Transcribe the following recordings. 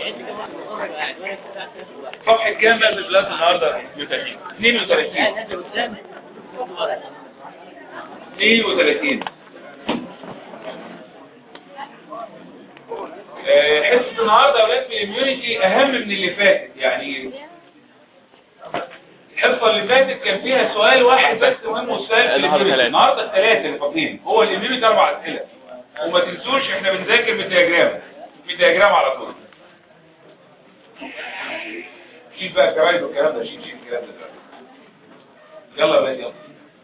صفحة كام بقى في البلاس النهاردة 32 32 آه، حصة النهاردة يا ولاد في الاميونيتي اهم من اللي فاتت يعني الحصة اللي فاتت كان فيها سؤال واحد بس مهم والسؤال في النهاردة الاميونيتي ثلاثة. النهاردة الثلاثة اللي فاضلين هو الاميونيتي اربع اسئلة وما تنسوش احنا بنذاكر بالدياجرام بالدياجرام على طول شيل بقى الجرايد والكلام ده شيل شيل الكلام ده دلوقتي. يلا يا ولاد يلا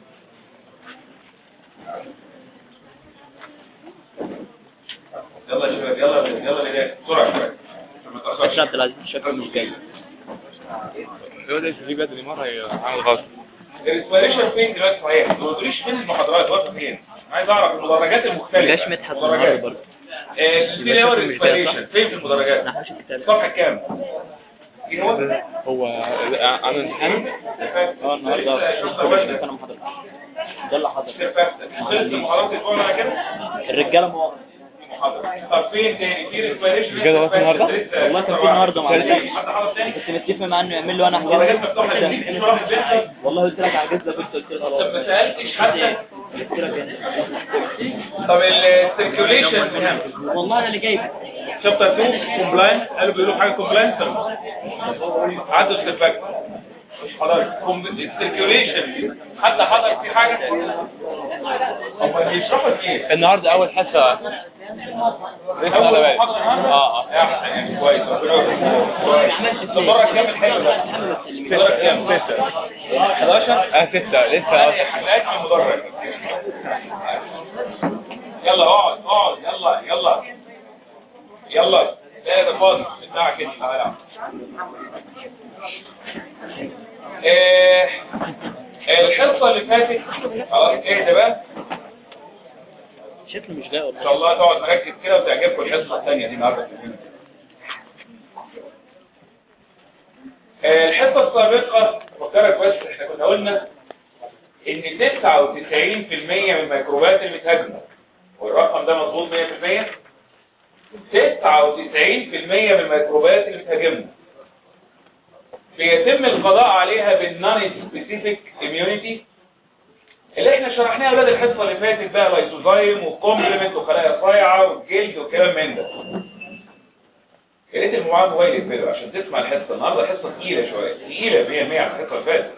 يلا يا شباب يلا يا ولاد يلا يا ولاد بسرعة شوية عشان ما الشاب تأخرش عبد العزيز شكله مش جاي هو ده في بدري مرة هيعمل غلط الريسبيريشن فين دلوقتي صحيح ما قلتليش فين المحاضرات واقفه فين عايز اعرف المدرجات المختلفه جاش مدحت النهارده برضه آه، اللي هو الريسبيريشن فين في المدرجات نحوش الكتاب صفحه كام ايه هو هو عامل امتحان اه النهارده الشغل انا ما حضرتش ده اللي حضر خلصت المحاضرات الاسبوع على كده الرجاله ما محاضره طب فين تاني في ريسبيريشن الجدول واقف النهاردة؟ والله كان في النهارده مع حد حضر تاني كنت متفق معاه انه يعمل له انا المدرجات حاجه مفتوحه للناس مش واحد بس والله قلت لك على جزء كنت قلت لك خلاص طب ما سالتش حتى قلت لك انت طب السيركيوليشن مهم والله انا اللي جايب شابتر 2 كومبلاينس قالوا بيقولوا حاجه كومبلاينس عدوا السفاك خلاص السيركيوليشن حد حضر في حاجه هم بيشرحوا ايه النهاردة أول حصة لسه على اول بالي محاضره النهارده اه اه يعني يعني كويس كويس المره كام الحلو ده المره كام 11 اه ستة لسه ثانية اه حلقات من المدرج يلا اقعد اقعد يلا يلا يلا لا ده فاضي بتاع كده تعالى ايه الحصة اللي فاتت خلاص اهدى بقى شكله مش جاي ان شاء الله تقعد مركز كده وتعجبكم الحصة الثانية دي النهارده في اليوم. آه، الحصة السابقة فكرك بس احنا كنا قلنا ان 99% من الميكروبات اللي بتهاجمه والرقم ده مظبوط 100% 99% من الميكروبات اللي بتهاجمنا بيتم القضاء عليها بالنون سبيسيفيك اميونيتي اللي احنا شرحناها اولاد الحصه اللي فاتت بقى لايسوزايم وكومبلمنت وخلايا صايعه والجلد والكلام من ده يا ريت المعاه موبايل يقفله عشان تسمع الحصه النهارده الحصه تقيله شويه تقيله 100 عن الحصه اللي فاتت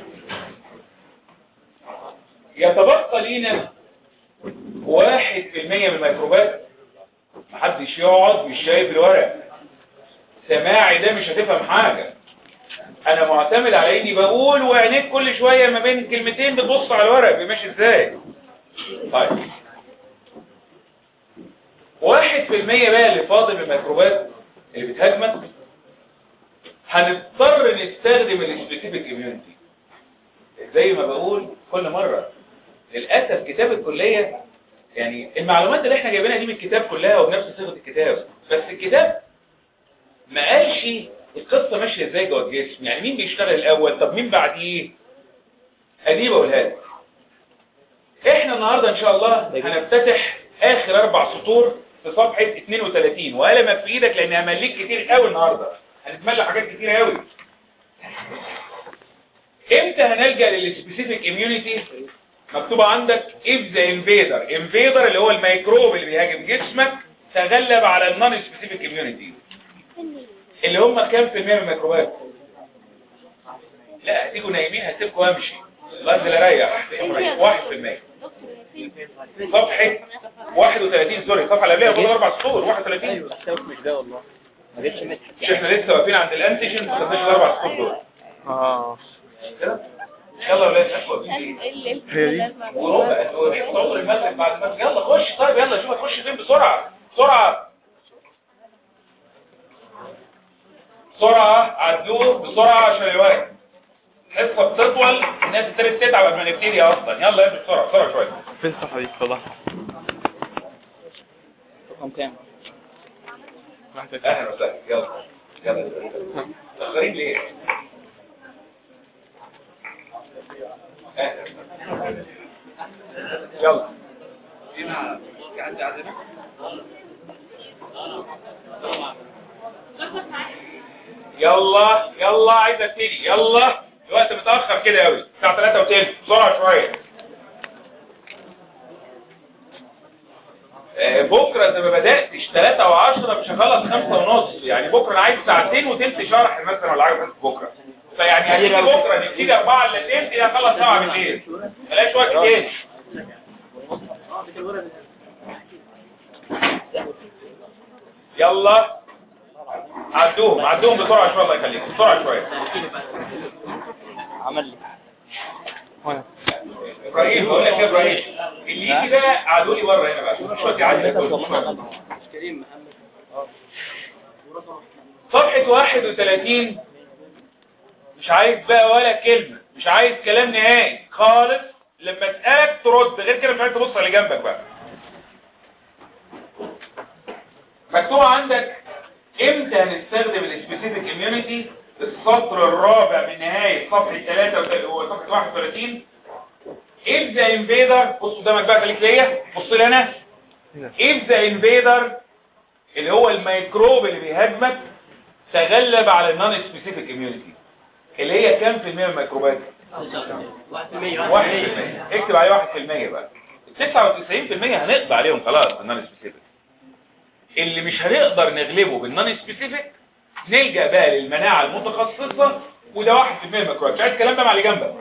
يتبقى لينا واحد في المية من الميكروبات محدش يقعد مش شايف الورق سماعي ده مش هتفهم حاجة انا معتمد على اني بقول وعينيك كل شوية ما بين كلمتين بتبص على الورق بيمشي ازاي طيب واحد في المية بقى اللي فاضل من الميكروبات اللي بتهاجمك هنضطر نستخدم السبيسيفيك اميونيتي زي ما بقول كل مرة للأسف كتاب الكلية يعني المعلومات اللي احنا جايبينها دي من الكتاب كلها وبنفس صيغة الكتاب بس الكتاب ما قالش القصة ماشية ازاي جوه الجسم يعني مين بيشتغل الأول طب مين بعديه ادي بقولها لك احنا النهاردة ان شاء الله هنفتتح اخر اربع سطور في صفحة 32 وقلمك في ايدك لان همليك كتير قوي النهاردة هنتملى حاجات كتير قوي امتى هنلجأ للسبيسيفيك اميونيتي مكتوبة عندك if the invader invader اللي هو الميكروب اللي بيهاجم جسمك تغلب على النون سبيسيفيك اميونيتي اللي هم كام في المية من الميكروبات لا هتيجوا نايمين هسيبكم وامشي الله انزل اريح واحد في المية صفحة 31 سوري الصفحة اللي قبلها فاضل اربع سطور 31 ايوه احساس مش جاي والله ما جتش مدحت مش احنا لسه واقفين عند الانتيجين ما خدناش الاربع سطور دول اه كده يلا يا ولاد اخوة هي دي وربع صوت المغرب بعد المغرب يلا خش طيب يلا شوف هتخش فين بسرعة بسرعة بسرعة عدوه بسرعة عشان الوقت الحصة بتطول الناس ابتدت تتعب قبل ما نبتدي اصلا يلا يا ابني بسرعة بسرعة شوية فين الصفحة دي صلاح رقم كام اهلا وسهلا يلا يلا متأخرين ليه؟ اهلا يلا يلا يلا عايز ابتدي يلا الوقت متاخر كده قوي الساعه 3 وتلت بسرعه شويه آه، بكره زي ما بداتش 3 و10 مش هخلص 5 ونص يعني بكره انا عايز ساعتين وتلت شرح مثلا ولا حاجه بس بكره فيعني هنيجي بكره نبتدي 4 الا تلت دي هخلص 7 بالليل ملاش وقت تاني يلا عدوهم عدوهم بسرعه شويه الله يخليكم بسرعه شويه عمل لي ابراهيم بقول لك يا ابراهيم اللي يجي ده قعدوا لي بره هنا بقى شوف شويه يعدي الكل. صفحة 31 مش عايز بقى ولا كلمة مش عايز كلام نهائي خالص لما اسألك ترد غير كده مش عايز تبص على اللي جنبك بقى مكتوب عندك امتى هنستخدم السبيسيفيك اميونيتي السطر الرابع من نهاية صفحة 3 وصفحة 31 if the invader بص قدامك بقى خليك ليا بص لي انا if the invader اللي هو الميكروب اللي بيهاجمك تغلب على النون سبيسيفيك اميونيتي اللي هي كام في المية من الميكروبات؟ واحد في المية اكتب عليه واحد في المية بقى تسعة وتسعين في المية هنقضي عليهم خلاص بالنون سبيسيفيك اللي مش هنقدر نغلبه بالنون سبيسيفيك نلجأ بقى للمناعة المتخصصة وده واحد في المية من الميكروبات مش عايز الكلام ده مع اللي جنبك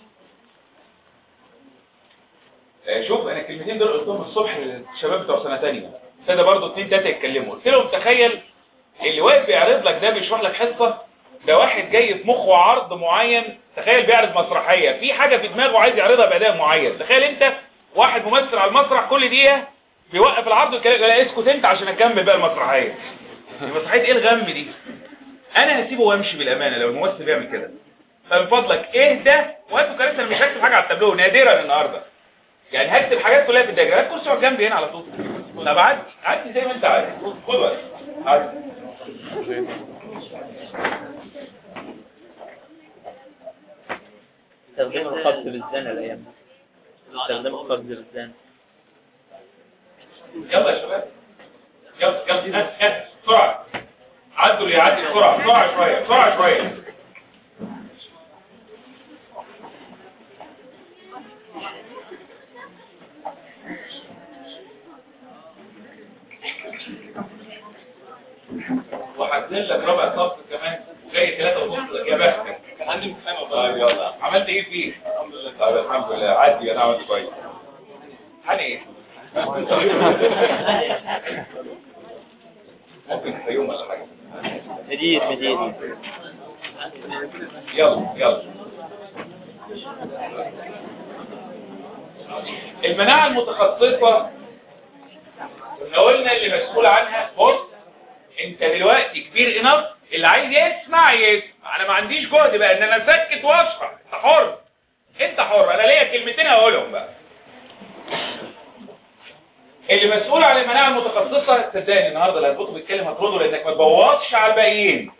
آه، شوف انا الكلمتين دول قلتهم الصبح للشباب بتوع سنه ثانيه ابتدى برضه اتنين تلاته يتكلموا قلت لهم تخيل اللي واقف بيعرض لك ده بيشرح لك حصه ده واحد جاي في مخه عرض معين تخيل بيعرض مسرحيه في حاجه في دماغه عايز يعرضها باداء معين تخيل انت واحد ممثل على المسرح كل دقيقه بيوقف العرض ويتكلم لا اسكت انت عشان اكمل بقى المسرحيه المسرحيه ايه الغم دي انا هسيبه وامشي بالامانه لو الممثل بيعمل كده فمن فضلك اهدى وانتوا كمان انا مش هكتب حاجه على التابلو نادرا النهارده يعني هكتب حاجات كلها في الدايجرام هات كرسي اقعد جنبي هنا على طول طب عدي عدي زي ما انت عايز خد وقت عدي استخدموا الخبز بالزان الايام استخدموا الخبز بالزان يلا يا شباب يلا يلا هات هات بسرعه عدوا اللي يعدي بسرعه بسرعه شويه بسرعه شويه وهنزل لك ربع صف كمان وجاي ثلاثة ونص يا بختك كان عندي امتحان طيب يلا عملت ايه فيه؟ الحمد لله طيب الحمد لله عدي انا عملت كويس امتحان ايه؟ ممكن في يوم ولا حاجة مدير مدير يلا يلا المناعة المتخصصة احنا قلنا اللي مسؤول عنها بص انت دلوقتي كبير انف اللي عايز يسمع يسمع انا ما عنديش جهد بقى ان انا اسكت واشرح انت حر انت حر انا ليا كلمتين هقولهم بقى اللي مسؤول عن المناعة المتخصصة صدقني النهارده اللي هتبطل بيتكلم هترده لانك ما تبوظش على الباقيين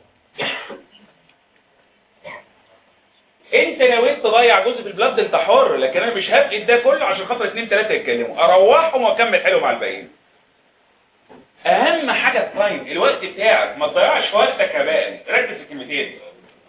انت نويت تضيع جزء في البلاد انت حر لكن انا مش هفقد ده كله عشان خاطر اتنين تلاته يتكلموا اروحهم واكمل حلو مع الباقيين اهم حاجه التايم الوقت بتاعك ما تضيعش وقتك هباء ركز في الكلمتين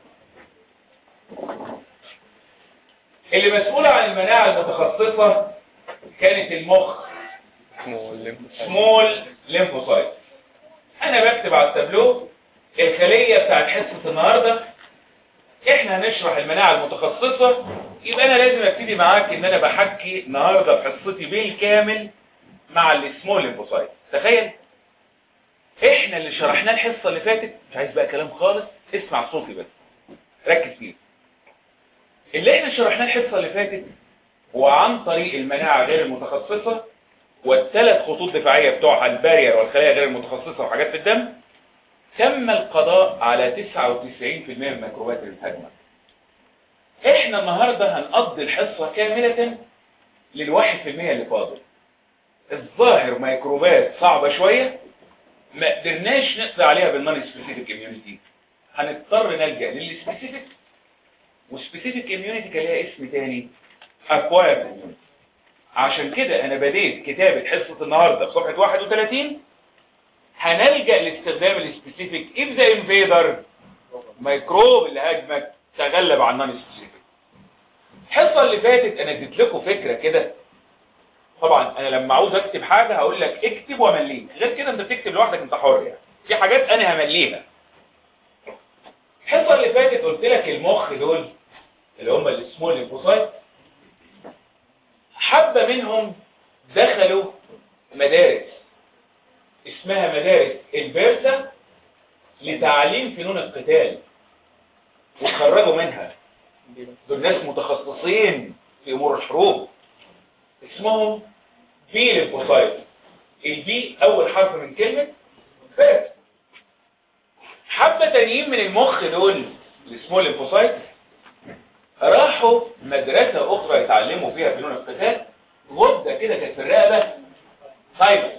اللي مسؤولة عن المناعة المتخصصة كانت المخ اسمه الليمفوسايت سمول ليمفوسايت انا بكتب على التابلو الخلية بتاعت حصة النهاردة احنا هنشرح المناعة المتخصصة يبقى انا لازم ابتدي معاك ان انا بحكي النهاردة في حصتي بالكامل مع السمول ليمفوسايت تخيل احنا اللي شرحناه الحصة اللي فاتت مش عايز بقى كلام خالص اسمع صوتي بس ركز فيه اللي احنا شرحناه الحصة اللي فاتت هو عن طريق المناعة غير المتخصصة والثلاث خطوط دفاعية بتوعها البارير والخلايا غير المتخصصة وحاجات في الدم تم القضاء على 99% من الميكروبات اللي بتهاجمك احنا النهاردة هنقضي الحصة كاملة للواحد في المية اللي فاضل الظاهر ميكروبات صعبة شوية ما قدرناش نقضي عليها بالنون سبيسيفيك اميونيتي هنضطر نلجأ للسبيسيفيك وسبيسيفيك اميونيتي كان ليها اسم تاني اكوايرد اميونيتي عشان كده انا بديت كتابة حصة النهاردة في صفحة 31 هنلجأ لاستخدام السبيسيفيك if the invader ميكروب اللي هاجمك تغلب على النون سبيسيفيك الحصه اللي فاتت انا اديت لكم فكره كده طبعا انا لما عاوز اكتب حاجه هقول لك اكتب وامليك غير كده انت بتكتب لوحدك انت حر يعني في حاجات انا همليها الحصه اللي فاتت قلت لك المخ دول اللي هم السمول ليمفوسايت حبه منهم دخلوا مدارس اسمها مدارس البرسا لتعليم فنون القتال وخرجوا منها دول ناس متخصصين في امور الحروب اسمهم بي ليمفوسايت البي اول حرف من كلمة برس حبة تانيين من المخ دول السمول ليمفوسايت راحوا مدرسة اخرى يتعلموا فيها فنون القتال غدة كده كانت في الرقبة سايبس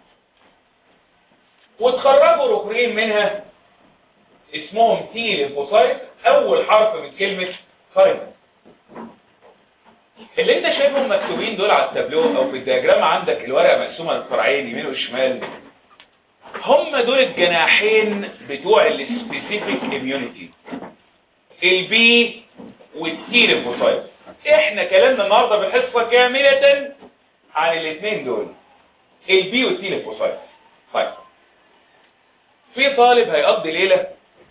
وتخرجوا ركنين منها اسمهم تي ليمفوسايت اول حرف من كلمة سايبس اللي انت شايفهم مكتوبين دول على التابلو او في الدياجرام عندك الورقة مقسومة للفرعين يمين وشمال هم دول الجناحين بتوع السبيسيفيك اميونيتي البي والتي ليمفوسايت احنا كلامنا النهارده بالحصه كامله عن الاثنين دول البي والتي ليمفوسايت طيب في طالب هيقضي ليله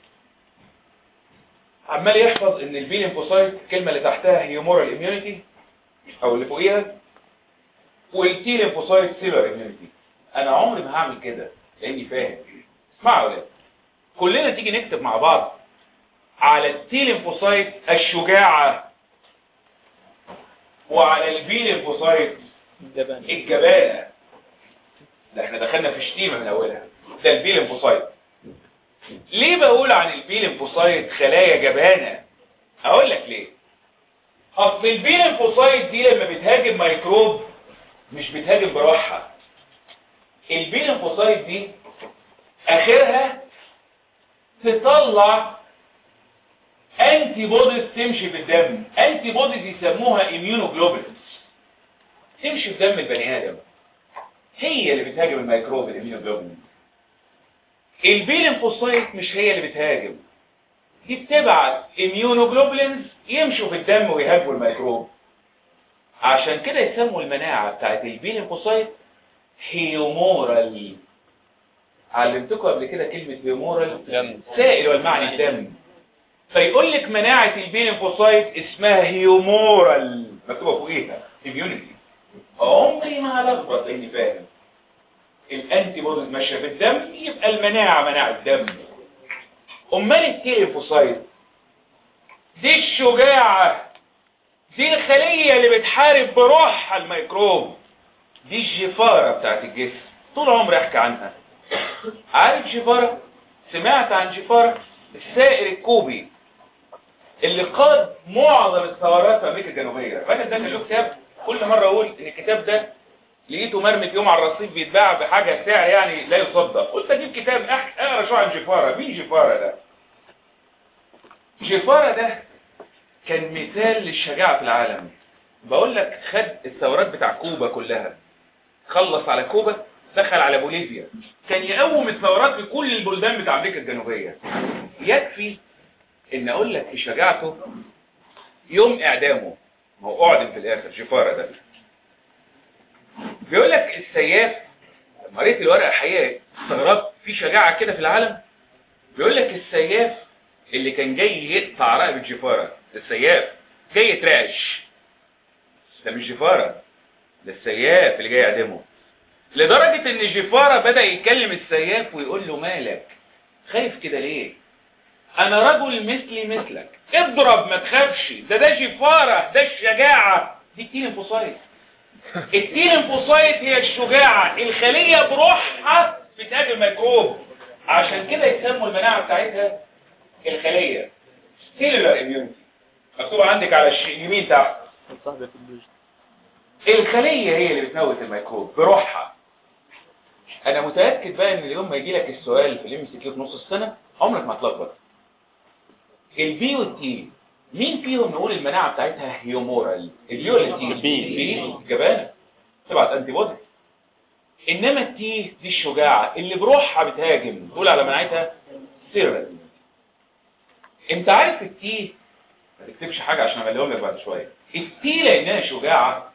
عمال يحفظ ان البي ليمفوسايت الكلمه اللي تحتها هي مورال اميونيتي او اللي فوقيها والتي ليمفوسايت سيلر اميونيتي انا عمري ما هعمل كده لاني فاهم اسمعوا يا ولاد كلنا تيجي نكتب مع بعض على التي ليمفوسايت الشجاعه وعلى البي ليمفوسايت جبان الجبانه ده احنا دخلنا في شتيمه من اولها ده البي ليمفوسايت ليه بقول عن البي ليمفوسايت خلايا جبانه هقول لك ليه اصل البي ليمفوسايت دي لما بتهاجم ميكروب مش بتهاجم بروحها البي ليمفوسايت دي اخرها تطلع انتي بوديز تمشي في الدم انتي بوديز يسموها اميونوجلوبولينز تمشي في دم البني ادم هي اللي بتهاجم الميكروب الاميونوجلوبولينز البي ليمفوسايت مش هي اللي بتهاجم دي بتبعت اميونوجلوبولينز يمشوا في الدم ويهاجموا الميكروب عشان كده يسموا المناعة بتاعت البي ليمفوسايت هيومورال علمتكم قبل كده كلمة هيومورال دم. سائل والمعنى الدم فيقول لك مناعة البي ليمفوسايت اسمها هيومورال مكتوبة فوقيها اميونيتي عمري ما هلخبط لاني فاهم الانتي بوديز ماشيه في الدم يبقى المناعه مناعه الدم امال التيليفوسايت دي الشجاعه دي الخليه اللي بتحارب بروحها الميكروب دي الجفاره بتاعت الجسم طول عمري احكي عنها عارف جفاره سمعت عن جفاره السائر الكوبي اللي قاد معظم الثورات في امريكا الجنوبيه الراجل ده كان له كتاب كل مره اقول ان الكتاب ده لقيته مرمي في يوم على الرصيف بيتباع بحاجه سعر يعني لا يصدق قلت اجيب كتاب أح- اقرا شويه عن جفاره مين جفاره ده جفاره ده كان مثال للشجاعه في العالم بقول لك خد الثورات بتاع كوبا كلها خلص على كوبا دخل على بوليفيا كان يقوم الثورات في كل البلدان بتاع امريكا الجنوبيه يكفي ان اقول لك في شجاعته يوم اعدامه ما هو اعدم في الاخر جفاره ده بيقول لك السياف لما قريت الورقه الحقيقه استغربت في شجاعه كده في العالم بيقول لك السياف اللي كان جاي يقطع رقبه جفاره ده السياف جاي يترعش ده مش جفاره ده السياف اللي جاي يعدمه لدرجه ان جفاره بدا يكلم السياف ويقول له مالك خايف كده ليه انا رجل مثلي مثلك اضرب ما تخافش ده ده جفاره ده الشجاعه دي التين انفصايت التين انفصايت هي الشجاعة الخلية بروحها بتهاجم الميكروب عشان كده يسموا المناعة بتاعتها الخلية سيلولار اميونيتي مكتوب عندك على الش- اليمين تحت صاحبي في البيج الخلية هي اللي بتموت الميكروب بروحها انا متأكد بقى ان اليوم ما يجي لك السؤال في الام سي كيو في نص السنة عمرك ما هتلخبط البي والتي مين فيهم نقول المناعة بتاعتها هيومورال البي ولا التي البي. البي جبانة تبعت انتي بودي انما التي دي الشجاعة اللي بروحها بتهاجم تقول على مناعتها سيرال انت عارف التي ما تكتبش حاجة عشان اغليهم لك بعد شوية التي لانها شجاعة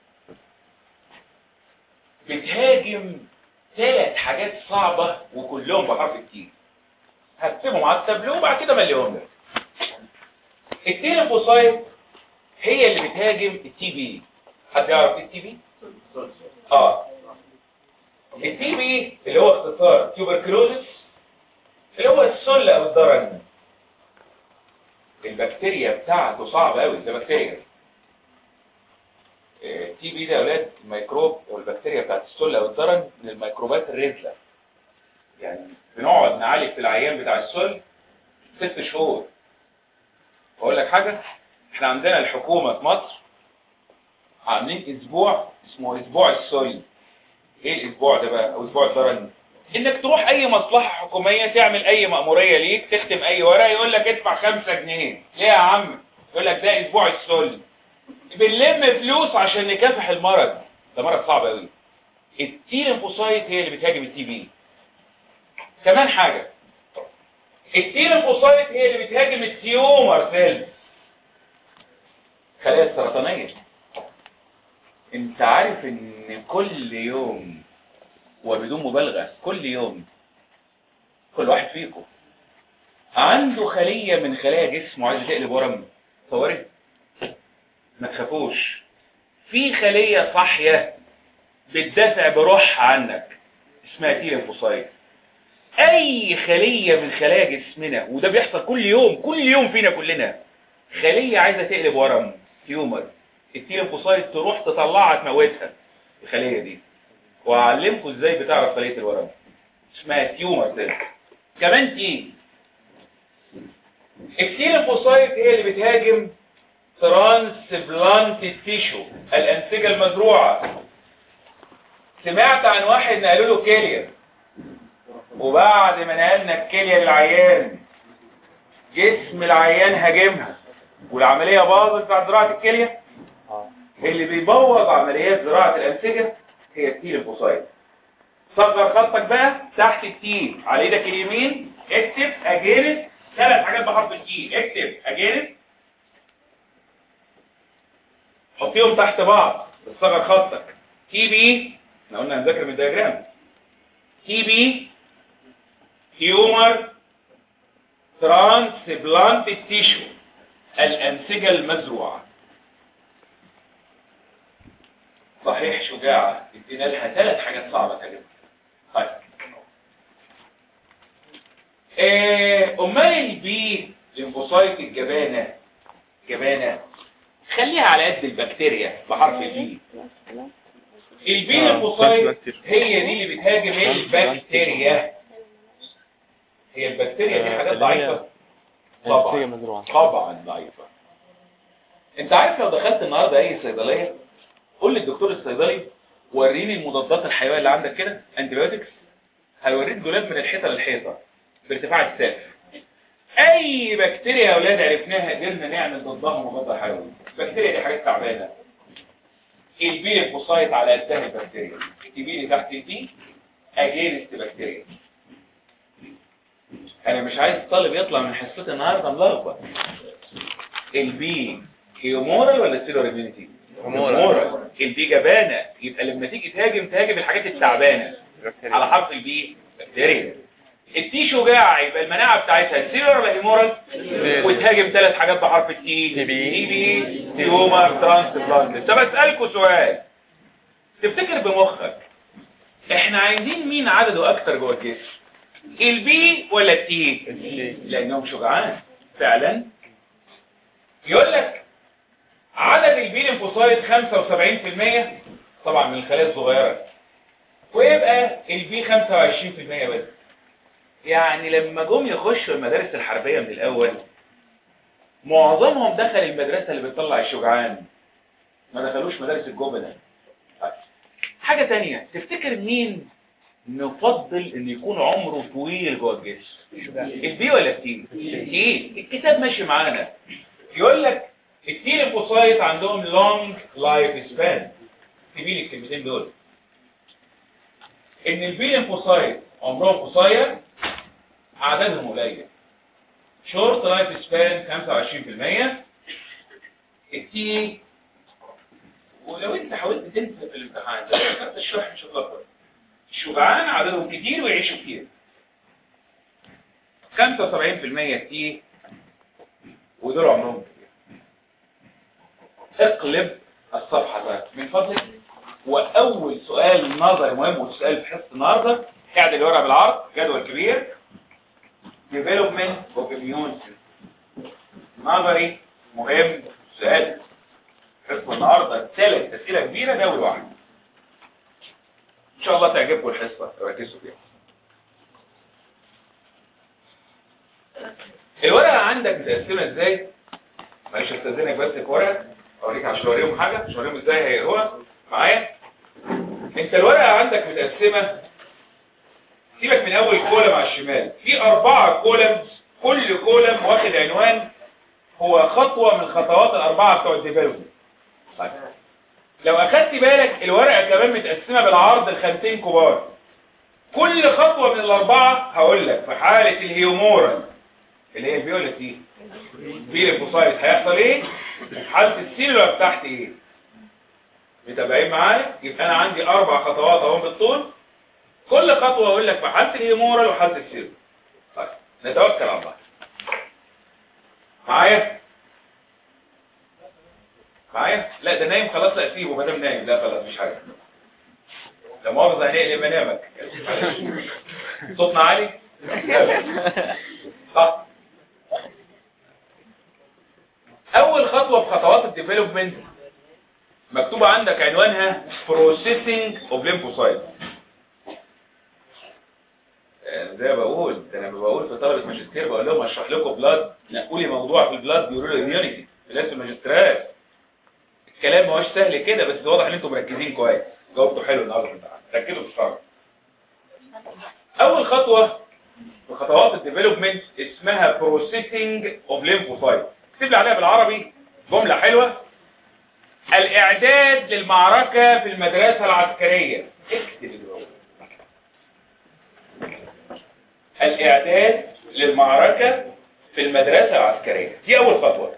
بتهاجم ثلاث حاجات صعبة وكلهم بحرف التي هكتبهم على التابلو وبعد كده مليهم لك التيليفوسايت هي اللي بتهاجم التي بي حد يعرف التي بي اه التي بي اللي هو اختصار تيوبركلوزس اللي هو السل او الضرج البكتيريا بتاعته صعبه قوي ده بكتيريا التي بي ده يا اولاد الميكروب او البكتيريا بتاعت السل او الضرج من الميكروبات الرزله يعني بنقعد نعالج في العيان بتاع السل ست شهور اقول لك حاجه احنا عندنا الحكومه في مصر عاملين اسبوع اسمه اسبوع السل ايه الاسبوع ده بقى او اسبوع الضرر انك تروح اي مصلحه حكوميه تعمل اي مأموريه ليك تختم اي ورقه يقول لك ادفع 5 جنيه ليه يا عم يقول لك ده اسبوع السل بنلم فلوس عشان نكافح المرض ده مرض صعب قوي التي ليمفوسايت هي اللي بتهاجم التي بي كمان حاجه التي ليمفوسايت هي اللي بتهاجم التيومر سيلز خلايا السرطانيه انت عارف ان كل يوم وبدون مبالغة كل يوم كل واحد فيكم عنده خلية من خلايا جسمه عايز تقلب ورم تصوري ما تخافوش في خلية صاحية بتدافع بروحها عنك اسمها تي ليمفوسايت اي خلية من خلايا جسمنا وده بيحصل كل يوم كل يوم فينا كلنا خلية عايزة تقلب ورم تيومر التي ليمفوسايت تروح تطلعها تموتها الخلية دي وأعلمكم ازاي بتعرف خلية الورم اسمها تيومر سيل كمان تي التي ليمفوسايت هي اللي بتهاجم ترانسبلانت تيشو الأنسجة المزروعة سمعت عن واحد نقلوا له كلية وبعد ما نقلنا الكلية للعيان جسم العيان هاجمها والعملية باظت بعد زراعة الكلية اللي بيبوظ عمليات زراعة الأنسجة هي التي ليمفوسايت صغر خطك بقى تحت التي على ايدك اليمين اكتب اجانس ثلاث حاجات بحرف التي اكتب اجانس حطيهم تحت بعض صغر خطك تي بي احنا قلنا هنذاكر من الدياجرام تي بي تيومر ترانسبلانت تيشو الأنسجة المزروعة صحيح شجاعة ادينا لها ثلاث حاجات صعبة تجربة طيب إيه امال البي ليمفوسايت الجبانة جبانة خليها على قد البكتيريا بحرف البي البي آه، ليمفوسايت بكتيريا. هي دي اللي بتهاجم البكتيريا هي البكتيريا دي حاجات اللي هي ضعيفة أنسجة طبعا مزروعة طبعا ضعيفة انت عارف لو دخلت النهاردة اي صيدلية قول للدكتور الصيدلي وريني المضادات الحيوية اللي عندك كده انتبيوتكس هيوريك دولاب من الحيطة للحيطة بارتفاع السقف اي بكتيريا يا اولاد عرفناها قدرنا نعمل ضدها مضاد حيوي البكتيريا دي حاجات تعبانة البي الفوسايت على قدها البكتيريا اكتبي لي تحت دي اجينست بكتيريا انا مش عايز الطالب يطلع من حصتي النهارده ملخبط البي هيومورال ولا سيلور اميونيتي هيومورال البي جبانه يبقى لما تيجي تهاجم تهاجم الحاجات التعبانه على حرف البي بكتيريا التي شجاع يبقى المناعه بتاعتها سيلور ولا هيومورال وتهاجم ثلاث حاجات بحرف التي تي بي. تي بي تيومر ترانسبلانت طب اسالكوا سؤال تفتكر بمخك احنا عايزين مين عدده اكتر جوه الجسم البي ولا التي لانهم شجعان فعلا يقول لك عدد البي ليمفوسايت 75% طبعا من الخلايا الصغيره ويبقى البي 25% بس يعني لما جم يخشوا المدارس الحربيه من الاول معظمهم دخل المدرسه اللي بتطلع الشجعان ما دخلوش مدارس الجبنه طيب. حاجه تانية تفتكر مين نفضل ان يكون عمره طويل جوه الجسم البي ولا التي التي الكتاب ماشي معانا يقول لك التي ليمفوسايت عندهم لونج لايف سبان تبي لي الكلمتين دول ان البي ليمفوسايت عمرهم قصير عددهم قليل شورت لايف سبان 25% التي ولو انت حاولت تنسى في الامتحان ده خدت الشرح مش هتلخبط الشجعان عددهم كتير ويعيشوا كتير 75% تي ودول عمرهم كتير اقلب الصفحة بقى من فضلك وأول سؤال نظري مهم وسؤال في حصة النهاردة قاعد الورقة بالعرض جدول كبير development of immune system نظري مهم سؤال حصة النهاردة ثلاث أسئلة كبيرة دوري واحد إن شاء الله تعجبكم الحصة ركزوا فيها الورقة عندك متقسمة ازاي؟ معلش استاذنك بس في ورقة اوريك عشان اوريهم حاجة عشان اوريهم ازاي هيقروها معايا انت الورقة عندك متقسمة سيبك من اول كولم على الشمال في اربعة كولم كل كولم واخد عنوان هو خطوة من خطوات الاربعة بتوع الديفلوبمنت طيب لو اخدت بالك الورقة كمان متقسمة بالعرض الخانتين كبار كل خطوة من الاربعة هقول لك في حالة الهيومورال اللي هي الفيولت دي في الفوسايت هيحصل ايه حالة السيلولر تحت ايه متابعين معايا يبقى انا عندي اربع خطوات اهو بالطول كل خطوة اقول لك في حالة الهيمورال وحالة السيلولر طيب نتوكل على الله معايا معايا لا ده نايم خلاص لا اسيبه ما دام نايم لا خلاص مش حاجه لا مؤاخذه هنقلب منامك صوتنا عالي صح اول خطوه في خطوات الديفلوبمنت مكتوبه عندك عنوانها بروسيسنج اوف ليمفوسايت زي ما بقول ده انا بقول في طلبه ماجستير بقول لهم اشرح لكم بلاد نقول لي موضوع في البلاد بيقولوا لي اميونيتي في لازم الماجستيرات الكلام ما هوش سهل كده بس واضح ان انتم مركزين كويس جاوبتوا حلو النهارده في الامتحان ركزوا في الشرح اول خطوه في خطوات الديفلوبمنت اسمها بروسيسنج اوف ليمفوسايت اكتب لي عليها بالعربي جمله حلوه الاعداد للمعركه في المدرسه العسكريه اكتب اللي بقوله الاعداد للمعركه في المدرسه العسكريه دي اول خطوه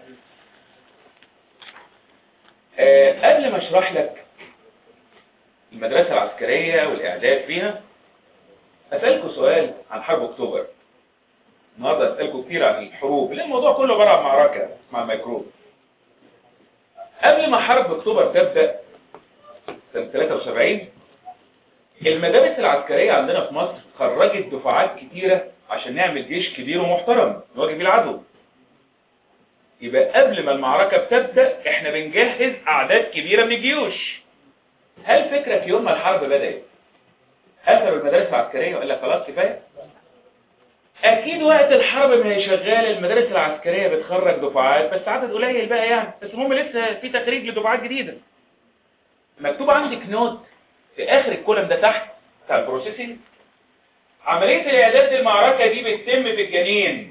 أه قبل ما اشرح لك المدرسة العسكرية والإعداد فيها أسألكم سؤال عن حرب أكتوبر النهاردة أسألكم كتير عن الحروب لأن الموضوع كله عبارة عن معركة مع الميكروب قبل ما حرب أكتوبر تبدأ سنة 73 المدارس العسكرية عندنا في مصر خرجت دفعات كتيرة عشان نعمل جيش كبير ومحترم نواجه بيه العدو يبقى قبل ما المعركة بتبدأ احنا بنجهز اعداد كبيرة من الجيوش هل فكرة يوم ما الحرب بدأت قفلوا المدارس العسكرية وقال لك خلاص كفاية اكيد وقت الحرب ما هي شغالة المدارس العسكرية بتخرج دفعات بس عدد قليل بقى يعني بس المهم لسه في تخريج لدفعات جديدة مكتوب عندك نوت في اخر الكولم ده تحت بتاع البروسيسنج عملية الاعداد للمعركة دي بتتم في الجنين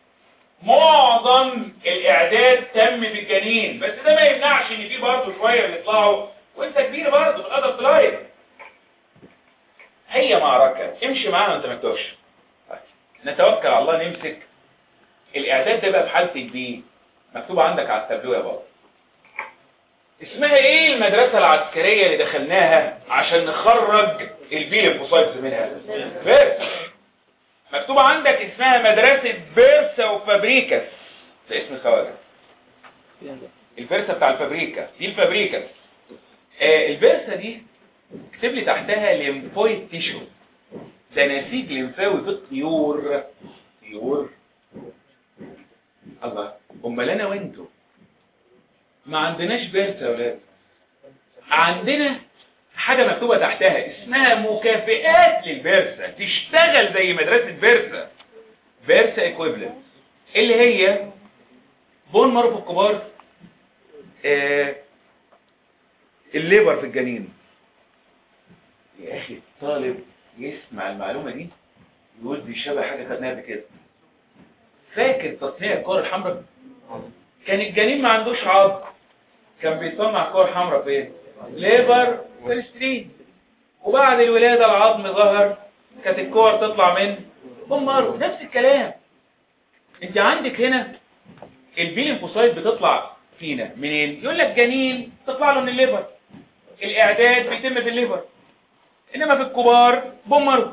معظم الاعداد تم بالجنين بس ده ما يمنعش ان في برضه شويه بيطلعوا وانت كبير برضه في الادب لايف هي معركه امشي معاها وانت ما تتوهش نتوكل على الله نمسك الاعداد ده بقى في حاله البي مكتوب عندك على التابلو يا بابا اسمها ايه المدرسه العسكريه اللي دخلناها عشان نخرج البي ليمفوسايتس منها بس مكتوب عندك اسمها مدرسة بيرسا وفابريكاس ده اسم الخواجة البيرسا بتاع الفابريكا دي الفابريكاس آه البيرسا دي اكتب لي تحتها ليمفويد تيشو ده نسيج ليمفاوي في الطيور طيور الله امال انا وانتوا ما عندناش بيرسا يا ولاد عندنا حاجة مكتوبة تحتها اسمها مكافئات للبرسة تشتغل زي مدرسة بيرسا بيرسا ايكويبلنت اللي هي بون مارو في الكبار آه الليبر في الجنين يا اخي الطالب يسمع المعلومة دي يقول دي شبه حاجة خدناها قبل كده فاكر تصنيع الكور الحمراء كان الجنين ما عندوش عظم كان بيصنع كور حمراء فين ليبر والسترين وبعد الولادة العظم ظهر كانت الكور تطلع من بوم مارو نفس الكلام انت عندك هنا البي ليمفوسايت بتطلع فينا منين يقول لك جنين تطلع له من الليفر الاعداد بيتم في الليفر انما في الكبار بومروا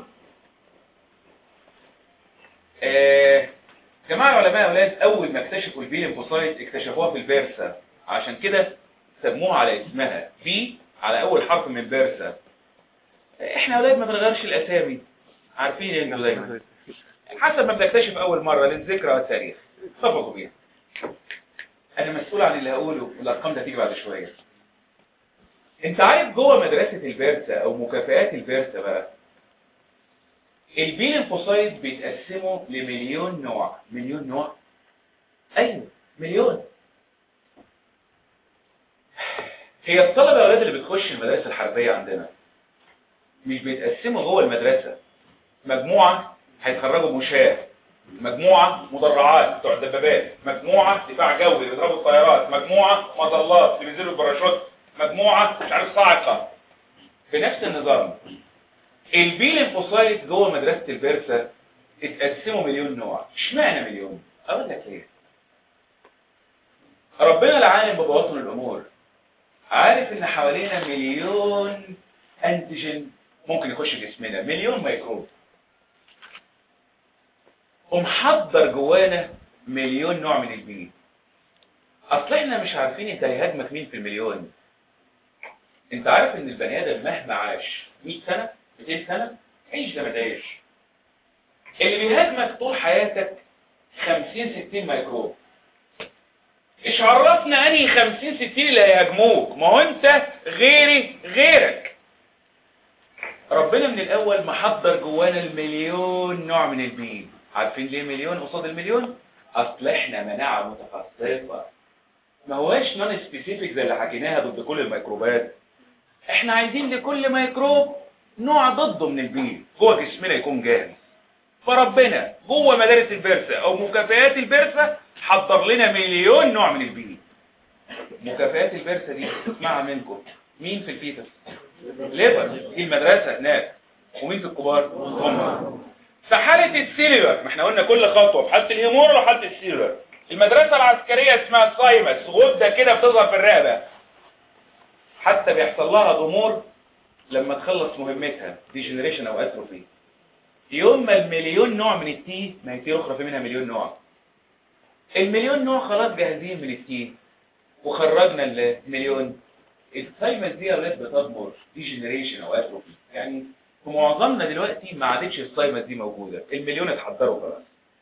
آه جماعة العلماء اولاد اول ما اكتشفوا البي ليمفوسايت اكتشفوها في البرسة عشان كده سموها على اسمها بي على اول حرف من بيرسا احنا اولاد ما بنغيرش الاسامي عارفين انتوا دايما حسب ما بنكتشف اول مرة للذكرى والتاريخ احتفظوا بيها انا مسؤول عن اللي هقوله والارقام ده هتيجي بعد شوية انت عارف جوه مدرسة البيرسا او مكافآت البيرسا بقى البي ليمفوسايت بيتقسموا لمليون نوع مليون نوع ايوه مليون هي الطلبة يا اولاد اللي بتخش المدارس الحربية عندنا مش بيتقسموا جوه المدرسة مجموعة هيتخرجوا مشاة مجموعة مدرعات بتوع الدبابات مجموعة دفاع جوي اللي بيضربوا الطيارات مجموعة مظلات اللي بينزلوا الباراشوت مجموعة مش عارف صاعقة بنفس النظام البي ليمفوسايت جوه مدرسة البرسة اتقسموا مليون نوع اشمعنى مليون اقول لك ليه ربنا العالم ببواطن الامور عارف ان حوالينا مليون انتيجين ممكن يخش جسمنا مليون ميكروب ومحضر جوانا مليون نوع من البي اصل احنا مش عارفين انت هيهاجمك مين في المليون انت عارف ان البني ادم مهما عاش 100 سنة 200 سنة عيش ده ما تعيش اللي بيهاجمك طول حياتك 50 60 ميكروب ايش عرفنا انهي 50 60 اللي هيهاجموك ما هو انت غيري غيرك ربنا من الاول محضر جوانا المليون نوع من البيئة عارفين ليه مليون قصاد المليون اصل احنا مناعة متخصصة ما هواش نون سبيسيفيك زي اللي حكيناها ضد كل الميكروبات احنا عايزين لكل ميكروب نوع ضده من البيئة جوه جسمنا يكون جاهز فربنا جوه مدارس البرسة او مكافآت البرسة حضر لنا مليون نوع من البيئة مكافآت البرسة دي اسمعها منكم مين في الفيتس ليبر دي المدرسة هناك ومين في الكبار هم في حالة السيلولر ما احنا قلنا كل خطوة في حالة الهيمور وحالة السيلولر المدرسة العسكرية اسمها السايمس غدة كده بتظهر في الرقبة حتى بيحصل لها ضمور لما تخلص مهمتها ديجنريشن او اتروفي يوم ما المليون نوع من التي ما هي تي اخرى في منها مليون نوع المليون نوع خلاص جاهزين من التي وخرجنا المليون السايمس دي يا اولاد بتضمر ديجنريشن او اتروفي يعني في معظمنا دلوقتي ما عادتش السايمس دي موجوده المليون اتحضروا خلاص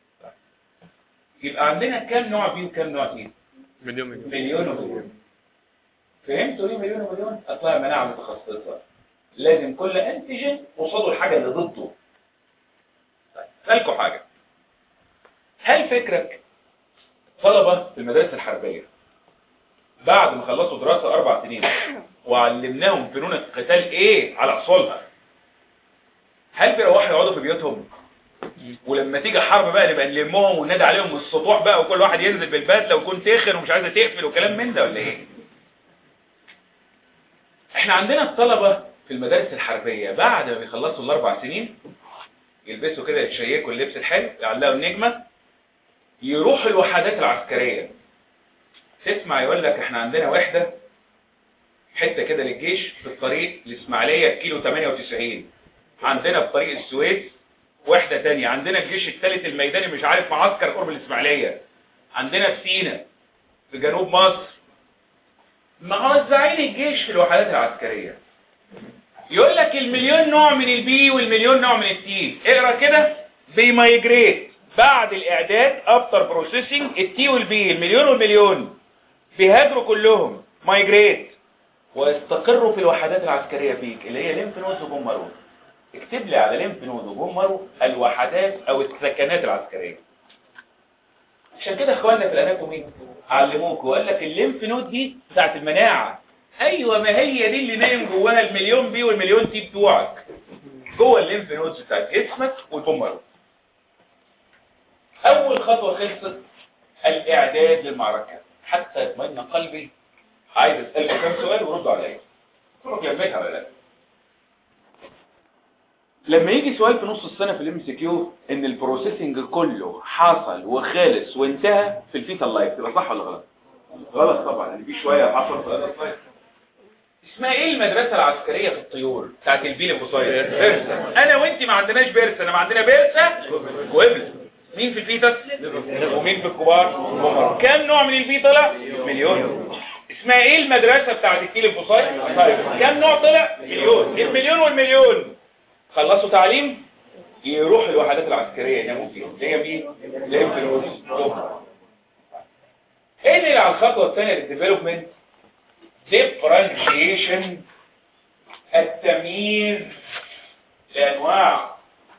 يبقى عندنا كام نوع بي وكام نوع تي مليون مليون مليون ومليون فهمتوا ليه مليون ومليون اصلها مناعه متخصصه لازم كل انتيجين قصاده الحاجه اللي ضده طيب اسالكم حاجه هل فكرك طلبه في المدارس الحربيه بعد ما خلصوا دراسه اربع سنين وعلمناهم فنون القتال ايه على اصولها هل بيروحوا يقعدوا في بيوتهم ولما تيجي حرب بقى نبقى نلمهم وننادي عليهم من السطوح بقى وكل واحد ينزل بالبدله ويكون تخن ومش عايزه تقفل وكلام من ده ولا ايه احنا عندنا الطلبه في المدارس الحربيه بعد ما بيخلصوا الاربع سنين يلبسوا كده يتشيكوا اللبس الحلو يعلقوا النجمه يروحوا الوحدات العسكريه تسمع يقول لك احنا عندنا وحده حته كده للجيش في الطريق الاسماعيليه كيلو 98 عندنا في طريق السويس وحدة تانية عندنا الجيش الثالث الميداني مش عارف معسكر قرب الإسماعيلية عندنا في سينا في جنوب مصر موزعين الجيش في الوحدات العسكرية يقول لك المليون نوع من البي والمليون نوع من التي اقرا كده بيمايجريت بعد الاعداد افتر بروسيسنج التي والبي المليون والمليون بيهاجروا كلهم مايجريت ويستقروا في الوحدات العسكرية فيك اللي هي ليمف نودز وبون مارو اكتب لي على ليمف نود وبون مارو الوحدات او السكنات العسكرية عشان كده اخواننا في الاناتومي علموك وقال لك الليمف نود دي بتاعت المناعة ايوه ما هي دي اللي نايم جواها المليون بي والمليون تي بتوعك جوه الليمف نودز بتاعت جسمك والبون مارو اول خطوة خلصت الاعداد للمعركة حتى يطمئن قلبي عايز اسالكم كام سؤال وردوا عليا تروح لميتها ولا لا لما يجي سؤال في نص السنة في الام سي كيو ان البروسيسنج كله حصل وخلص وانتهى في الفيتال لايف تبقى صح ولا غلط غلط طبعا يعني في شوية حصل في الادلت لايف اسمها ايه المدرسة العسكرية في الطيور بتاعت البيل بوصاير بيرسا انا وانت ما عندناش بيرسا انا ما عندنا بيرسا وابل مين في الفيتس ومين في الكبار كم نوع من البي طلع مليون اسمها ايه المدرسة بتاعت الكيل البوصاير كم نوع طلع مليون المليون والمليون خلصوا تعليم يروح الوحدات العسكرية يناموا فيها اللي هي مين اللي هي الفلوس ايه اللي على الخطوة الثانية للديفلوبمنت differentiation التمييز لانواع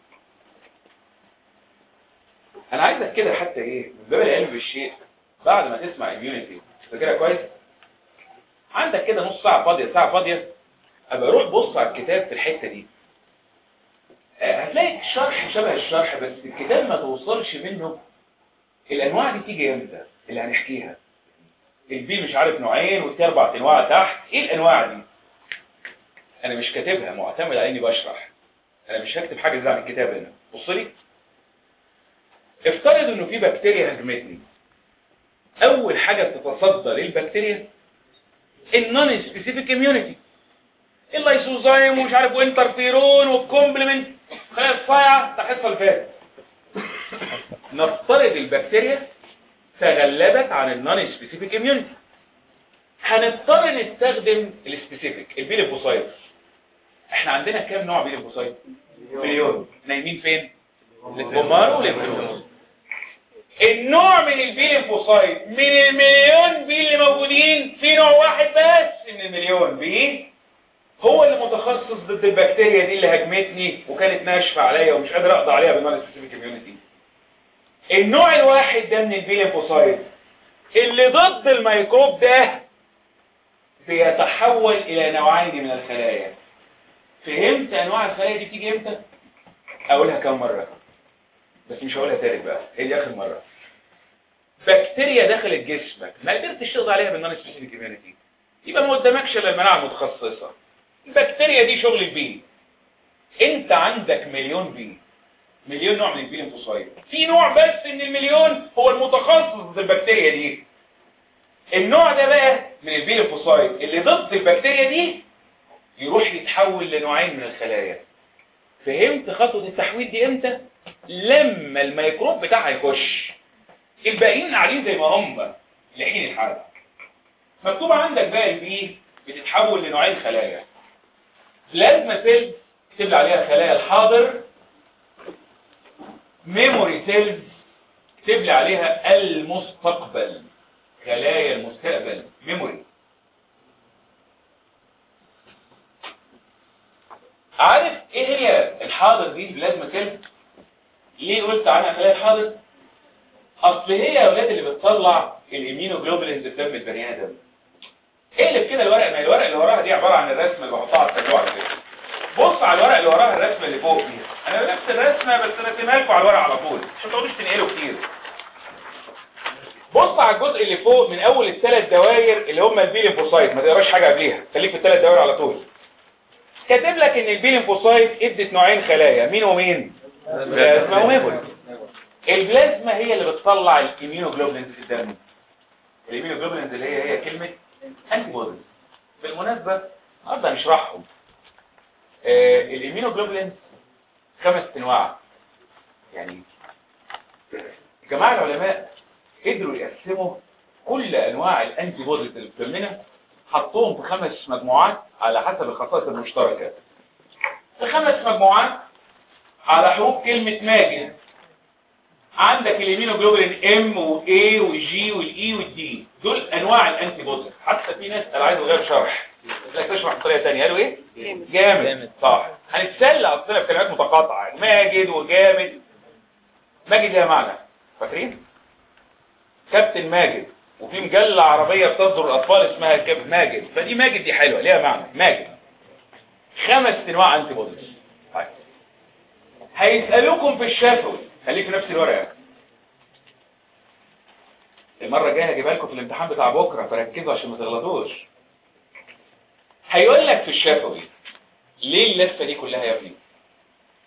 انا عايزك كده حتى ايه من باب العلم بالشيء بعد ما تسمع immunity فاكرها كويس عندك كده نص ساعة فاضية ساعة فاضية ابقى روح بص على الكتاب في الحتة دي آه، هتلاقي الشرح شبه الشرح بس الكتاب ما توصلش منه الانواع دي تيجي امتى اللي هنحكيها البي مش عارف نوعين والتي اربع انواع تحت ايه الانواع دي انا مش كاتبها معتمد على اني بشرح انا مش هكتب حاجه زي عن الكتاب هنا بص لي افترض انه في بكتيريا هجمتني اول حاجه بتتصدى للبكتيريا النون سبيسيفيك اميونيتي اللايسوزايم ومش عارف وانترفيرون والكومبلمنت خلاص صايعه ده الحصه اللي فاتت نفترض البكتيريا تغلبت عن النون سبيسيفيك اميونيتي هنضطر نستخدم السبيسيفيك البيليفوسايت احنا عندنا كام نوع بيليفوسايت مليون نايمين فين البومار والانفلونزا النوع من البيليفوسايت من المليون بي اللي موجودين في نوع واحد بس من المليون بي هو اللي متخصص ضد البكتيريا دي اللي هجمتني وكانت ناشفه عليا ومش قادر اقضي عليها بالنون سبيسيفيك اميونيتي النوع الواحد ده من البيليفوسايت اللي ضد الميكروب ده بيتحول الى نوعين من الخلايا فهمت انواع الخلايا دي بتيجي امتى اقولها كم مره بس مش هقولها تالت بقى هي دي اخر مره بكتيريا دخلت جسمك ما قدرتش تقضي عليها بالنون سبيسيفيك اميونيتي يبقى ما قدامكش الا المناعه المتخصصه البكتيريا دي شغل البي انت عندك مليون بي مليون نوع من البي ليمفوسايت في نوع بس من المليون هو المتخصص ضد البكتيريا دي النوع ده بقى من البي ليمفوسايت اللي ضد البكتيريا دي يروح يتحول لنوعين من الخلايا فهمت خطوة التحويل دي امتى لما الميكروب بتاعها يخش الباقيين قاعدين زي ما هم لحين الحال مكتوب عندك بقى البي بتتحول لنوعين خلايا بلازما سيل تكتب لي عليها خلايا الحاضر ميموري سيلز اكتب لي عليها المستقبل خلايا المستقبل ميموري عارف ايه هي الحاضر دي بلازما سيلز ليه قلت عنها خلايا الحاضر اصل هي يا اولاد اللي بتطلع الامينوجلوبولينز في دم البني ادم اقلب كده الورقه ما الورقه اللي وراها دي عباره عن الرسمه اللي بحطها على التجوع كده بص على الورقه اللي وراها الرسمه اللي فوق دي انا نفس الرسمه بس رسمها لكم على الورقه على طول عشان ما تقعدوش تنقلوا كتير بص على الجزء اللي فوق من اول الثلاث دوائر اللي هم البيلينفوسايت ما تقراش حاجه قبليها خليك في الثلاث دوائر على طول كاتب لك ان البيلينفوسايت ادت نوعين خلايا مين ومين بلازما وميموري البلازما هي اللي بتطلع الاميونوجلوبولينز في الدم الاميونوجلوبولينز اللي هي هي كلمه انتي بوديز بالمناسبه النهارده هنشرحهم آه الاميونوجلوبولينز خمس انواع يعني جماعه العلماء قدروا يقسموا كل انواع الانتي بوديز اللي بتهمنا حطوهم في خمس مجموعات على حسب الخصائص المشتركه في خمس مجموعات على حروف كلمه ماجد عندك الامينوجلوبولين ام واي وجي والاي والدي دول انواع الانتي بوديز حتى في ناس انا عايز غير شرح لك تشرح بطريقه ثانيه قالوا ايه جامد, جامد. صح هنتسلى اصلا في كلمات متقاطعه ماجد وجامد ماجد ليها معنى فاكرين كابتن ماجد وفي مجله عربيه بتصدر الاطفال اسمها كابتن ماجد فدي ماجد دي حلوه ليها معنى ماجد خمس انواع انتي بوديز طيب هيسالوكم في الشفوي خليك في نفس الورقه المره الجايه هجيبها لكم في الامتحان بتاع بكره فركزوا عشان ما تغلطوش هيقول لك في الشفوي ليه اللفه دي كلها يا ابني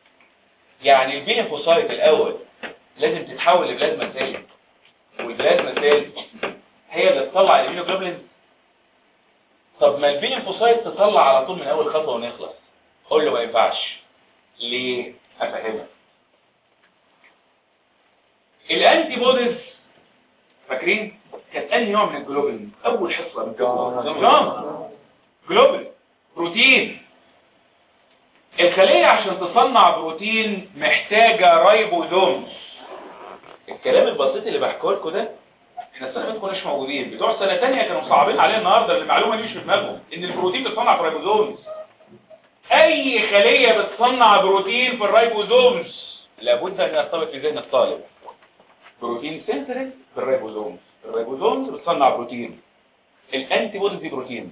يعني البيلينفوسايت الاول لازم تتحول لبلازما سيل والبلازما سيل هي اللي تطلع الاميونوجلوبولين طب ما البيلينفوسايت تطلع على طول من اول خطوه ونخلص قول له ما ينفعش ليه افهمك الانتي بوديز فاكرين كانت انهي نوع من الجلوبين اول حصه من الجلوبين جام جلوبين بروتين الخليه عشان تصنع بروتين محتاجه رايبوزومز الكلام البسيط اللي بحكيه لكم ده احنا السنه ما كناش موجودين بتوع سنه ثانيه كانوا صعبين علينا النهارده المعلومه دي مش في دماغهم ان البروتين بيتصنع في رايبوزومز اي خليه بتصنع بروتين في الرايبوزومز لابد ان يرتبط في ذهن الطالب بروتين سنترال في الريبوزوم الريبوزوم بتصنع بروتين الانتي بوديز دي بروتين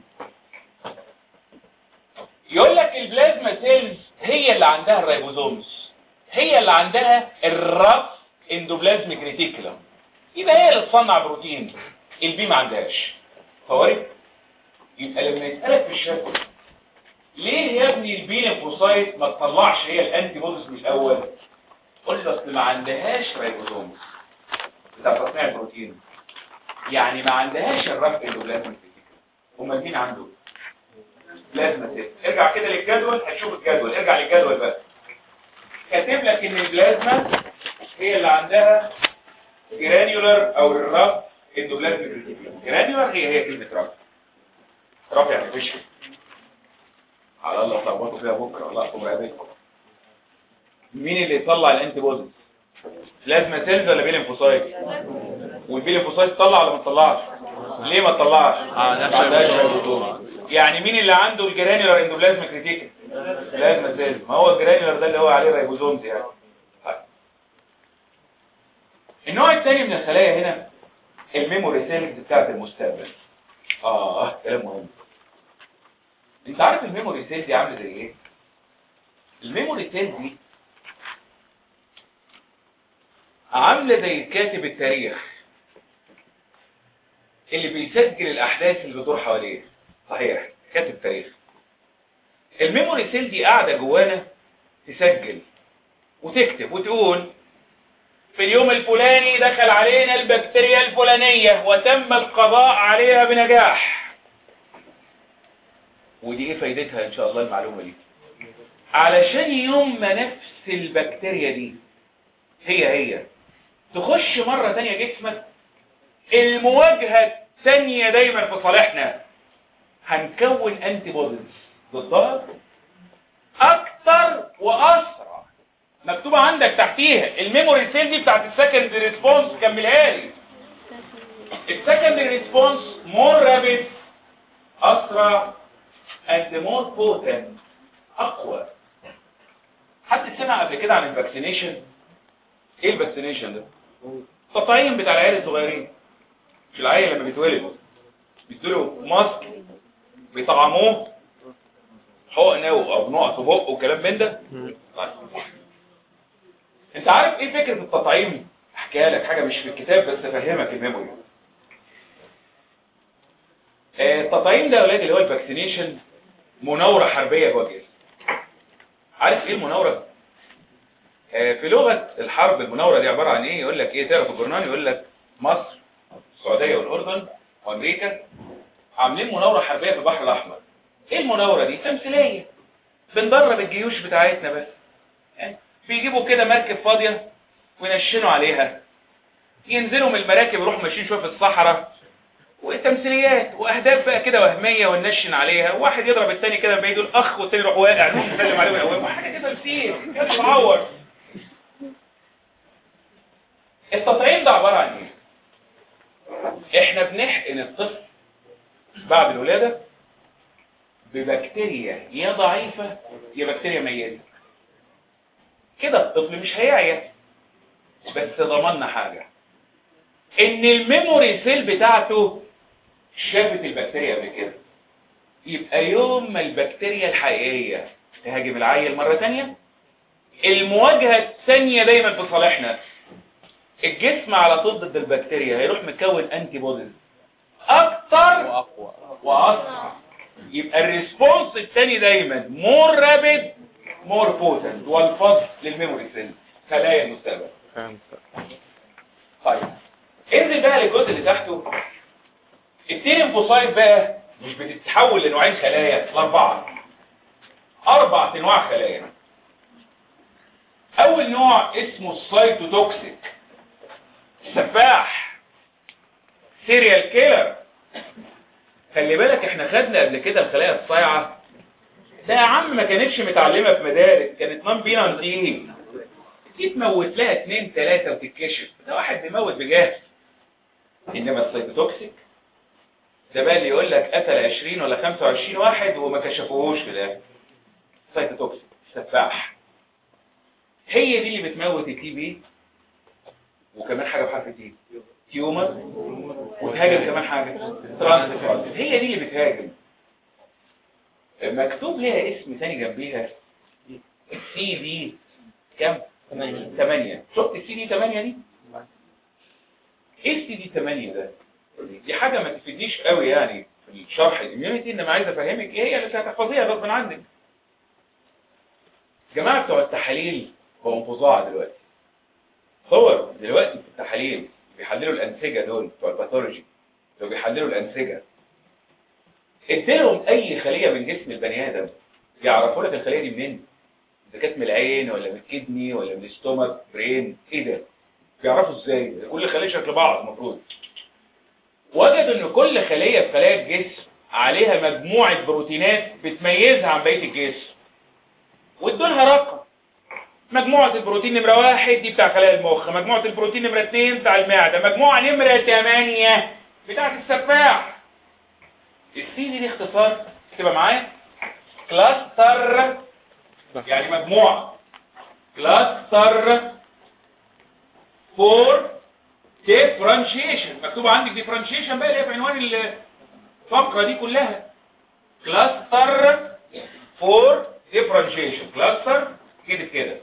يقول لك البلازما سيلز هي اللي عندها الريبوزومز هي اللي عندها الرف اندوبلازميك ريتيكولم يبقى هي اللي تصنع بروتين البي ما عندهاش فوارق يبقى لما يسألك في الشكل ليه يا ابني البي ليمفوسايت ما تطلعش هي الانتي بوديز من الاول قل له اصل ما عندهاش ريبوزومز بتاع تصنيع البروتين يعني ما عندهاش الرف اندوبلازميك امال مين عنده بلازما سيل ارجع كده للجدول هتشوف الجدول ارجع للجدول بقى كاتب لك ان البلازما هي اللي عندها جرانيولر او الرف اندوبلازميك ريتيكولم جرانيولر هي هي كلمه رف رف يعني فشل على الله تلخبطوا فيها بكره الله يقوم رقبتكم مين اللي يطلع الانتي بوديز لازمه سيلز ولا بيلينفوسايت والبيلينفوسايت تطلع ولا ما تطلعش ليه ما تطلعش آه، نفس ما عندهاش الريبوزوم. ريبوزوم. يعني مين اللي عنده الجرانيولار اندوبلازميك ريتيكل لازمه سيلز ما هو الجرانيولار ده اللي هو عليه ريبوزومز يعني طيب. النوع الثاني من الخلايا هنا الميموري سيلز بتاعت المستقبل اه كلام مهم انت عارف الميموري سيل دي عامله زي ايه الميموري سيل دي عامله زي كاتب التاريخ اللي بيسجل الاحداث اللي بتدور حواليه صحيح كاتب تاريخ الميموري سيل دي قاعده جوانا تسجل وتكتب وتقول في اليوم الفلاني دخل علينا البكتيريا الفلانية وتم القضاء عليها بنجاح ودي ايه فايدتها ان شاء الله المعلومة دي علشان يوم ما نفس البكتيريا دي هي هي تخش مرة تانية جسمك المواجهة الثانية دايما في صالحنا هنكون انتي بوديز ضدها اكتر واسرع مكتوبة عندك تحتيها الميموري سيل دي بتاعت السكند ريسبونس كملها لي السكند ريسبونس مور رابيد اسرع and more potent اقوى حد سمع قبل كده عن الفاكسينيشن ايه الفاكسينيشن ده التطعيم بتاع العيال الصغيرين مش العيال لما بيتولدوا بيدوا ماسك بيطعموه حقنه او نقط بق وكلام من ده طيب. انت عارف ايه فكرة التطعيم احكيها لك حاجة مش في الكتاب بس افهمك الميموري آه، التطعيم ده يا ولاد اللي هو الفاكسينيشن مناورة حربية جوه الجسم عارف ايه المناورة آه، في لغة الحرب المناورة دي عبارة عن ايه يقول لك ايه تعرف الجورنال يقول لك مصر السعودية والاردن وامريكا عاملين مناورة حربية في البحر الاحمر ايه المناورة دي تمثيلية بندرب الجيوش بتاعتنا بس يعني بيجيبوا كده مركب فاضية وينشنوا عليها ينزلوا من المراكب يروحوا ماشيين شوية في الصحراء وتمثيليات واهداف بقى كده وهميه وننشن عليها واحد يضرب التاني كده من بعيد يقول اخ والتاني يروح واقع نقوم نسلم عليه ويقومه حاجه كده تمثيل كده تتعور التطعيم ده عباره عن ايه احنا بنحقن الطفل بعد الولاده ببكتيريا يا ضعيفه يا بكتيريا ميته كده الطفل مش هيعيا بس ضمننا حاجه ان الميموري سيل بتاعته شافت البكتيريا قبل كده يبقى يوم ما البكتيريا الحقيقية تهاجم العيل مرة تانية المواجهة الثانية دايما في صالحنا الجسم على طول ضد البكتيريا هيروح مكون انتي بوديز اكتر واقوى واسرع يبقى الريسبونس الثاني دايما مور رابيد مور بوتنت والفضل للميموري سيل خلايا المستقبل فهمت طيب انزل بقى للجزء اللي تحته التيرنفوسايت بقى مش بتتحول لنوعين خلايا لاربعه اربع انواع خلايا اول نوع اسمه السايتوتوكسيك سفاح سيريال كيلر خلي بالك احنا خدنا قبل كده الخلايا الصايعه ده يا عم ما كانتش متعلمه في مدارس كانت نون بينا دي دي تموت لها اتنين تلاته وتتكشف ده واحد بيموت بجهل انما السايتوتوكسيك ده بقى اللي يقول لك قتل 20 ولا 25 واحد وما كشفوهوش في الاخر سايتوتوكسيك سفاح هي دي اللي بتموت التي بي وكمان حاجه بحرف تي تيومر وتهاجم كمان حاجه ترانسفيرز هي دي اللي بتهاجم مكتوب ليها اسم تاني جنبيها سي دي كام 8 8 شفت السي دي 8 دي ايه السي دي 8 ده دي حاجه ما تفيدنيش قوي يعني في الشرح الاميونيتي انما عايز افهمك ايه هي اللي هتحفظيها غصب عنك جماعه بتوع التحاليل بقوا فظاع دلوقتي صور دلوقتي في التحاليل بيحللوا الانسجه دول بتوع الباثولوجي لو بيحللوا الانسجه اديلهم اي خليه من جسم البني ادم يعرفوا لك الخليه دي منين اذا كانت من العين ولا من الكدني ولا من الاستومك برين ايه ده بيعرفوا ازاي ده كل خليه شكل بعض المفروض وجدوا ان كل خليه في خلايا الجسم عليها مجموعه بروتينات بتميزها عن بقيه الجسم وادوا لها رقم مجموعة البروتين نمرة واحد دي بتاع خلايا المخ مجموعة البروتين نمرة اتنين بتاع المعدة مجموعة نمرة تمانية بتاعة السفاح السي دي دي اختصار تبقى معايا كلاستر يعني مجموعة كلاستر فور ديفرنشيشن مكتوب عندك ديفرنشيشن بقى اللي هي في عنوان الفقرة دي كلها كلاستر فور ديفرنشيشن كلاستر كده كده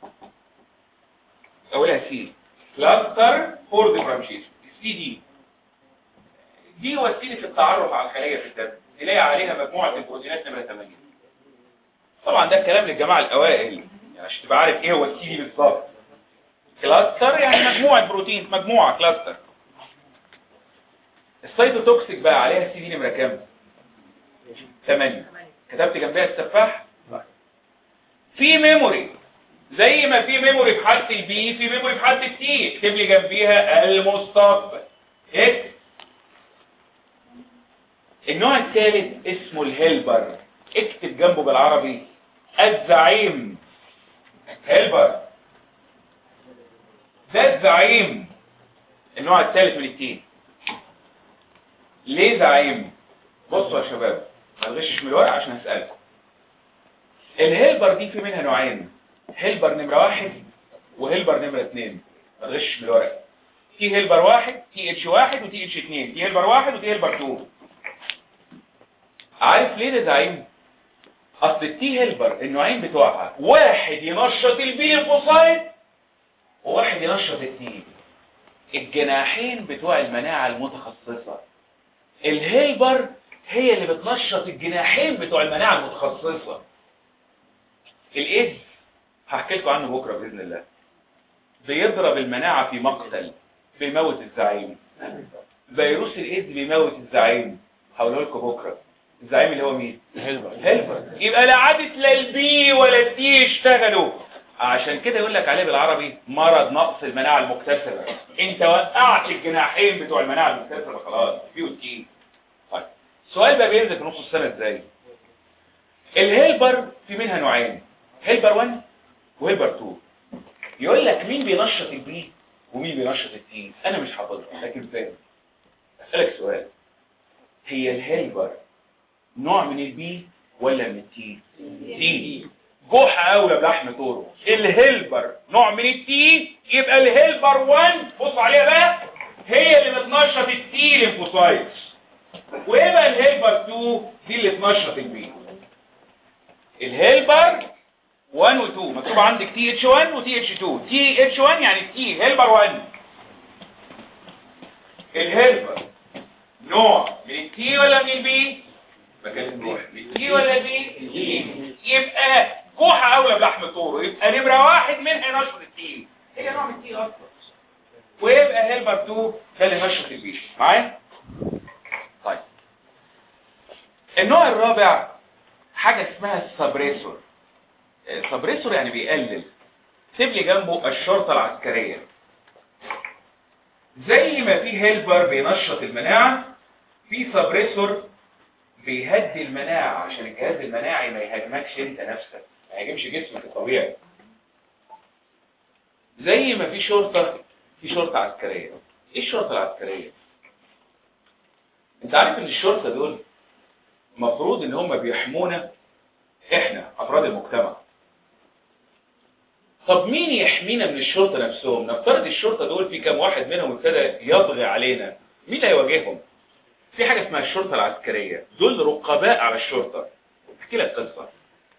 اولها سي كلاستر فور ديفرنشيشن السي دي دي وسيله التعرف على الخليه في الدم تلاقي عليها مجموعه البروتينات نمره 8 طبعا ده الكلام للجماعه الاوائل يعني عشان تبقى عارف ايه هو السي دي بالظبط كلاستر يعني مجموعه بروتين مجموعه كلاستر السيتوتوكسيك بقى عليها السي دي نمره كام 8 كتبت جنبها السفاح في ميموري زي ما في ميموري في حالة البي في ميموري في حالة التي اكتب لي جنبيها المستقبل اكتب النوع الثالث اسمه الهيلبر اكتب جنبه بالعربي الزعيم هيلبر ده الزعيم النوع الثالث من التين ليه زعيم بصوا يا شباب ما تغشش من الورق عشان هسألكم الهيلبر دي في منها نوعين هيلبر نمرة واحد وهيلبر نمرة اتنين ما تغشش من الورق تي هيلبر واحد تي اتش واحد وتي اتش اتنين تي هيلبر واحد وتي هيلبر اتنين عارف ليه ده زعيم اصل التي هيلبر النوعين بتوعها واحد ينشط البي ليمفوسايت وواحد ينشط التي الجناحين بتوع المناعة المتخصصة الهيلبر هي اللي بتنشط الجناحين بتوع المناعة المتخصصة الايدز هحكي لكم عنه بكرة بإذن الله بيضرب المناعة في مقتل بيموت الزعيم فيروس الايدز بيموت الزعيم هقوله لكم بكرة الزعيم اللي هو مين هيلبر هيلبر يبقى لا عادت لا البي ولا التي يشتغلوا عشان كده يقول لك عليه بالعربي مرض نقص المناعة المكتسبة انت وقعت الجناحين بتوع المناعة المكتسبة خلاص بي والتي طيب السؤال بقى بينزل في نص السنة ازاي الهيلبر في منها نوعين هيلبر 1 وهيلبر 2 يقول لك مين بينشط البي ومين بينشط التي انا مش حافظها لكن فاهم اسالك سؤال هي الهيلبر نوع من البي ولا من التي تي جحا اولى بلحم طوره الهيلبر نوع من التي يبقى الهيلبر 1 بص عليها بقى هي اللي بتنشط التي ليمفوسايتس ويبقى الهيلبر 2 دي اللي تنشط البي الهيلبر 1 و 2 مكتوب عندك تي اتش 1 وتي اتش 2 تي اتش 1 يعني تي هيلبر 1 الهيلبر نوع من التي ولا من البي بكلم روح من التي ولا بي تي يبقى كوحة اولى بلحم طوره يبقى نمرة واحد منها نشر التين هي نوع من التين اصلا ويبقى هيلبر 2 ده اللي نشر البيش معايا طيب النوع الرابع حاجة اسمها السبريسور السبريسور يعني بيقلل سيب لي جنبه الشرطة العسكرية زي ما في هيلبر بينشط المناعة في سبريسور بيهدي المناعة عشان الجهاز المناعي ما يهاجمكش انت نفسك ما يهاجمش جسمك الطبيعي زي ما في شرطة في شرطة عسكرية ايه الشرطة العسكرية انت عارف ان الشرطة دول مفروض ان هم بيحمونا احنا افراد المجتمع طب مين يحمينا من الشرطة نفسهم نفترض الشرطة دول في كام واحد منهم ابتدى يطغي علينا مين اللي هيواجههم في حاجة اسمها الشرطة العسكرية دول رقباء على الشرطة احكي لك قصة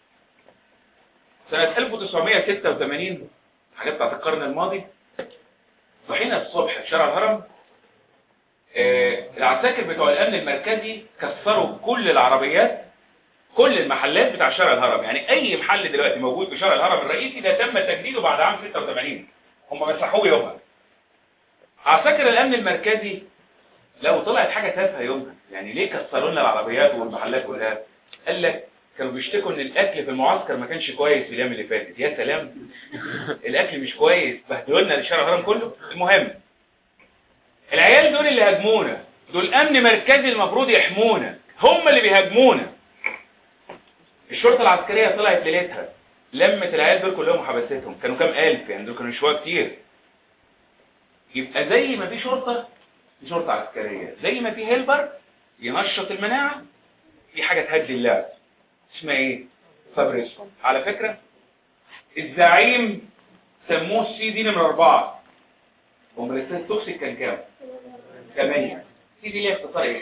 سنة 1986 حاجات بتاعت القرن الماضي صحينا الصبح في شارع الهرم آه العساكر بتوع الامن المركزي كسروا كل العربيات كل المحلات بتاع شارع الهرم يعني اي محل دلوقتي موجود في شارع الهرم الرئيسي ده تم تجديده بعد عام 86 هم مسحوه يومها عساكر الامن المركزي لو طلعت حاجة تافهة يومها يعني ليه كسروا لنا العربيات والمحلات كلها قال لك كانوا بيشتكوا ان الاكل في المعسكر ما كانش كويس في الايام اللي فاتت يا سلام الاكل مش كويس بهدلوا لنا شارع الهرم كله المهم العيال دول اللي هاجمونا دول امن مركزي المفروض يحمونا هم اللي بيهاجمونا الشرطة العسكرية طلعت ليلتها لمت العيال دول كلهم وحبستهم كانوا كام الف يعني دول كانوا شوية كتير يبقى زي ما في شرطة في شرطة عسكرية زي ما في هيلبر ينشط المناعة في حاجة تهدي اللعب اسمها ايه فابريسو على فكرة الزعيم سموه السي دي نمرة اربعة ومرسال توكسيك كان كام ثمانية سي دي ليه اختصار ايه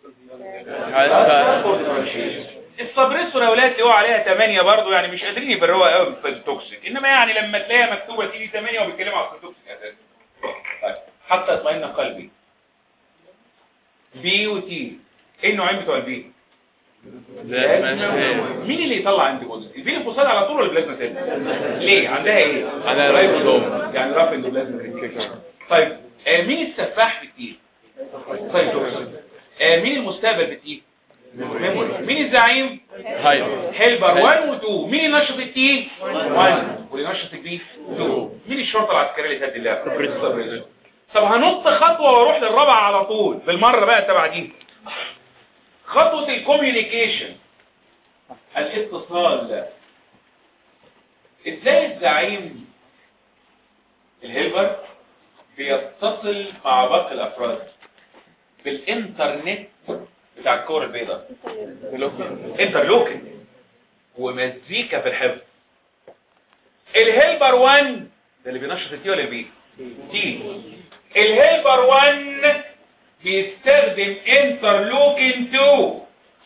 السبريسور يا اولاد تقوا عليها 8 برضه يعني مش قادرين يبروها قوي في التوكسيك انما يعني لما تلاقيها مكتوبه سي دي 8 وبيتكلموا على التوكسيك اساسا طيب حتى اطمئن قلبي بي وتي ايه النوعين بتوع البي مين اللي يطلع انتي بوديز البي الفوسفات على طول ولا البلازما سيل ليه عندها ايه عندها رايبوزوم. يعني رافع البلازما طيب آه مين السفاح في التي سايتوكسين آه مين المستقبل في التي ميموري مين الزعيم هايدر هيلبر 1 و 2 مين ينشط التي 1 واللي ينشط البي 2 مين الشرطه العسكريه اللي تهدي اللعب سبريسور. طب هنط خطوه واروح للرابعه على طول بالمره بقى تبع دي خطوه الكوميونيكيشن الاتصال ازاي الزعيم الهيلبر بيتصل مع باقي الافراد بالانترنت بتاع الكور البيضاء انترلوكن ومزيكا في الحفظ الهيلبر 1 ده اللي بينشط التي ولا البي تي الهيلبر 1 بيستخدم انترلوكين 2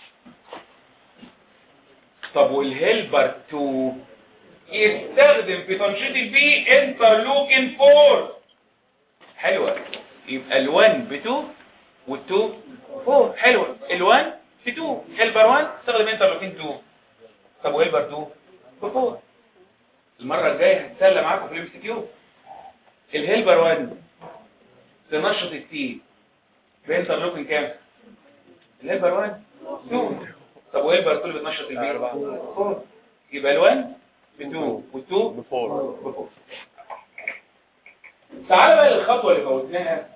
طب والهيلبر 2 يستخدم في تنشيط البي انترلوكين 4 حلوة يبقى ال1 ب 2 وال2 4 حلوة ال1 ب 2 هيلبر 1 استخدم انترلوكين 2 طب وهيلبر 2 ب 4 المرة الجاية هتسلى معاكم في الام سي كيو الهيلبر 1 تنشط التي بانترلوكين كام الهيلبر 1 2 طب وهيلبر 2 اللي بتنشط البي 4 يبقى ال1 ب 2 وال2 بفور بفور تعال بقى للخطوة اللي فوتناها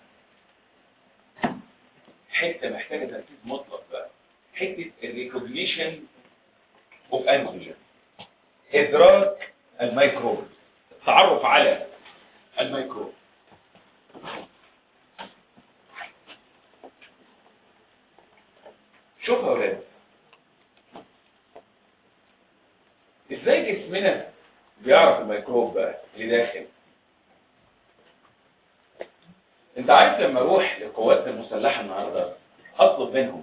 حتة محتاجة تركيز مطلق بقى حتة الريكوجنيشن اوف انتيجين ادراك الميكروب التعرف على الميكروب شوف يا ولاد ازاي جسمنا بيعرف الميكروب بقى اللي داخل انت عارف لما اروح لقواتنا المسلحه النهارده اطلب منهم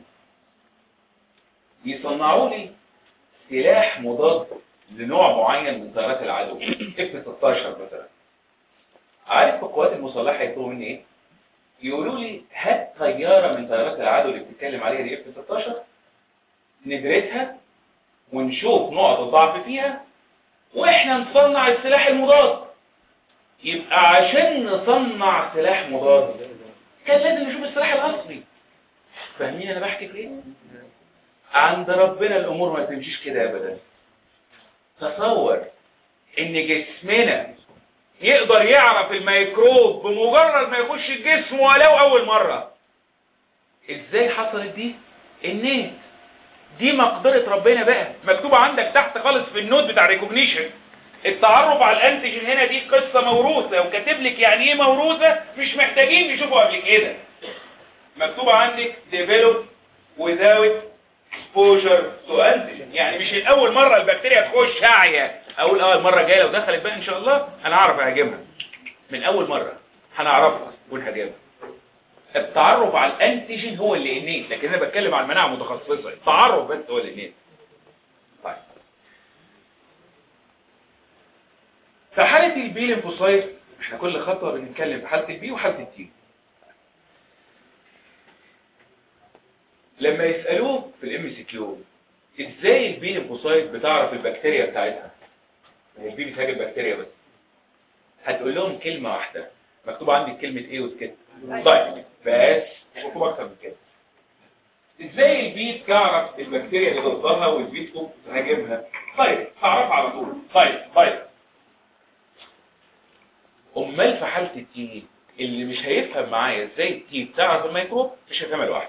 يصنعوا لي سلاح مضاد لنوع معين من طيارات العدو اف 16 مثلا عارف القوات المسلحه يطلبوا مني ايه يقولوا لي هات طياره من طيارات العدو اللي بتتكلم عليها دي اف 16 ندرسها ونشوف نقط الضعف فيها واحنا نصنع السلاح المضاد يبقى عشان نصنع سلاح مضاد كان لازم نشوف السلاح الاصلي فاهمين انا بحكي في ايه عند ربنا الامور ما تمشيش كده ابدا تصور ان جسمنا يقدر يعرف الميكروب بمجرد ما يخش الجسم ولو اول مرة ازاي حصلت دي النت دي مقدرة ربنا بقى مكتوبة عندك تحت خالص في النوت بتاع ريكوجنيشن التعرف على الانتيجين هنا دي قصة موروثة وكاتب لك يعني ايه موروثة مش محتاجين نشوفه قبل كده مكتوبة عندك develop without exposure to antigen يعني مش الاول مرة البكتيريا تخش هاعية اقول اه المرة الجاية لو دخلت بقى ان شاء الله انا اعرف اهاجمها من اول مرة هنعرفها ونهاجمها التعرف على الانتيجين هو اللي انيت لكن انا بتكلم عن مناعة متخصصة التعرف بس هو اللي انيت طيب في حالة البي ليمفوسايت احنا كل خطوة بنتكلم في حالة البي وحالة التي لما يسألوه في الام سي كيو ازاي البي ليمفوسايت بتعرف البكتيريا بتاعتها هي البي بتهاجم بكتيريا بس هتقول لهم كلمة واحدة مكتوب عندي كلمة ايه وسكت طيب بس مش مكتوب اكتر من كده ازاي البي تعرف البكتيريا اللي ضدها والبي تقوم تهاجمها طيب تعرفها على طول طيب طيب امال في حالة التي اللي مش هيفهم معايا ازاي التي بتعرف الميكروب مش هيفهمها لوحده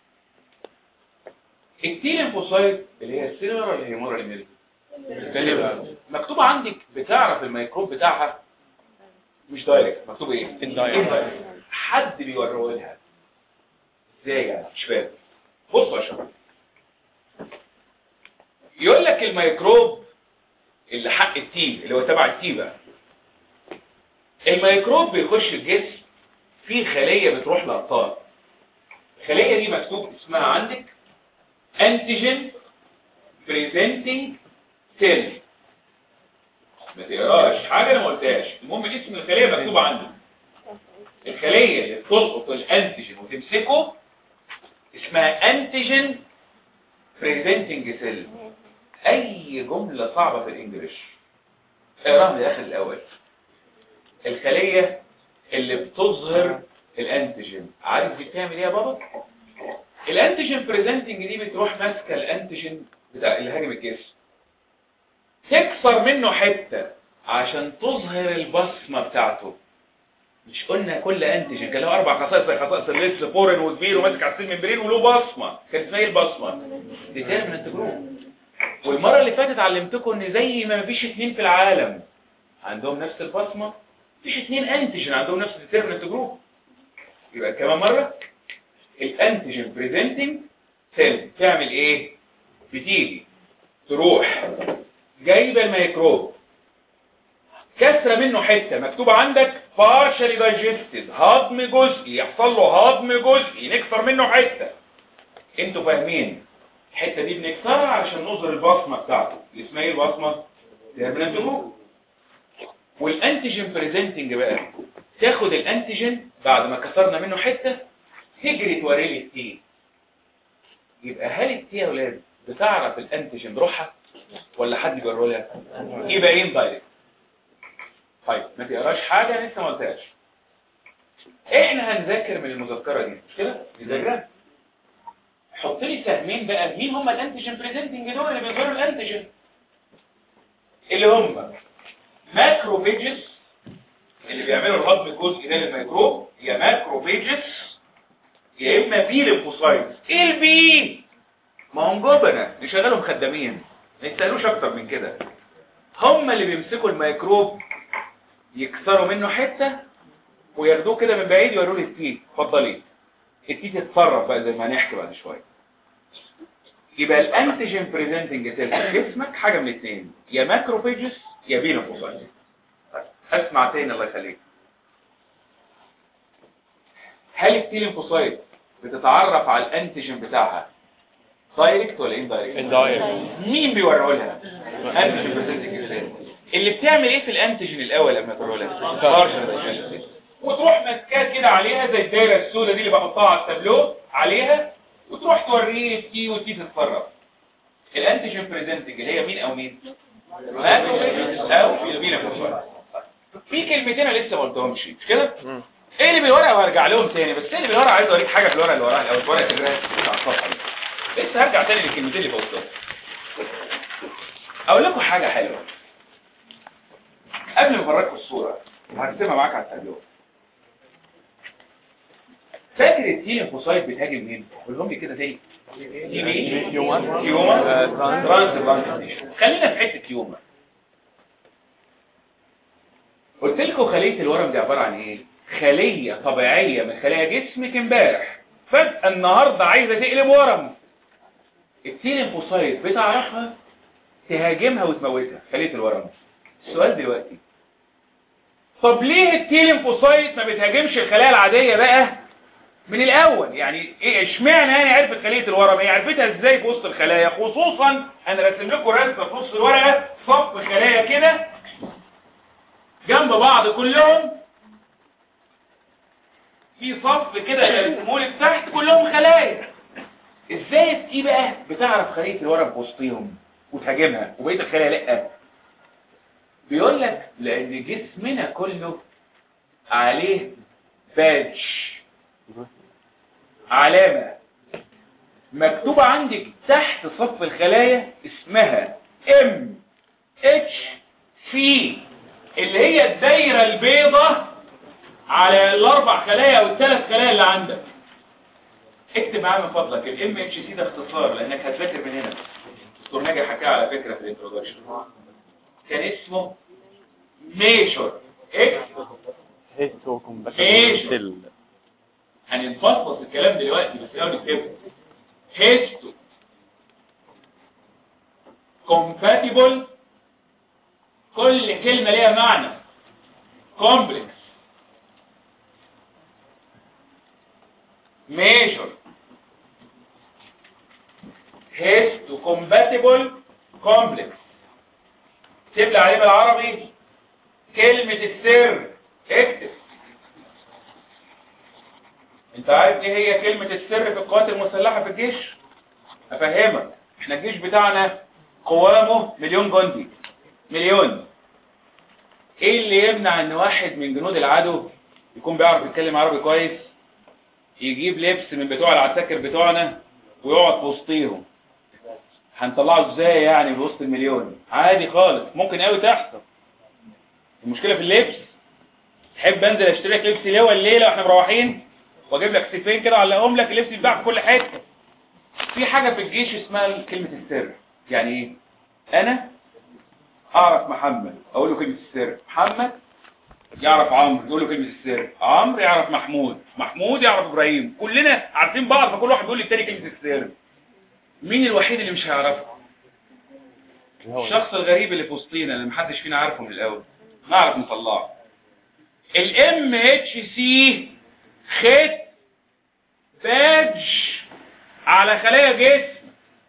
التي ليمفوسايت اللي هي السيلولار اللي هي مورا الميلك مكتوب عندك بتعرف الميكروب بتاعها مش دايركت مكتوب ايه Indirect. حد بيوريه لها ازاي يعني مش فاهم بصوا يا شباب يقول لك الميكروب اللي حق التي اللي هو تبع التي بقى الميكروب بيخش الجسم في خلية بتروح لأبطال الخلية دي مكتوب اسمها عندك انتيجين بريزنتنج سيل ما تقراش حاجة انا ما قلتهاش المهم اسم الخلية مكتوب عندك الخلية اللي بتلقط الانتيجين وتمسكه اسمها انتيجين بريزنتنج سيل اي جملة صعبة في الانجليش اقراها من الاخر الاول الخلية اللي بتظهر الانتيجين عارف دي بتعمل ايه يا بابا الانتيجين بريزنتنج دي بتروح ماسكه الانتيجين بتاع اللي هاجم الجسم تكسر منه حته عشان تظهر البصمه بتاعته مش قلنا كل انتيجين كان له اربع خصائص زي خصائص الليس فورن وكبير وماسك على السيل ممبرين وله بصمه كانت اسمها ايه البصمه دي تيرمنت جروب والمره اللي فاتت علمتكم ان زي ما مفيش اتنين في العالم عندهم نفس البصمه مفيش اتنين انتيجين عندهم نفس الديترمنت جروب يبقى كمان مرة الانتيجين بريزنتنج سيل تعمل ايه بتيجي تروح جايبه الميكروب كسره منه حته مكتوب عندك partially digested هضم جزئي يحصل له هضم جزئي نكسر منه حته انتوا فاهمين الحته دي بنكسرها عشان نظهر البصمه بتاعته اللي اسمها ايه البصمه ديرمنت جروب والانتيجين بريزنتنج بقى تاخد الانتيجين بعد ما كسرنا منه حتة تجري توري لي التي يبقى هل التي يا ولاد بتعرف الانتيجين بروحها ولا حد بيوريه لها يبقى ايه دايركت طيب ما تقراش حاجة انا لسه ما قلتهاش احنا هنذاكر من المذكرة دي مش كده نذاكرها حط لي سهمين بقى مين هم الانتيجين بريزنتنج دول اللي بيظهروا الانتيجين اللي هم ماكروفيجز اللي بيعملوا الهضم الجزئي ده للميكروب يا ماكروفيجز يا اما بي ليمفوسايتس ايه البي ما هم جبنة يشغلهم خدامين ما يستاهلوش اكتر من كده هم اللي بيمسكوا الميكروب يكسروا منه حتة وياخدوه كده من بعيد يوروا لي التي اتفضلي التي تتصرف بقى زي ما هنحكي بعد شويه يبقى الانتيجين بريزنتنج سيل في جسمك حاجه من الاثنين يا ماكروفيجز يا بي ليمفوسايتس اسمع تاني الله يخليك هل التي ليمفوسايت بتتعرف على الانتيجين بتاعها دايركت ولا اندايركت Indirect. مين بيوريه لها انتيجين بريزنتنج سيل اللي بتعمل ايه في الانتيجين الاول لما توريه لها بارشل دايجيشن وتروح ماسكاه كده عليها زي الدايره السوداء دي اللي بحطها على التابلو عليها وتروح توريه التي والتي تتصرف الانتيجين بريزنتنج اللي هي مين او مين ماكروفيج او فيلوفوسايت في كلمتين انا لسه ما قلتهمش مش كده ايه اللي بالورقه وهرجع لهم تاني بس اللي بالورقه عايز اوريك حاجه في الورقه اللي وراها الاول ورقه الرسم بتاع الصفحه دي لسه هرجع تاني للكلمتين اللي بقولهم اقول لكم حاجه حلوه قبل ما افرجكم الصوره هرسمها معاك على التابلو فاكر التيلينفوسايت بتهاجم مين؟ قولهم لي كده تاني تي بي هيومن. هيومن آه، ترانس. ترانسبلانتيشن خلينا في حته هيومن قلت لكم خليه الورم دي عباره عن ايه خليه طبيعيه من خلايا جسمك امبارح فجاه النهارده عايزه تقلب ورم التيلينفوسايت بتعرفها تهاجمها وتموتها خليه الورم السؤال دلوقتي طب ليه التيلينفوسايت ما بتهاجمش الخلايا العاديه بقى من الاول يعني ايه اشمعنى يعني عرفت خليه الورم هي عرفتها ازاي في وسط الخلايا خصوصا انا رسم لكم رسمه في نص الورقه صف خلايا كده جنب بعض كلهم في صف كده رسموا لي تحت كلهم خلايا ازاي دي بقى بتعرف خليه الورم في وسطهم وتهاجمها وبقيه الخلايا لا بيقول لك لان جسمنا كله عليه بادج علامة مكتوبة عندك تحت صف الخلايا اسمها ام اتش سي اللي هي الدايرة البيضة على الاربع خلايا او الثلاث خلايا اللي عندك اكتب معايا من فضلك الام اتش سي ده اختصار لانك هتذاكر من هنا دكتور ناجي حكاها على فكرة في الانترودكشن كان اسمه ميشور اكس هيستو ماشي. كومباتبل هنفصص الكلام دلوقتي بس الاول نكتبه هيستو compatible كل كلمة ليها معنى complex measure هيستو compatible complex تبلع عليه بالعربي كلمة السر اكتب انت عارف ايه هي كلمة السر في القوات المسلحة في الجيش افهمك احنا الجيش بتاعنا قوامه مليون جندي مليون ايه اللي يمنع ان واحد من جنود العدو يكون بيعرف يتكلم عربي كويس يجيب لبس من بتوع العساكر بتوعنا ويقعد في وسطيهم هنطلعه ازاي يعني بوسط المليون عادي خالص ممكن قوي تحصل المشكلة في اللبس تحب انزل اشتري لك لبس ليه الليله واحنا مروحين واجيب لك سيفين كده علقهم لك اللبس بيتباع في كل حته في حاجه في الجيش اسمها كلمه السر يعني ايه انا اعرف محمد اقول له كلمه السر محمد يعرف عمرو يقول له كلمه السر عمرو يعرف محمود محمود يعرف ابراهيم كلنا عارفين بعض فكل واحد بيقول للتاني كلمه السر مين الوحيد اللي مش هيعرفها الشخص الغريب اللي في وسطينا اللي محدش فينا عارفه من الاول نعرف نطلعه الام اتش سي خط باج على خلايا جسم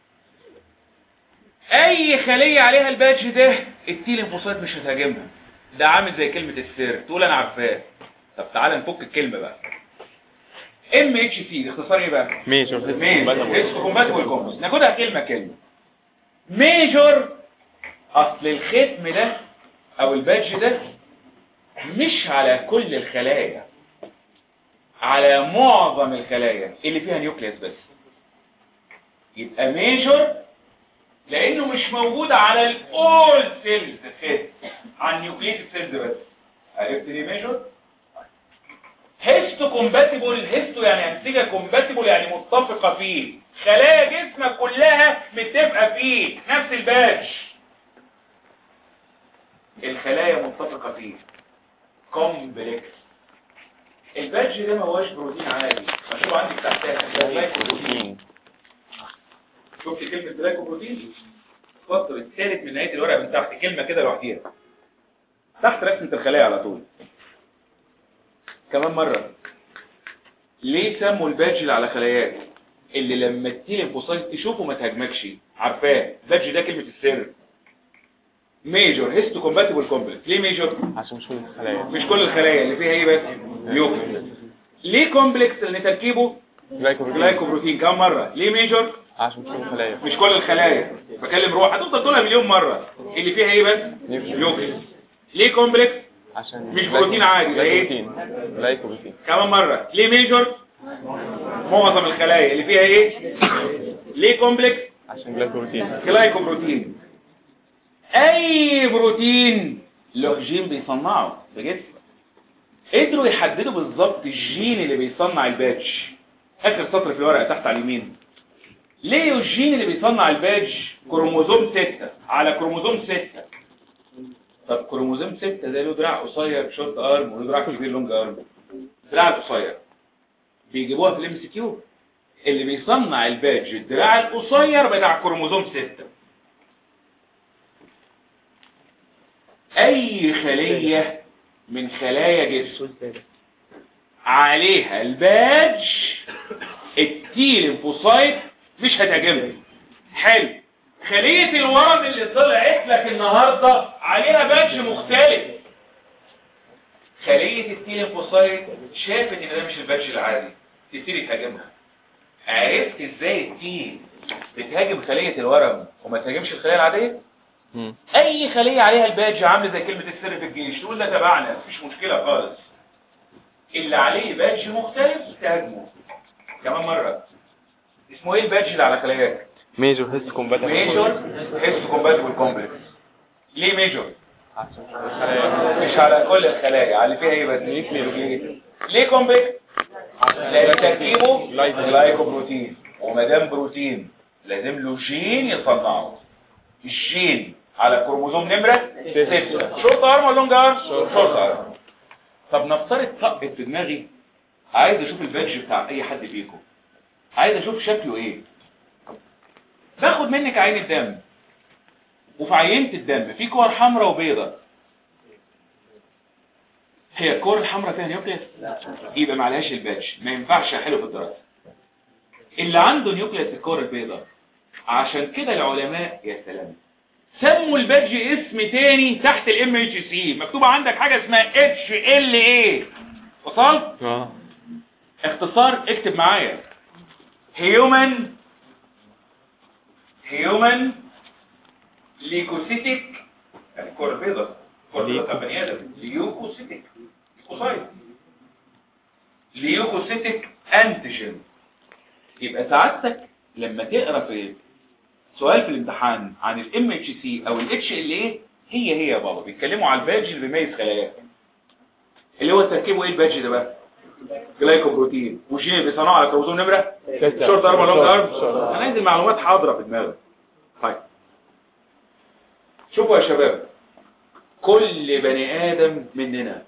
اي خلية عليها الباج ده التيلينفوسايت مش هتهاجمها ده عامل زي كلمة السر تقول انا عارفاه طب تعالى نفك الكلمة بقى ام اتش سي اختصار ايه بقى ميجور ميجور كومباتبل كومبس ناخدها كلمة كلمة ميجور اصل الختم ده او البادج ده مش على كل الخلايا على معظم الخلايا اللي فيها نيوكليس بس يبقى ميجور لانه مش موجود على الاول سيلز الختم على النيوكليس سيلز بس عرفت ليه ميجور هيستو كومباتيبل هيستو يعني انسجه كومباتيبل يعني متفقه فيه خلايا جسمك كلها متفقه فيه نفس الباج الخلايا متفقه فيه كومبلكس الباج ده ما هوش بروتين عادي مكتوب عندك تحتها جلايكوبروتين شفت كلمه جلايكوبروتين السطر الثالث من نهايه الورقه من تحت كلمه كده لوحديها تحت رسمه الخلايا على طول كمان مرة ليه سموا البادج اللي على خلاياك اللي لما التيلينفوسايت تشوفه ما تهاجمكش عارفاه البادج ده كلمة السر ميجور هيستو كومباتيبل كومبلكس ليه ميجور عشان مش كل الخلايا مش كل الخلايا اللي فيها ايه بس نيوكليس ليه كومبلكس لان تركيبه جلايكوبروتين جلايكوبروتين كم مرة ليه ميجور عشان تكون خلايا مش كل الخلايا بكلم روح هتفضل تقولها مليون مرة اللي فيها ايه بس نيوكليس ليه كومبلكس عشان مش بروتين عادي، ده ايه؟ بروتين لايكوبروتين كمان مرة ليه ميجور معظم الخلايا اللي فيها ايه ليه كومبلكس عشان جلايكوبروتين جلايكوبروتين اي بروتين له جين بيصنعه في جسمك قدروا يحددوا بالظبط الجين اللي بيصنع البادج اخر سطر في الورقه تحت على اليمين ليه الجين اللي بيصنع البادج كروموزوم 6 على كروموزوم 6 طب كروموزوم 6 ده له دراع قصير شورت ارم وله دراع كبير لونج ارم دراع القصير بيجيبوها في الام سي كيو اللي بيصنع البادج الدراع القصير بتاع كروموزوم 6 اي خلية من خلايا جسم عليها البادج التي ليمفوسايت مش هتهاجمها حلو خلية الورم اللي طلعت لك النهاردة عليها بادج مختلف خلية التي ليمفوسايت شافت ان ده مش البادج العادي تبتدي تهاجمها عرفت ازاي التي بتهاجم خلية الورم وما تهاجمش الخلية العادية مم. اي خلية عليها البادج عامله زي كلمة السر في الجيش تقول ده تبعنا مفيش مشكلة خالص اللي عليه بادج مختلف تهاجمه كمان مرة اسمه ايه البادج اللي على خلاياك ميجور هيست كومباتبل ميجور هيست كومباتبل كومبلكس ليه ميجور عشان الخلايا مش على كل الخلايا على اللي فيها ايه بس ليه ليه كومبلكس لان تركيبه لايكوبروتين وما دام بروتين لازم له جين يصنعه الجين على كروموزوم نمرة 6 شورت ارم ولا لونج ارم شورت ارم طب نفترض طقت في دماغي عايز اشوف البادج بتاع اي حد فيكم عايز اشوف شكله ايه باخد منك عين الدم وفي عينة الدم في كور حمراء وبيضاء هي الكور الحمراء فيها نيوكليس يبقى ما عليهاش البادج ما ينفعش احله في الدراسة اللي عنده نيوكليس الكور البيضاء عشان كده العلماء يا سلام سموا البادج اسم تاني تحت الام اتش سي مكتوب عندك حاجة اسمها اتش ال اي وصلت اه اختصار اكتب معايا هيومن هيومن ليكوسيتيك يعني الكرة البيضاء الكرة البيضاء بتاع بني ادم ليوكوسيتيك ليكوسايت ليوكوسيتيك انتيجين يبقى سعادتك لما تقرا في سؤال في الامتحان عن الام اتش سي او الاتش ال اي هي هي يا بابا بيتكلموا على الباج اللي بيميز خلاياك اللي هو تركيبه ايه الباج ده بقى جلايكوبروتين والجين اللي بيصنعه على كروموزوم نمره ستة. شورت ارم ولا لونج ارم شورت. انا عايز المعلومات حاضره في دماغك طيب شوفوا يا شباب كل بني ادم مننا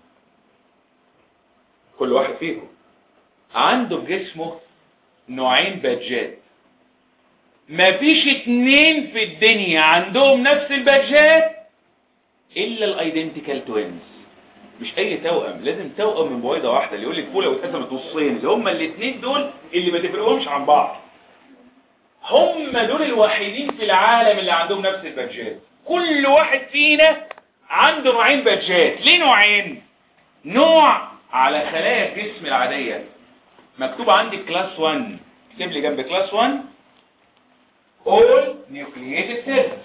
كل واحد فيكم عنده في جسمه نوعين بادجات مفيش اتنين في الدنيا عندهم نفس البادجات الا الايدنتيكال توينز مش اي توأم لازم توأم من بويضة واحدة اللي يقول لك فولة واتقسمت نصين اللي هم الاثنين دول اللي ما تفرقهمش عن بعض هم دول الوحيدين في العالم اللي عندهم نفس البادجات كل واحد فينا عنده نوعين بادجات ليه نوعين نوع على خلايا الجسم العادية مكتوب عندي كلاس 1 اكتب لي جنب كلاس 1 all nucleated cells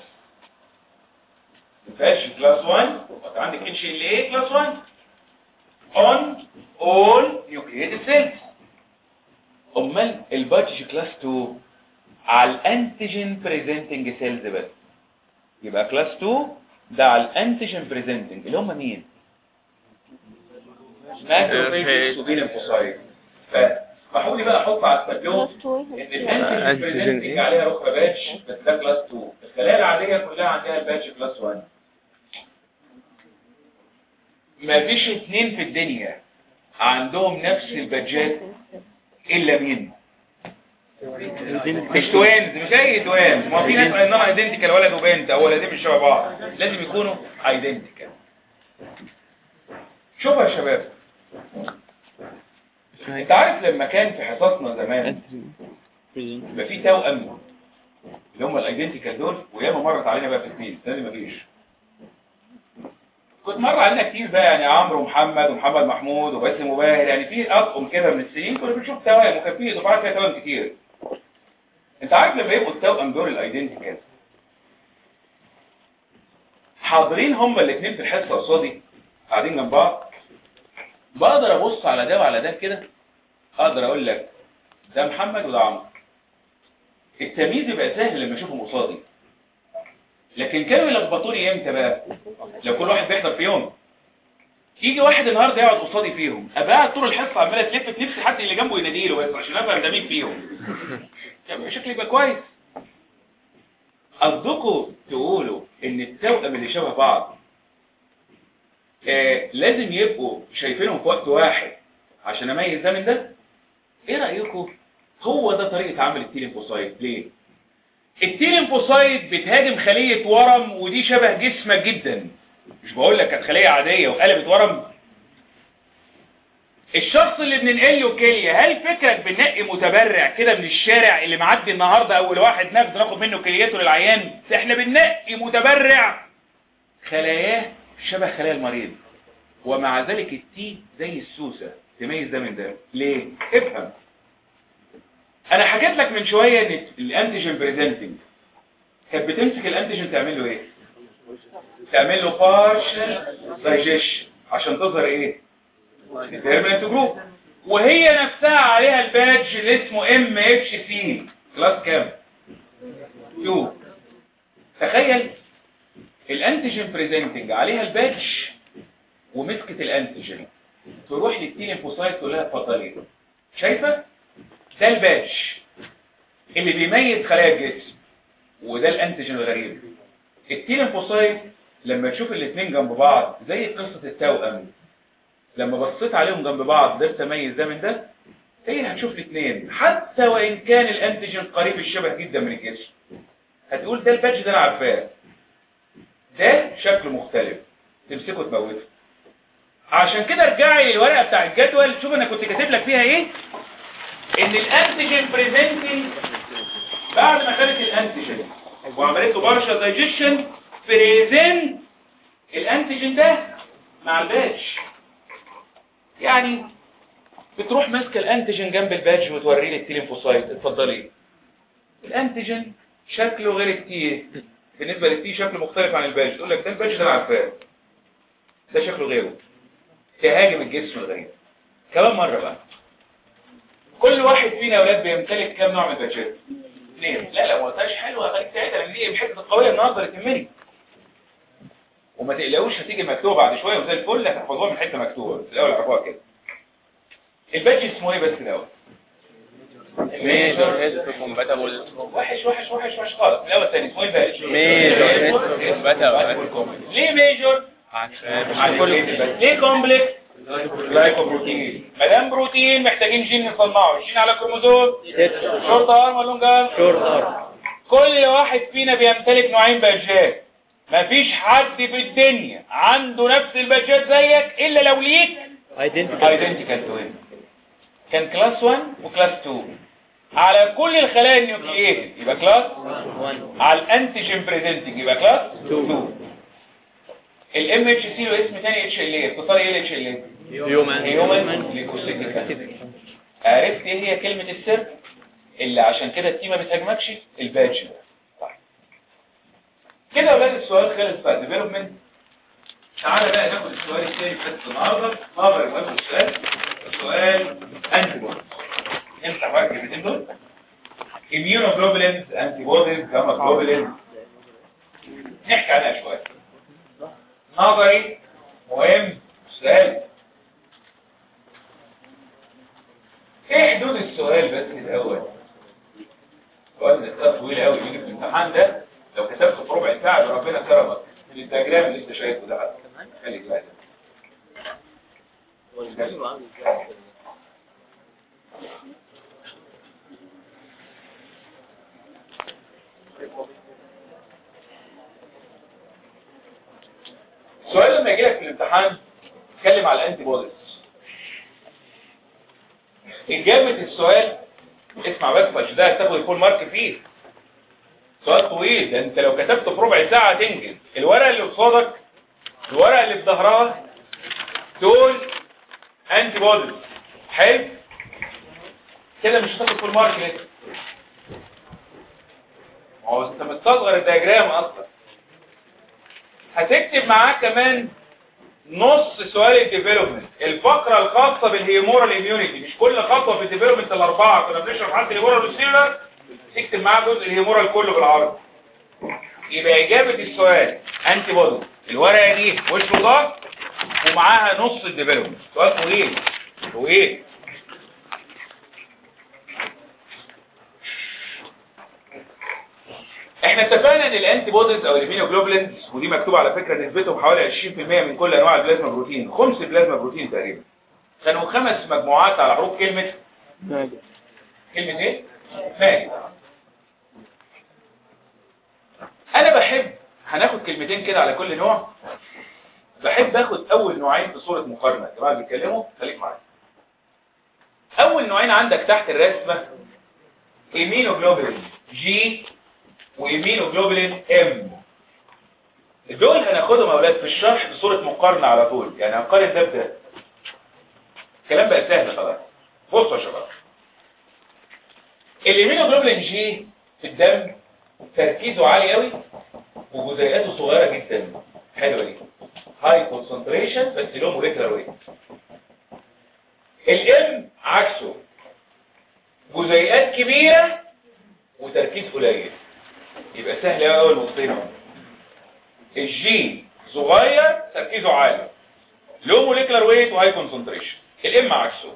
ما فيهاش كلاس 1 وانت عندك اتش ال اي كلاس 1 on all nucleated cells امال البادج كلاس 2 على الانتيجين بريزنتنج سيلز بس يبقى كلاس 2 ده على الانتيجين بريزنتنج اللي هم مين ماكروفيجز وبيلينفوسايت فاسمحوا لي بقى احط على التابلو ان الانتيجين أنتيجين بريزنتنج إيه؟ عليها ركبه باتش بس ده كلاس 2 الخلايا العاديه كلها عندها الباتش كلاس 1 مفيش اتنين في الدنيا عندهم نفس البادجات الا مين مش توينز مش اي توينز ما في ناس انهم ايدنتيكال ولد وبنت او ولدين مش شبه بعض لازم يكونوا ايدنتيكال شوفوا يا شباب انت عارف لما كان في حصصنا زمان يبقى في توأم اللي هم الايدنتيكال دول وياما مرت علينا بقى في اثنين تاني مفيش كنت مر علينا كتير بقى يعني عمرو ومحمد ومحمد محمود وباسم مباهر يعني في اطقم كده من السنين كنا بنشوف توائم وكان في دفعات فيها توائم كتير انت عارف لما يبقوا التوأم دول الايدنتيكال حاضرين هما الاثنين في الحصه قصادي قاعدين جنب بعض بقدر ابص على ده وعلى ده كده اقدر اقول لك ده محمد وده عمرو التمييز يبقى سهل لما اشوفهم قصادي لكن كانوا يلخبطوني امتى بقى لو كل واحد بيحضر في يوم يجي واحد النهارده يقعد قصادي فيهم ابقى قاعد طول الحصه عماله تلف في نفسي حد اللي جنبه يناديله بس عشان افهم ده مين فيهم يعني شكلي يبقى كويس قصدكم تقولوا ان التوأم اللي شبه بعض آه لازم يبقوا شايفينهم في وقت واحد عشان اميز ده من ده ايه رايكم هو ده طريقه عمل التيليمفوسايت ليه التيليمفوسايت بتهاجم خليه ورم ودي شبه جسمك جدا مش بقول لك كانت خليه عاديه وقلبت ورم الشخص اللي بننقل له كليه هل فكرك بننقي متبرع كده من الشارع اللي معدي النهارده اول واحد ناخد ناخد منه كليته للعيان ده احنا بننقي متبرع خلاياه شبه خلايا المريض ومع ذلك التي زي السوسه تميز ده من ده ليه افهم انا حكيت لك من شويه ان الانتيجين بريزنتنج كانت بتمسك الانتيجين تعمل له ايه تعمل له بارشل دايجيشن عشان تظهر ايه ديترميننت جروب وهي نفسها عليها البادج اللي اسمه ام اتش سي كلاس كام 2 تخيل الانتيجين بريزنتنج عليها البادج ومسكت الانتيجين تروح للتيليمفوسايت تقول لها اتفضلي شايفه ده البادج اللي بيميز خلايا الجسم وده الانتيجين الغريب التيليمفوسايت لما تشوف الاثنين جنب بعض زي قصه التوأم لما بصيت عليهم جنب بعض ده تميز ده من ده هي هتشوف الاثنين حتى وان كان الانتيجين قريب الشبه جدا من الجسم هتقول ده البادج ده انا عارفاه ده شكله مختلف تمسكه تموته عشان كده ارجعي للورقه بتاع الجدول شوف انا كنت كاتب لك فيها ايه ان الانتيجين بريزنتنج بعد ما خدت الانتيجين وعملت له بارشال دايجيشن بريزنت الانتيجين ده مع البادج يعني بتروح ماسكه الانتيجين جنب البادج وتوريه للتيليمفوسايت اتفضلي الانتيجين شكله غير التي بالنسبه للتي شكله مختلف عن البادج تقول لك ده البادج ده انا عارفاه ده شكله غيره تهاجم الجسم الغريب كمان مره بقى كل واحد فينا يا اولاد بيمتلك كام نوع من البادجات اثنين لا لا ما قلتهاش حلوه خليك ساعتها لان دي الحته القويه النهارده اللي تهمني وما تقلقوش هتيجي مكتوبه بعد شويه وزي الفل هتحفظوها من حته مكتوبه في الاول اعرفوها كده البادج اسمه ايه بس الاول ميجر هيد كومباتبل وحش وحش وحش وحش خالص من الاول تاني اسمه ايه البادج ميجر هيد كومباتبل ليه ميجور عشان كل ليه كومبلكس لايكوبروتين ما دام بروتين محتاجين جين نصنعه الجين على كروموزوم شورت ارم ولا لونج ارم شورت ارم كل واحد فينا بيمتلك نوعين باجات مفيش حد في الدنيا عنده نفس الباجات زيك الا لو ليك ايدنتيكال ايدنتيكال توين كان كلاس 1 وكلاس 2 على كل الخلايا النيوكلييتد يبقى كلاس 1 على الانتيجين بريزنتنج يبقى كلاس 2. 2 الام اتش سي له اسم تاني اتش ال اي اختصار ايه الاتش ال اي هيومن هيومن ليكوسيتيك عرفت ايه هي كلمة السر اللي عشان كده التيمة ما بتهاجمكش البادج ده طيب. كده يا اولاد السؤال خلص بتاع ديفلوبمنت تعالى بقى ناخد السؤال الثاني في حصه النهارده نظر يبقى السؤال السؤال انتي بوديز امسح بقى الكلمتين دول immunoglobulins انتي بوديز جاما جلوبولينز نحكي عنها شويه نظري مهم سؤال ايه حدود السؤال بس الاول السؤال ده طويل قوي يجي في الامتحان ده لو كتبته في ربع ساعه يبقى ربنا كرمك من الدياجرام اللي انت شايفه ده حتى خليك بقى السؤال لما يجي لك في الامتحان اتكلم على الانتي بوديز اجابه السؤال اسمع بس عشان ده هتاخد يكون مارك فيه سؤال طويل ده انت لو كتبته في ربع ساعه تنجز الورقه اللي قصادك الورقه اللي في ظهرها دول انتي بوديز حلو كده مش هتاخد فول مارك لسه ما هو انت مستصغر الدياجرام اصلا هتكتب معاه كمان نص سؤال الديفلوبمنت الفقره الخاصه بالهيمورال اميونيتي مش كل خطوه في الديفلوبمنت الاربعه كنا بنشرح حالة الهيمورال والسيلولار تكتب معاه جزء الهيمورال كله بالعربي يبقى اجابه السؤال انتي بودي الورقه دي وش وظهر ومعاها نص الديفلوبمنت سؤال طويل طويل احنا اتفقنا ان الانتي بوديز او الامينوجلوبولينز ودي مكتوبه على فكره نسبتهم حوالي 20% من كل انواع البلازما بروتين خمس البلازما بروتين تقريبا كانوا خمس مجموعات على حروف كلمه ماجد كلمه ايه ماجد انا بحب هناخد كلمتين كده على كل نوع بحب اخد اول نوعين في صوره مقارنه يا جماعه بيتكلموا خليك معايا اول نوعين عندك تحت الرسمه ايمينوجلوبولين جي وايمينوجلوبولين ام دول هناخدهم يا اولاد في الشرح بصوره مقارنه على طول يعني هنقارن ده بده الكلام بقى سهل خلاص بصوا يا شباب الايمينوجلوبولين جي في الدم تركيزه عالي قوي وجزيئاته صغيره جدا حلوه دي هاي كونسنتريشن بس له موليكولار ويت الام عكسه جزيئات كبيره وتركيز قليل يبقى سهل قوي اول نقطتين اهو الجي صغير تركيزه عالي له موليكولار ويت وهاي كونسنتريشن الام عكسه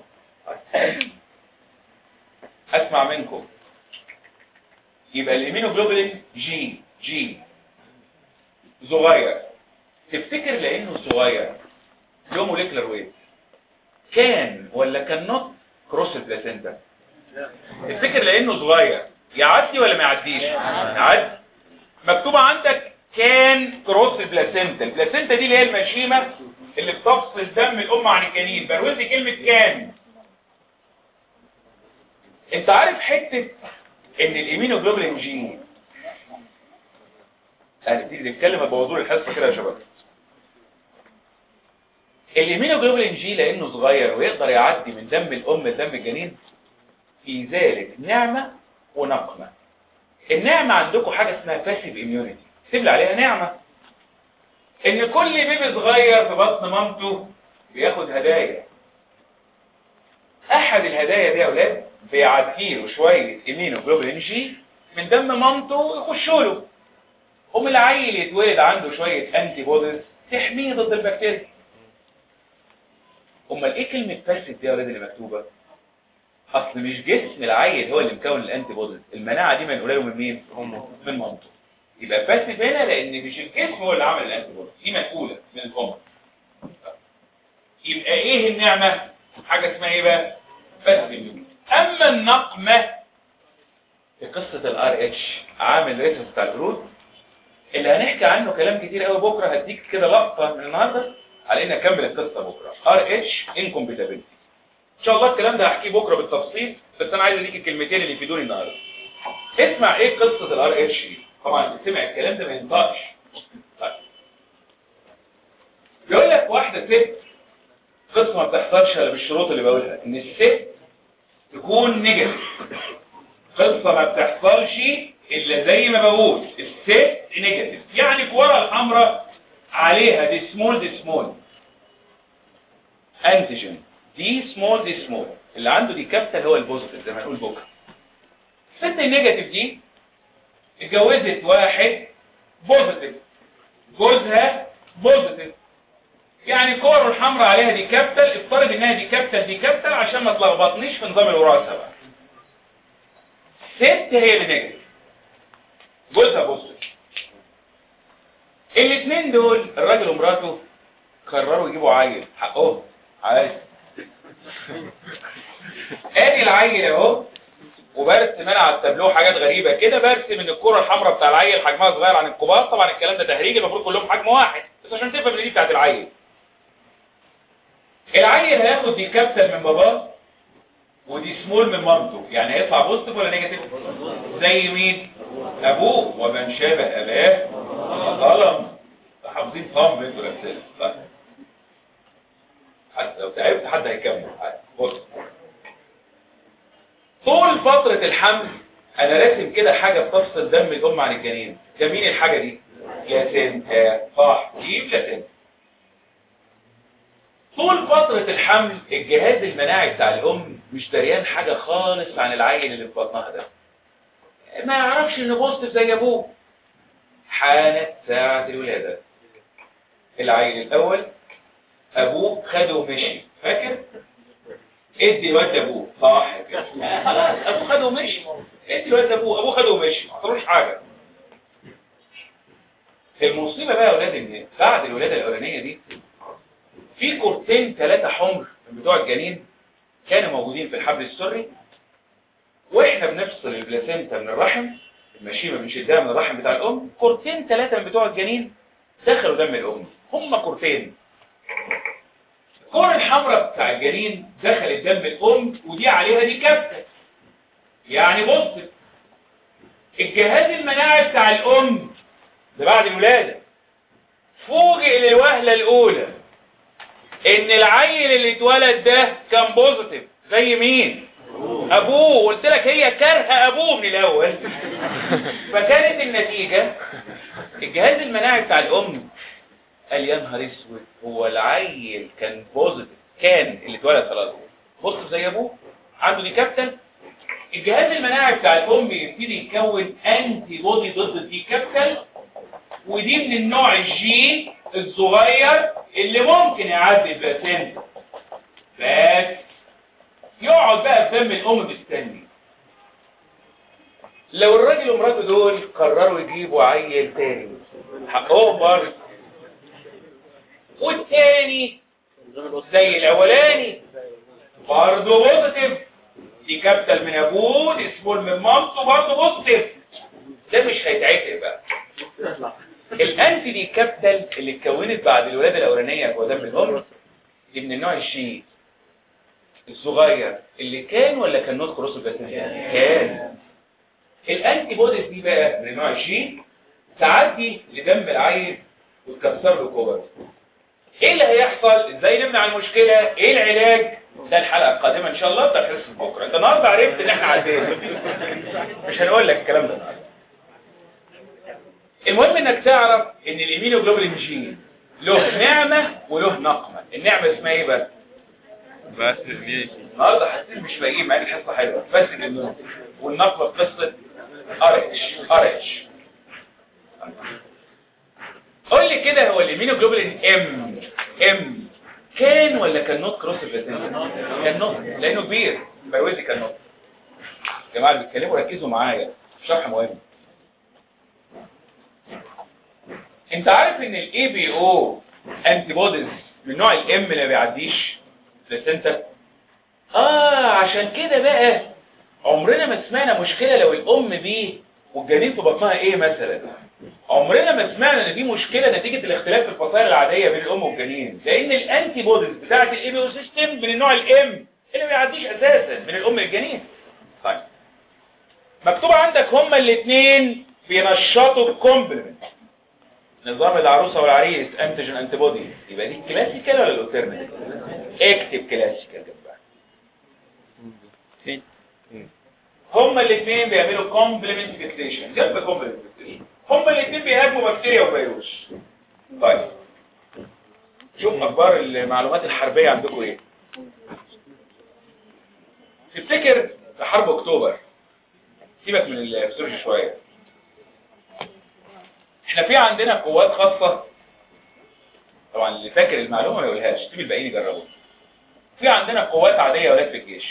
اسمع منكم يبقى الامينوجلوبولين جي جي صغير تفتكر لانه صغير له موليكولار ويت كان ولا كان نوت كروس البلاسينتا تفتكر لانه صغير يعدي ولا ما يعديش يعدي مكتوبه عندك كان كروس البلاسينتا البلاسينتا دي اللي هي المشيمه اللي بتفصل دم الام عن الجنين بروز دي كلمه كان انت عارف حته ان الامينوجلوبولين جي هنبتدي نتكلم بموضوع الحصه كده يا شباب الامينوجلوبولين جي لانه صغير ويقدر يعدي من دم الام لدم الجنين في ذلك نعمه ونقمه النعمه عندكم حاجه اسمها باسيف اميونيتي اكتب لي عليها نعمه ان كل بيبي صغير في بطن مامته بياخد هدايا احد الهدايا دي يا اولاد بيعدي له شويه امينوجلوبولين جي من دم مامته يخشوا له قوم العيل يتولد عنده شويه انتي بوديز تحميه ضد البكتيريا امال ايه كلمه باسيف دي يا اولاد اللي مكتوبه اصل مش جسم العيل هو اللي مكون الانتي بوديز المناعه دي منقوله له من مين من مامته يبقى باسيف هنا لان مش الجسم هو اللي عمل الانتي بوديز دي منقوله من الام يبقى ايه النعمه حاجه اسمها ايه بقى باسيف اما النقمه في قصه الار اتش عامل ريسس بتاع الجلود اللي هنحكي عنه كلام كتير قوي بكره هديك كده لقطه من النهارده على ان اكمل القصه بكره ار اتش انكومبيتابيلتي ان شاء الله الكلام ده هحكيه بكره بالتفصيل بس انا عايز اديك الكلمتين اللي يفيدوني النهارده اسمع ايه قصه الار اتش دي طبعا سمع الكلام ده ما ينطقش طيب بيقول لك واحده ست قصه ما بتحصلش الا بالشروط اللي بقولها ان الست تكون نيجاتيف قصه ما بتحصلش الا زي ما بقول الست نيجاتيف يعني الكوره الحمراء عليها دي سمول دي سمول انتيجين دي سمول دي سمول اللي عنده دي كابيتال هو البوزيتيف زي ما نقول بكره الست النيجاتيف دي اتجوزت واحد بوزيتيف جوزها بوزيتيف يعني الكور الحمراء عليها دي كابيتال افترض انها دي كابيتال دي كابيتال عشان ما تلخبطنيش في نظام الوراثه بقى ست هي اللي نيجاتيف جوزها بوزيتيف الاثنين دول الراجل ومراته قرروا يجيبوا عيل حقهم عايز ادي العيل اهو وبرسم انا على التابلو حاجات غريبه كده برسم ان الكره الحمراء بتاع العيل حجمها صغير عن الكبار طبعا الكلام ده تهريج المفروض كلهم حجم واحد بس عشان تفهم ان دي بتاعت العيل العيل هياخد دي كابتل من باباه ودي سمول من مامته يعني هيطلع بوزيتيف ولا نيجاتيف زي مين ابوه ومن شابه اباه ظلم حافظين صم انتوا نفسنا طيب. حتى لو تعبت حد هيكمل بص طول فترة الحمل انا راسم كده حاجة بتفصل دم الام عن الجنين ده مين الحاجة دي بلاسنتا صح دي بلاسنتا طول فترة الحمل الجهاز المناعي بتاع الام مش دريان حاجة خالص عن العيل اللي في بطنها ده ما يعرفش انه بوزيتيف زي ابوه حانت ساعة الولادة العيل الاول ابوه خده ومشي فاكر ادي الواد لابوه صح كده خلاص ابوه خده ومشي ادي الواد لابوه ابوه خده ومشي ما حصلوش حاجه المصيبه بقى يا اولاد ان بعد الولاده الاولانيه دي في كورتين ثلاثه حمر من بتوع الجنين كانوا موجودين في الحبل السري واحنا بنفصل البلاسينتا من الرحم المشيمه بنشدها من الرحم بتاع الام كورتين ثلاثه من بتوع الجنين دخلوا دم الام هم كورتين الكرة الحمراء بتاع الجنين دخلت دم الام ودي عليها دي كبتة يعني بص الجهاز المناعي بتاع الام ده بعد الولادة فوجئ للوهلة الاولى ان العيل اللي اتولد ده كان بوزيتيف زي مين ابوه قلت لك هي كارهه ابوه من الاول فكانت النتيجة الجهاز المناعي بتاع الام قال يا نهار اسود هو العيل كان بوزيتيف كان اللي اتولد خلاص بص زي ابوه عنده دي كابتن الجهاز المناعي بتاع الام يبتدي يكون انتي بودي ضد الدي كابتن ودي من النوع الجي الصغير اللي ممكن يعدي البلاسينتا بس يقعد بقى في دم الام مستني لو الراجل ومراته دول قرروا يجيبوا عيل تاني حقهم برضه والتاني زي الاولاني برضه بوزيتيف دي كابتل من ابوه دي سمول من مامته برضه بوزيتيف ده مش هيتعتق بقى الانتي دي كابتل اللي اتكونت بعد الولاده الاولانيه جوه دم الام دي من النوع الشي الصغير اللي كان ولا كان نوت كروس الباسنجر كان الانتي بوديز دي بقى من النوع الشي تعدي لدم العيل وتكسر له كور ايه اللي هيحصل ازاي نمنع المشكلة ايه العلاج ده الحلقة القادمة ان شاء الله بتاع حصة بكرة انت النهاردة عرفت ان احنا عدينا مش هنقول لك الكلام ده النهاردة المهم انك تعرف ان الامينوجلوبولين جين له نعمة وله نقمة النعمة اسمها ايه بقى بس ليه النهارده حاسين مش باقيين مع ان الحصة حلوة بس النوم والنقمة في قصة اريتش اريتش قول لي كده هو الامينوجلوبولين ام ام كان ولا كان نوت كروس البلاتين كان نوت لانه كبير بيوزي كان نوت يا جماعه اللي بيتكلموا ركزوا معايا شرح مهم انت عارف ان الاي بي او انتي بوديز من نوع الام اللي ما بيعديش بلاتينتا اه عشان كده بقى عمرنا ما سمعنا مشكله لو الام بيه والجنين في بطنها ايه مثلا عمرنا ما سمعنا ان دي مشكله نتيجه الاختلاف في الفصائل العاديه بين الام والجنين لان الانتي بوديز بتاعه الايميو سيستم من النوع الام اللي ما بيعديش اساسا من الام للجنين طيب مكتوب عندك هما الاثنين بينشطوا الكومبلمنت نظام العروسه والعريس انتيجين انتي بودي يبقى دي كلاسيكال ولا الاوترناتيف اكتب كلاسيكال جنبها فين هما الاثنين بيعملوا كومبلمنت فيكسيشن جنب كومبلمنت فيكسيشن هما الاثنين بيهاجموا بكتيريا وفيروس طيب شوف اخبار المعلومات الحربيه عندكم ايه تفتكر في حرب اكتوبر سيبك من الفسيولوجي شويه احنا في عندنا قوات خاصه طبعا اللي فاكر المعلومه ما يقولهاش سيب الباقيين يجربوها في عندنا قوات عاديه ولاد في الجيش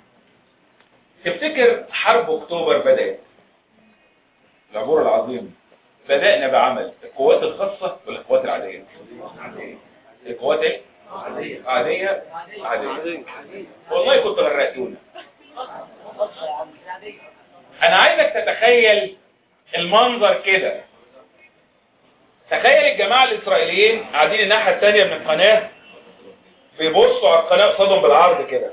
تفتكر حرب اكتوبر بدأت العبور العظيم بدأنا بعمل القوات الخاصة ولا القوات العادية القوات ايه عادية عادية عادية والله كنت غرقتونا انا عايزك تتخيل المنظر كده تخيل الجماعة الاسرائيليين قاعدين الناحية التانية من القناة بيبصوا على القناة قصادهم بالعرض كده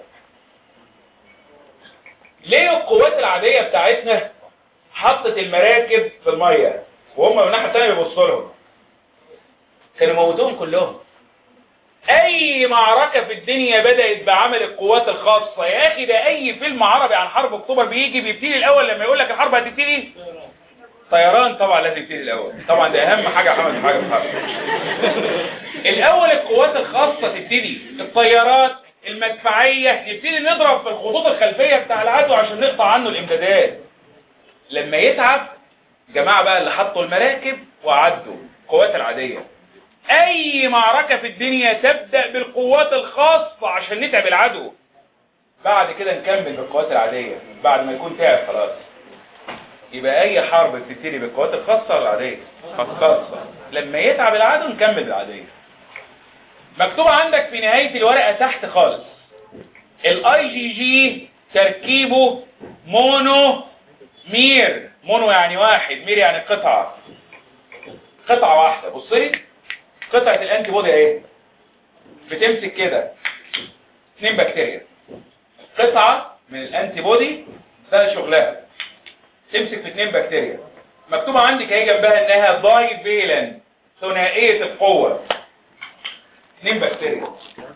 ليه القوات العادية بتاعتنا حطت المراكب في المية وهم من الناحية التانية بيبصوا لهم كانوا موتوهم كلهم اي معركة في الدنيا بدأت بعمل القوات الخاصة يا اخي ده اي فيلم عربي عن حرب اكتوبر بيجي بيبتدي الاول لما يقول لك الحرب هتبتدي طيران طبعا لازم يبتدي الاول طبعا ده اهم حاجة عملت حاجة في الحرب الاول القوات الخاصة تبتدي الطيارات المدفعية يبتدي نضرب في الخطوط الخلفية بتاع العدو عشان نقطع عنه الامدادات لما يتعب جماعة بقى اللي حطوا المراكب وعدوا القوات العادية اي معركة في الدنيا تبدأ بالقوات الخاصة عشان نتعب العدو بعد كده نكمل بالقوات العادية بعد ما يكون تعب خلاص يبقى اي حرب بتبتدي بالقوات الخاصة ولا العادية خاصة لما يتعب العدو نكمل بالعادية مكتوب عندك في نهاية الورقة تحت خالص الاي جي جي تركيبه مونو مير مونو يعني واحد مير يعني قطعة قطعة واحدة بص لي قطعة الانتي بودي اهي بتمسك كده اثنين بكتيريا قطعة من الانتي بودي ده شغلها تمسك في اثنين بكتيريا مكتوب عندك اهي جنبها انها داي فيلن ثنائية القوة اثنين بكتيريا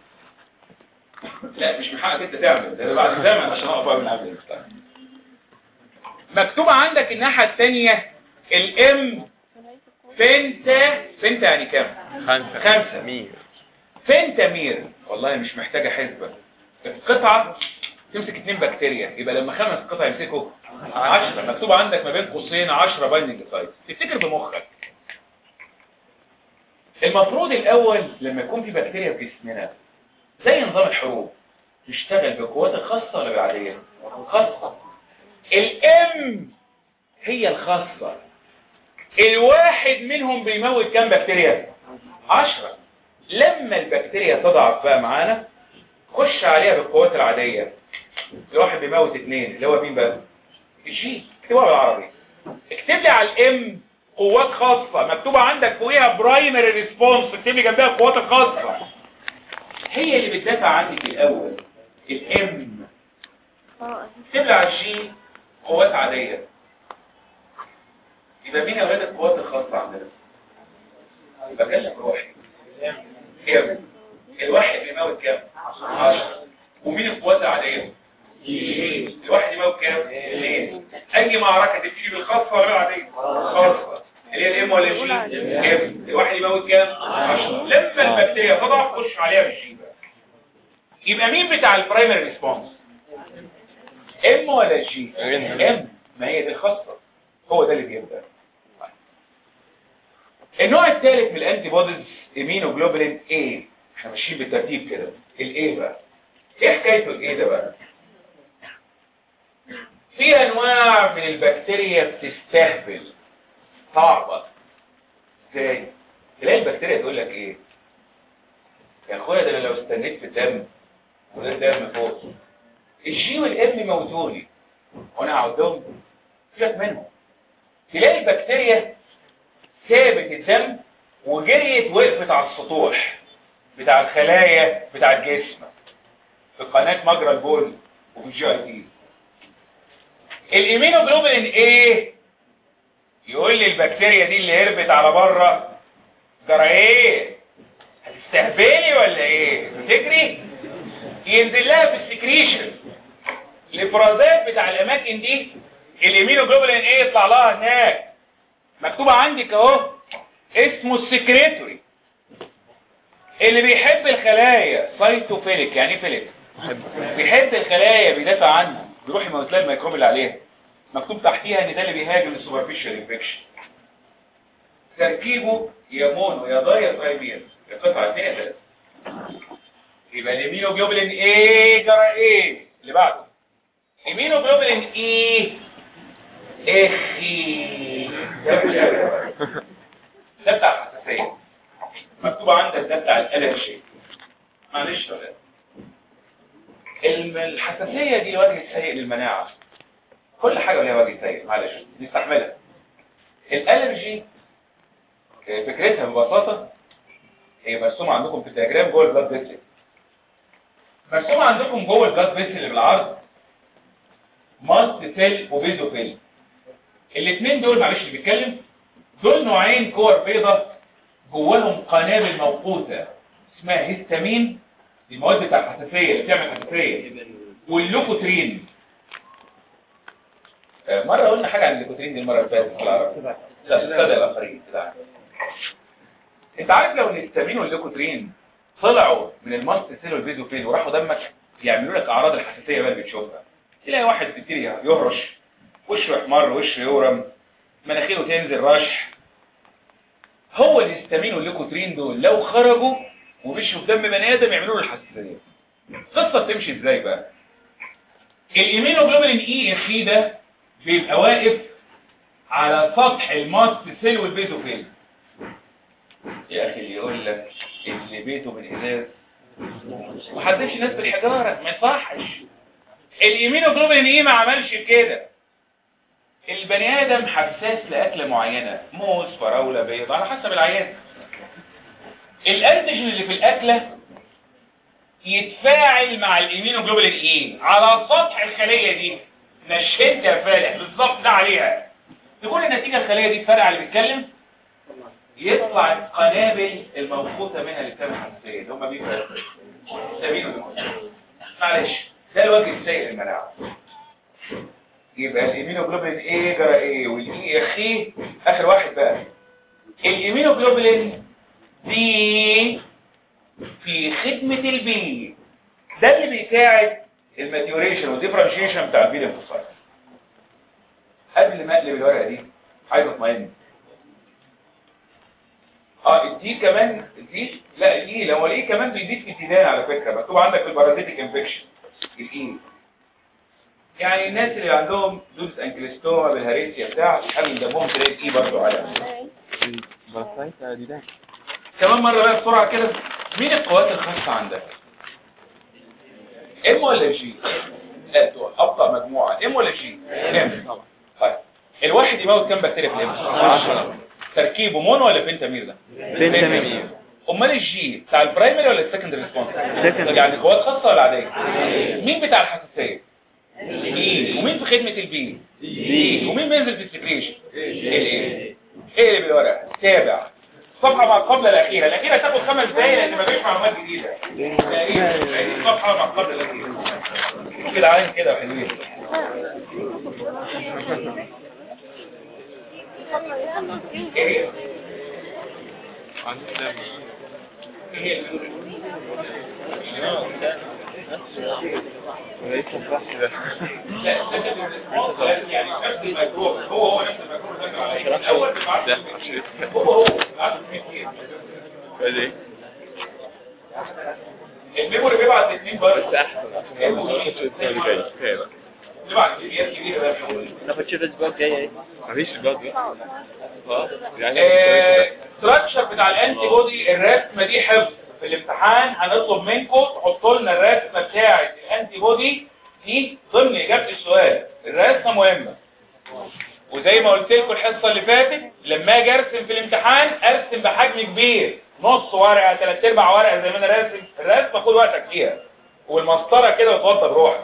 لا مش من حقك انت تعمل ده بعد زمن عشان اقف بقى من قبل المفتاح مكتوب عندك الناحية الثانية الام فنتا فنتا يعني كام خمسة خمسة. مية فنتامير والله مش محتاجة حسبة القطعة تمسك اتنين بكتيريا يبقى لما خمس قطع يمسكوا عشرة مكتوب عندك ما بين قوسين عشرة بايندنج سايت تفتكر بمخك المفروض الاول لما يكون في بكتيريا في جسمنا زي نظام الحروب نشتغل بالقوات الخاصة ولا بالعادية خاصة الام هي الخاصة الواحد منهم بيموت كام بكتيريا عشرة لما البكتيريا تضعف بقى معانا خش عليها بالقوات العادية الواحد بيموت اتنين اللي هو مين بقى الجي اكتبوها بالعربي اكتب لي على الام قوات خاصة مكتوبة عندك فوقيها برايمري ريسبونس اكتب لي جنبها القوات الخاصة هي اللي بتدافع عني في الاول الام اكتب لي على الجي قوات عادية يبقى مين يا ولاد القوات الخاصة عندنا يبقى كلم روحي كام الواحد بيموت كام 10 ومين القوات العادية الواحد يموت كام اثنين اي معركة تبتدي بالخاصة ولا بالعادية خاصة اللي هي الام ولا الجي ام الواحد يموت كام 10 لما البكتيريا تضعف خش عليها بالجي بقى يبقى مين بتاع البرايمري ريسبونس ام ولا جي ام ما هي دي الخاصة هو ده اللي بيبدأ النوع الثالث من الانتي بوديز امينوجلوبولين A احنا ماشيين بالترتيب كده الايه بقى ايه حكايته الايه ده بقى في انواع من البكتيريا بتستهبل صعبة ازاي تلاقي البكتيريا تقول لك ايه يا اخويا ده انا لو استنيت في الدم وده الدم فوق الجي والام موتوني وانا هقعدهم سيبك منهم تلاقي البكتيريا سابت الدم وجريت وقفت على السطوح بتاع الخلايا بتاع الجسم في قناة مجرى البول وفي الجي اي تي الامينوجلوبولين ايه يقول لي البكتيريا دي اللي هربت على بره جرى ايه هتستهبلي ولا ايه تجري ينزل لها في السكريشن الافرازات بتاع الاماكن دي الامينوجلوبولين ايه يطلع لها هناك مكتوبة عندك اهو اسمه السكريتوري اللي بيحب الخلايا سايتوفيليك يعني ايه فيليك بيحب الخلايا بيدافع عنها بيروح يموت لها الميكروب اللي عليها مكتوب تحتيها ان ده اللي بيهاجم السوبرفيشال انفكشن تركيبه يا مونو يا ضاي يا ترايبير القطعه اثنين يا ثلاثه يبقى الامينوجلوبولين ايه جرى ايه اللي بعده امينوجلوبولين ايه اخي ده بتاع الحساسية مكتوب عندك ده بتاع الالرجي معلش يا ولاد الم- الحساسية دي وجه سيء للمناعة كل حاجة ليها وجه سيء معلش نستحملها الالرجي آه، فكرتها ببساطة هي مرسومة عندكم في الدياجرام جوه البلاد فيسل مرسومة عندكم جوه البلاد فيسل اللي بالعرض مالت سيل وبيزوفيل الاثنين دول معلش اللي بيتكلم دول نوعين كور بيضة جواهم قنابل موقوتة اسمها هيستامين دي المواد بتاع الحساسيه اللي بتعمل حساسيه واللوكوترين آه، مره قلنا حاجه عن اللوكوترين دي المره اللي فاتت في العرب لا الساده الاخرين لا. انت عارف لو الهيستامين واللوكوترين طلعوا من الماست سيل والبيزوفيل وراحوا دمك يعملوا لك اعراض الحساسيه بقى اللي بتشوفها تلاقي واحد بيبتدي يهرش وشه يحمر وشه يورم مناخيره تنزل رشح هو الهستامين والليكوترين دول لو خرجوا ومشوا في دم بني ادم يعملوا له الحساسيه القصه بتمشي ازاي بقى الايمينوجلوبولين اي اف اي ده بيبقى واقف على سطح الماست سيل والبيزوفيل يا اخي اللي يقول لك اللي بيته بالازاز ما حدش ناس بالحجاره ما يصحش الايمينوجلوبولين ايه ما عملش كده البني ادم حساس لاكله معينه موز فراوله بيض على حسب العيان الانتيجين اللي في الاكله يتفاعل مع الايمينوجلوبولين ايه على سطح الخليه دي نشنت يا فالح بالظبط ده عليها تقول النتيجه الخليه دي فرع اللي بيتكلم يطلع القنابل الموقوته منها اللي بتعمل حساسيه اللي هم بيبقى سبيل معلش ده الوجه السيء للمناعه يبقى الايمينوجلوبولين ايه جرى ايه والاي اخي اخر واحد بقى الايمينوجلوبولين دي في خدمة البي ده اللي بيساعد الماتيوريشن والديفرنشيشن بتاع البي الانفصال قبل ما اقلب الورقه دي عايز اطمئن اه دي كمان دي لا دي لو الايه كمان بيزيد في تيدان على فكره مكتوب عندك في البارازيتيك انفكشن الايه يعني الناس اللي عندهم دوس انكليستوما بالهريسيا بتاع بيحمل دمهم تلاقي ايه برضه على بسيطة دي ده كمان مرة بقى بسرعة كده مين القوات الخاصة عندك ام ولا جي لا دول ابطأ مجموعة ام ولا جي ام طبعا طيب الواحد يموت كام بكتيريا في الام 10 تركيبه مونو ولا بنتامير ده بنتامير. امال الجي بتاع البرايمري ولا السكندري ريسبونس Secondary. يعني قوات خاصة ولا عادية مين بتاع الحساسية بي ومين في خدمة البي بي ومين بينزل في السكريشن الايه ايه اللي بالورق تابع صفحة مع القبلة الأخيرة الأخيرة تاخد خمس دقايق لأن مفيش معلومات جديدة تقريبا يعني الصفحة مع القبلة الأخيرة كده عين كده حلوين ايه هي؟ عندي كلام ايه هي رئيس الصح ده لا سكن الريسبونس يعني نفس الميكروب هو هو نفس الميكروب اللي ذكر عليه الأول بيبعت ده عشان هو هو بيبعت كتير ايه الميموري بيبعت اثنين بس فيروس احسن عشان ما اخدش الاسبوع اللي جاي كفايه بقى بيبعت كميات كبيرة بقى في الميموري ناخد شيء الاسبوع الجاي ايه مفيش الجد ده اه يعني ستراكشر بتاع الانتي بودي الرسمه دي حفظ في الامتحان هنطلب منكم تحطوا لنا الرسمه بتاعه الانتي بودي دي ضمن اجابه السؤال الرسمه مهمه وزي ما قلت لكم الحصه اللي فاتت لما اجي ارسم في الامتحان ارسم بحجم كبير نص ورقه ثلاث ارباع ورقه زي ما انا راسم الرسمه خد وقتك فيها والمسطره كده وتوضى بروحك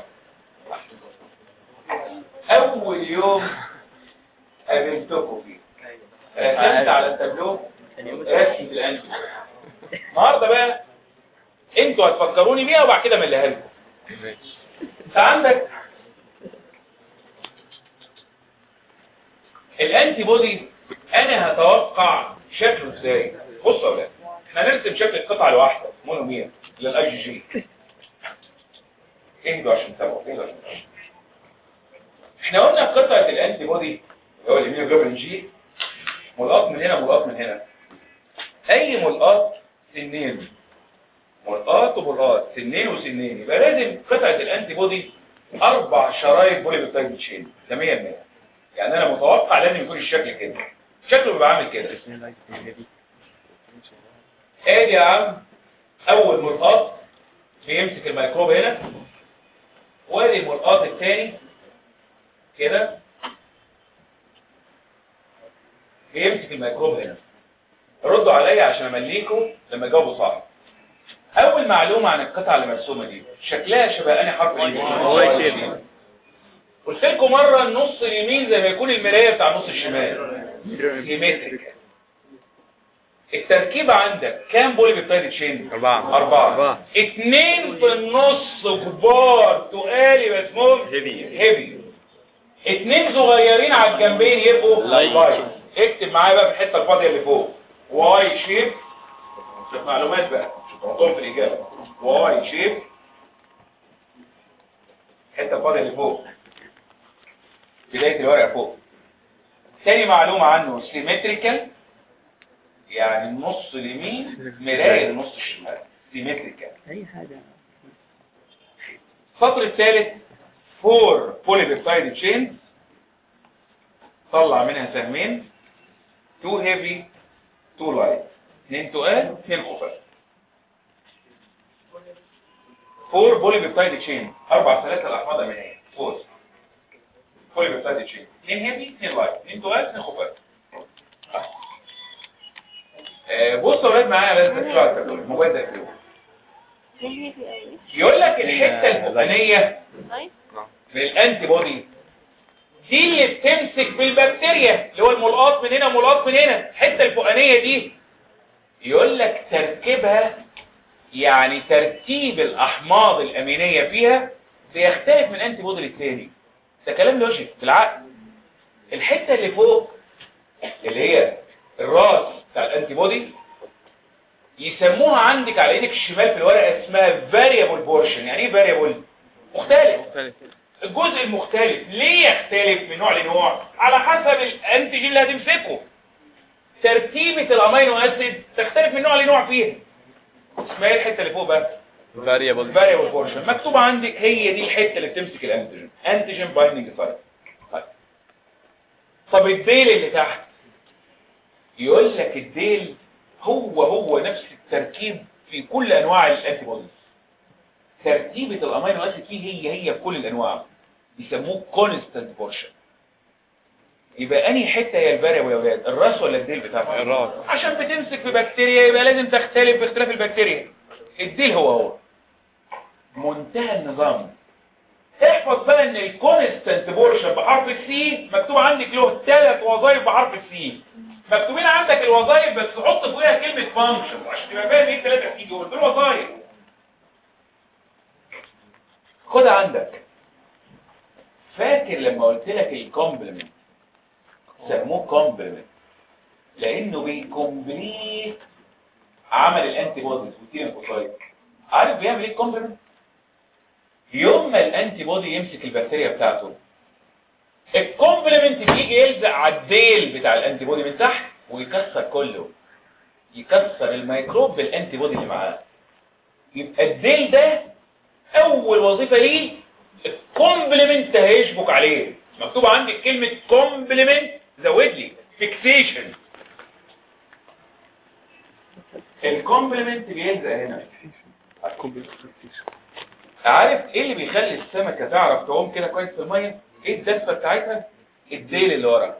اول يوم قابلتكم فيه رسمت على التابلو رسم الانتي النهارده بقى انتوا هتفكروني بيها وبعد كده مليها لكم ماشي انت عندك الانتي بودي انا هتوقع شكله ازاي بصوا يا ولاد احنا هنرسم شكل القطعه الواحده مونومير للاي جي جي اهدوا عشان تتابعوا اهدوا عشان تتابعوا احنا قلنا قطعه الانتي بودي اللي هو الاميونوجلوبين جي ملقاط من هنا ملقاط من هنا اي ملقاط سنين ملقاط وملقاط سنين وسنين يبقى لازم قطعه الانتي بودي اربع شرايط بولي بيبتايد تشين ده 100% يعني انا متوقع لازم يكون الشكل كده شكله بيبقى عامل كده ادي يا عم اول ملقاط بيمسك الميكروب هنا وادي الملقاط الثاني كده بيمسك الميكروب هنا ردوا عليا عشان امليكم لما جاوبوا صح اول معلومه عن القطعه اللي مرسومه دي شكلها شبه انهي حرف ايه هو الشيب. قلت لكم مره النص اليمين زي ما يكون المرايه بتاع النص الشمال سيمتريك التركيبة عندك كام بولي بيبتايد تشين أربعة أربعة أربعة. اتنين في النص كبار تقال يبقى اسمهم هيفي. هيفي اتنين صغيرين على الجنبين يبقوا لايت. لايت اكتب معايا بقى في الحتة الفاضية اللي فوق واي شيب شوف معلومات بقى شوف حطهم في الإجابة واي شيب الحتة الفاضية اللي فوق بداية الورقة فوق تاني معلومة عنه سيمتريكال يعني النص اليمين مراية النص الشمال سيمتريكال اي حاجة السطر الثالث فور بوليبيبتايد تشينز طلع منها سهمين تو هيفي تو لايت اثنين تقال اثنين خفاف فور بوليبيبتايد تشين اربع سلاسل احماض امينيه فور بوليبيبتايد تشين اثنين هيفي اثنين لايت اثنين تقال اثنين خفاف آه، بصوا يا ولاد معايا لازم تركزوا على التابلو الموبايل ده اقفلوه. هي في أول يقول لك الحته الفوقانيه طيب من الانتي بودي دي اللي بتمسك بالبكتيريا اللي هو الملقاط من هنا ملقاط من هنا الحته الفوقانيه دي يقول لك تركيبها يعني ترتيب الاحماض الامينيه فيها بيختلف من انتي بودي للتاني ده كلام لوجيك بالعقل الحته اللي فوق اللي هي الراس بتاع الانتي بودي يسموها عندك على ايدك الشمال في الورقه اسمها variable portion يعني ايه variable مختلف مختلف الجزء المختلف ليه يختلف من نوع لنوع على حسب الانتيجين اللي هتمسكه ترتيبة الامينو اسيد تختلف من نوع لنوع فيها اسمها ايه الحته اللي فوق بقى فاريبل variable portion مكتوب عندك هي دي الحته اللي بتمسك الانتيجين انتيجين بايندينج سايت طب الديل اللي تحت يقول لك الديل هو هو نفس التركيب في كل انواع الانتي بوديز ترتيبة الامينو اسيد فيه هي هي في كل الانواع يسموه كونستانت بورشن يبقى انهي حته هي الفاريبل يا ولاد الراس ولا الديل بتاعها الراس. عشان بتمسك في بكتيريا يبقى لازم تختلف باختلاف البكتيريا الديل هو هو منتهى النظام احفظ بقى ان الكونستانت بورشن بحرف السي مكتوب عندك له ثلاث وظائف بحرف السي مكتوبين عندك الوظائف بس حط فوقها كلمه فانكشن عشان تبقى فاهم ايه الثلاثه سي دول دول وظائف خد عندك فاكر لما قلت لك الكومبلمنت سموه كومبلمنت لانه بيكمبليت عمل الانتي بوديز والتيرنفوسايت عارف بيعمل ايه الكومبلمنت يوم ما الانتي بودي يمسك البكتيريا بتاعته الكومبلمنت بيجي يلزق على الديل بتاع الانتي بودي من تحت ويكسر كله يكسر الميكروب بالانتي بودي اللي معاه يبقى الديل ده اول وظيفة ليه الكومبلمنت هيشبك عليه مكتوب عندك كلمة كومبلمنت زود لي فيكسيشن الكومبلمنت بيلزق هنا عارف ايه اللي بيخلي السمكة تعرف تعوم كده كويس في المية ايه الدفة بتاعتها الديل اللي ورا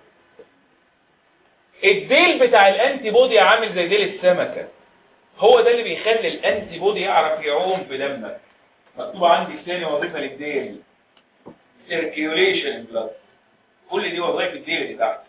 الديل بتاع الانتي بودي عامل زي ديل السمكة هو ده اللي بيخلي الانتي بودي يعرف يعوم في دمك مكتوب عندي ثاني وظيفة للديل circulation blood كل دي وظائف الديل اللي تحت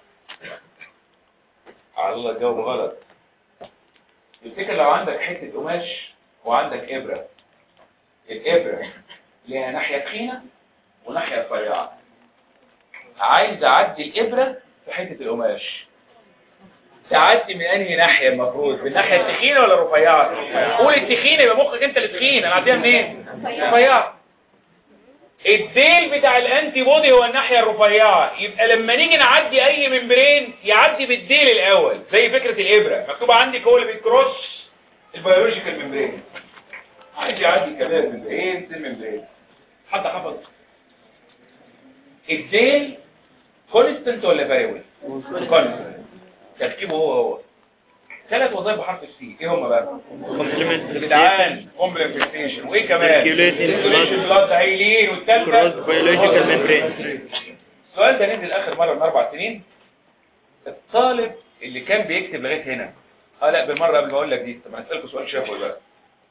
على الله الجواب غلط تفتكر لو عندك حتة قماش وعندك إبرة الإبرة ليها ناحية تخينة وناحية رفيعة عايز أعدي الإبرة في حتة القماش تعدي من أنهي ناحية المفروض بالناحية التخينة ولا الرفيعة قول التخينة يبقى مخك أنت اللي تخين أنا عديها منين رفيعة الديل بتاع الانتي بودي هو الناحية الرفيعة يبقى لما نيجي نعدي اي ممبرين يعدي بالديل الاول زي فكرة الابرة مكتوب عندك هو اللي بيكروس البيولوجيكال ممبرين عايز يعدي كمان ممبرين سن ممبرين حد حفظ الديل كونستنت ولا فاريبل كونستنت تركيبه هو هو ثلاث وظائف بحرف السي ايه هم بقى جدعان كومبلمنتيشن وايه كمان Circulating blood. بلاد هايلين والثالثه Cross biological membrane. السؤال ده نزل اخر مره من اربع سنين الطالب اللي كان بيكتب لغايه هنا اه لا بالمره قبل ما اقول لك دي طب انا اسالكم سؤال شفوي بقى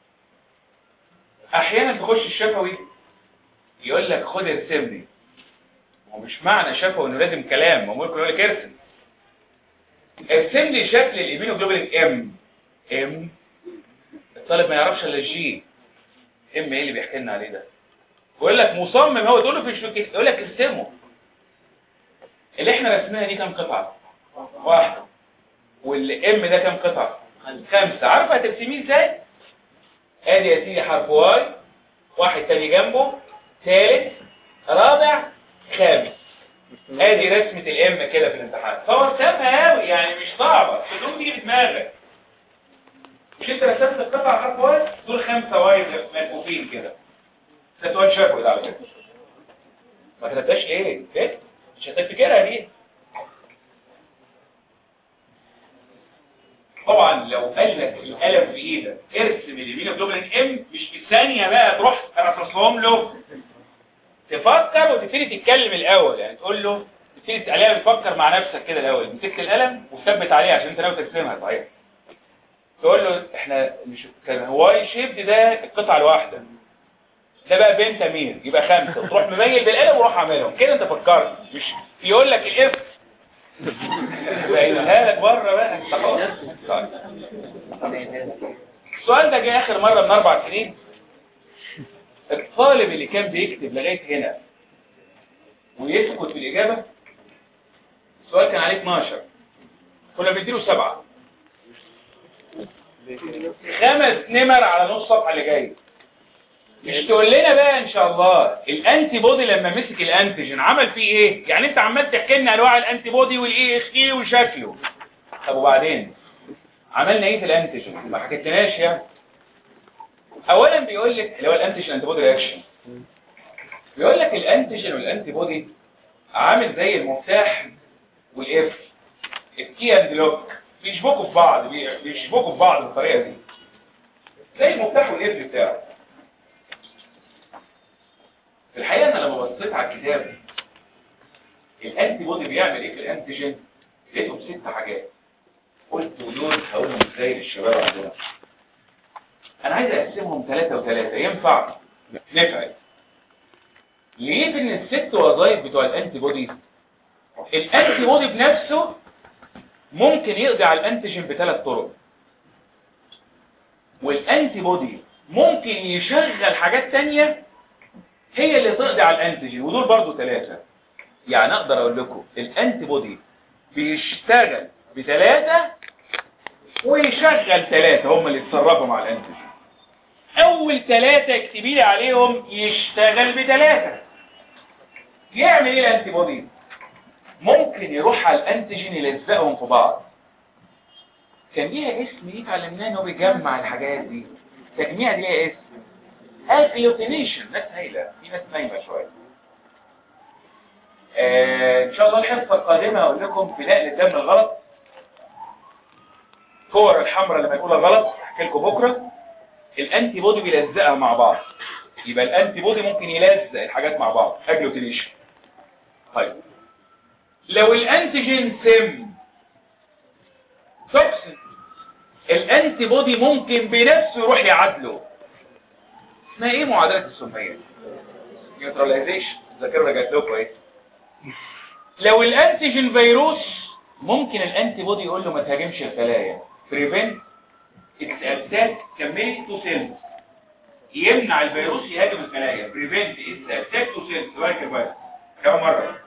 احيانا تخش الشفوي يقول لك خد ارسم لي هو مش معنى شفوي انه لازم كلام هو ممكن يقول لك ارسم ارسم لي شكل الايمينوجلوبولين ام ام الطالب ما يعرفش الا الجي ام ايه اللي بيحكي لنا عليه ده يقول لك مصمم هو تقول له في الشوكي يقول لك ارسمه اللي احنا رسمناها دي كام قطعه واحده والام ده كام قطعه خمسه عارفه هترسميه ازاي ادي يا سيدي حرف واي واحد تاني جنبه ثالث رابع خامس ادي رسمة الام كده في الامتحان فهو رسمها قوي يعني مش صعبة تقوم تيجي بدماغك مش انت رسمت القطعة حرف واي دول خمسة واي ملفوفين كده ده سؤال شافوي ده على فكرة ما كتبتهاش ليه؟ ليه؟ مش هتفتكرها دي طبعا لو قال لك القلم في ايدك ارسم اليمين جلوبلين ام مش في ثانيه بقى تروح ترصصهم له تفكر وتبتدي تتكلم الاول يعني تقول له تبتدي عليها بتفكر مع نفسك كده الاول مسكت القلم وثبت عليه عشان انت ناوي ترسمها صحيح تقول له احنا مش كان هواي شيب ده القطعه الواحده ده بقى بنت امير يبقى خمسه وتروح مميل بالقلم وروح عاملهم كده انت فكرت مش يقول لك الاف بقينها لك بره بقى انت خلاص طيب. السؤال ده جه اخر مره من اربع سنين الطالب اللي كان بيكتب لغايه هنا ويسكت في الاجابه السؤال كان عليه 12 كنا بنديله سبعه خمس نمر على نص صفحه اللي جاي مش تقول لنا بقى ان شاء الله الانتي بودي لما مسك الانتيجين عمل فيه ايه يعني انت عمال تحكي لنا انواع الانتي بودي والاي اخ اي وشكله طب وبعدين عملنا ايه في الانتيجين ما حكيتلناش يعني اولا بيقول لك اللي هو الانتيجين انتي بودي رياكشن بيقول لك الانتيجين والانتي بودي عامل زي المفتاح والاف الكي اند لوك بيشبكوا في بعض بي- بيشبكوا في بعض بالطريقه دي زي المفتاح والاف بتاعه في الحقيقه انا لما بصيت على الكتاب الانتي بودي بيعمل ايه في الانتيجين لقيتهم ست حاجات قلت ودول هقولهم ازاي للشباب عندنا انا عايز اقسمهم ثلاثة وثلاثة ينفع نفعل لقيت ان الست وظائف بتوع الانتي بودي الانتي بودي بنفسه ممكن يقضي على الانتيجين بثلاث طرق والانتي بودي ممكن يشغل حاجات تانية هي اللي تقضي على الانتيجين ودول برضو ثلاثة يعني اقدر اقول لكم الانتي بودي بيشتغل بثلاثة ويشغل ثلاثة هم اللي يتصرفوا مع الانتيجين اول ثلاثة اكتبي لي عليهم يشتغل بثلاثة يعمل ايه الانتي بودي ممكن يروح على الانتيجين يلزقهم في بعض كان ليها اسم دي اتعلمناه ان هو بيجمع الحاجات دي التجميع دي ليها اسم اجلوتينيشن ناس هايله في ناس نايمه شويه آه ان شاء الله الحصه القادمه هقول لكم في نقل الدم الغلط كور الحمراء لما يقولها غلط احكي لكم بكره الانتي بودي بيلزقها مع بعض يبقى الانتي بودي ممكن يلزق الحاجات مع بعض اجلوتينيشن طيب لو الانتيجين سم توكسين الانتي بودي ممكن بنفسه يروح يعادله اسمها ايه معادله السميه نيوتراليزيشن ذاكرها جات لكم ايه لو الانتيجين فيروس ممكن الانتي بودي يقول له ما تهاجمش الخلايا بريفنت اتس اتاك كملي تو سيلز يمنع الفيروس يهاجم الخلايا بريفنت اتس اتاك تو سيلز فاكر بس كم مره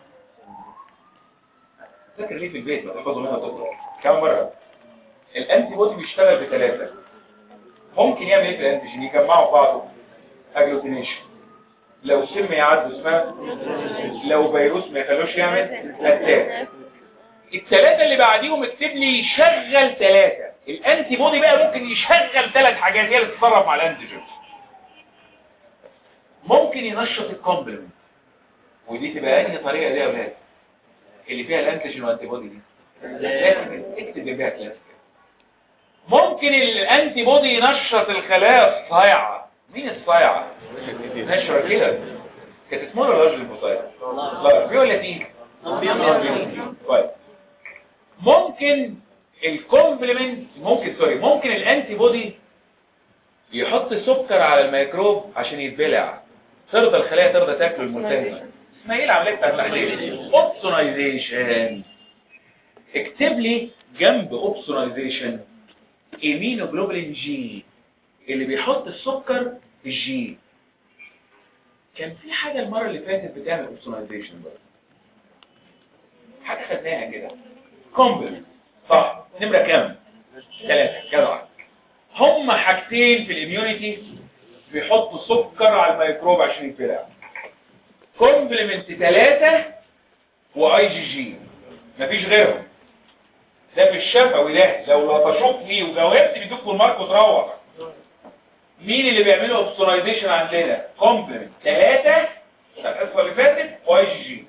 فاكر ليه في البيت ما تحفظوا منها تقرا كم مره الانتي بودي بيشتغل بثلاثه ممكن يعمل ايه في الانتيجين يجمعوا في بعضه اجلوتينيشن لو سم يعدوا اسمها لو فيروس ما يخلوش يعمل اتاك الثلاثه اللي بعديهم اكتب لي يشغل ثلاثه الانتي بودي بقى ممكن يشغل ثلاث حاجات هي اللي تتصرف مع الانتيجين ممكن ينشط الكومبلمنت ودي تبقى انهي طريقه دي يا اولاد اللي فيها الانتيجين والانتي بودي دي كلاسيكال اكتب جنبها كلاسيكال ممكن الانتي بودي ينشط الخلايا الصايعه مين الصايعه نشر كده كانت اسمها الراجل المصايع لا بيقول لك ايه طيب ممكن الكومبلمنت ممكن سوري ممكن الانتي بودي يحط سكر على الميكروب عشان يتبلع ترضى الخلايا ترضى تاكله الملتهمه اسمها ايه العمليه بتاعت التحليل اوبسونايزيشن اكتب لي جنب اوبسونايزيشن ايمينوجلوبولين جي اللي بيحط السكر في الجي كان في حاجة المرة اللي فاتت بتعمل اوبسونايزيشن بقى حاجة خدناها كده كومبلمنت صح نمرة كام ثلاثة كده هم حاجتين في الاميونيتي بيحطوا سكر على الميكروب عشان يتفرع كومبلمنت ثلاثة واي جي جي مفيش غيرهم ده في الشفوي ده لو لطشوك فيه وجاوبت بيدوك المارك وتروح مين اللي بيعملوا اوبسونايزيشن عندنا كومبلمنت ثلاثة الحصه اللي فاتت واي جي جي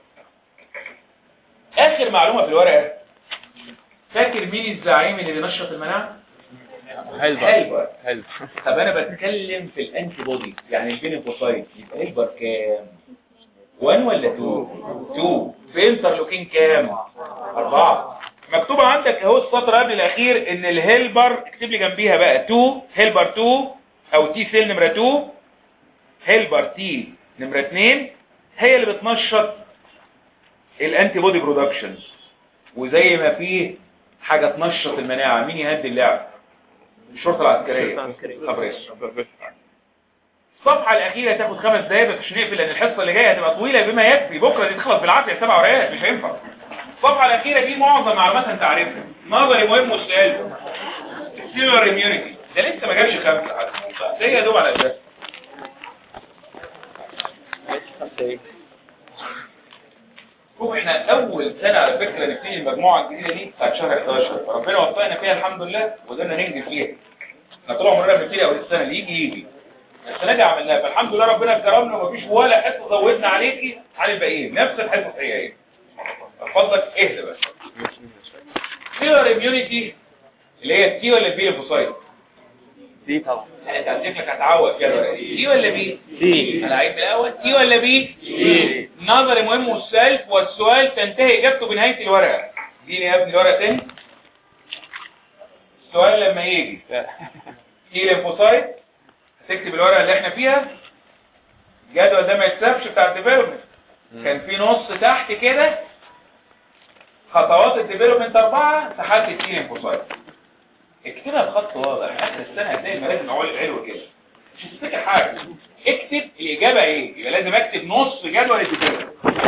اخر معلومه في الورقه فاكر مين الزعيم اللي بينشط المناعه هيلبر هيلبر هيلبر طب انا بتكلم في الانتي بودي يعني البينيفوسايت يبقى هيلبر كام 1 ولا 2 2 في انترلوكين كام 4 مكتوبه عندك اهو السطر قبل الاخير ان الهيلبر اكتب لي جنبيها بقى 2 هيلبر 2 او تي سيل نمره 2 هيلبر تي نمره 2 هي اللي بتنشط الانتي بودي برودكشن وزي ما فيه حاجه تنشط المناعه مين يهدي اللعب الشرطه العسكريه خبريش الصفحه الاخيره تاخد خمس دقايق بس مش نقفل لان الحصه اللي جايه هتبقى طويله بما يكفي بكره دي تخلص بالعافيه سبع ورقات مش هينفع الصفحه الاخيره دي معظم معلومات انت عارفها نظري مهم وسؤال سيلولار اميونيتي ده لسه ما جابش خمسه حتى ده يا دوب على الاساس شوف احنا اول سنه على فكره نبتدي المجموعه الجديده دي بتاعت شهر 11 فربنا وفقنا فيها الحمد لله وقدرنا ننجز فيها احنا طول عمرنا بنبتدي اول السنه اللي يجي يجي السنه دي عملناها فالحمد لله ربنا كرمنا ومفيش ولا حصه زودنا عليكي عن الباقيين نفس الحصص هي هي فضلك اهدى بس سيلر اميونيتي اللي هي التي ولا البي ليفوسايت دي طبعا لا انت هتشكلك هتعوض كده تي ولا بي دي. انا عيب الاول تي ولا بي دي. نظري مهم والسؤال والسؤال تنتهي اجابته بنهايه الورقه دي يا ابني الورقه تاني السؤال لما يجي تي ليمفوسايت هتكتب الورقه اللي احنا فيها الجدول ده ما يتسابش بتاع الديفلوبمنت كان في نص تحت كده خطوات الديفلوبمنت اربعه في حاله التي ليمفوسايت اكتبها بخط واضح اخر السنه هتلاقي المراجع معول علو كده مش هتفتكر حاجه اكتب الاجابه ايه يبقى لازم اكتب نص جدول الديفلوبمنت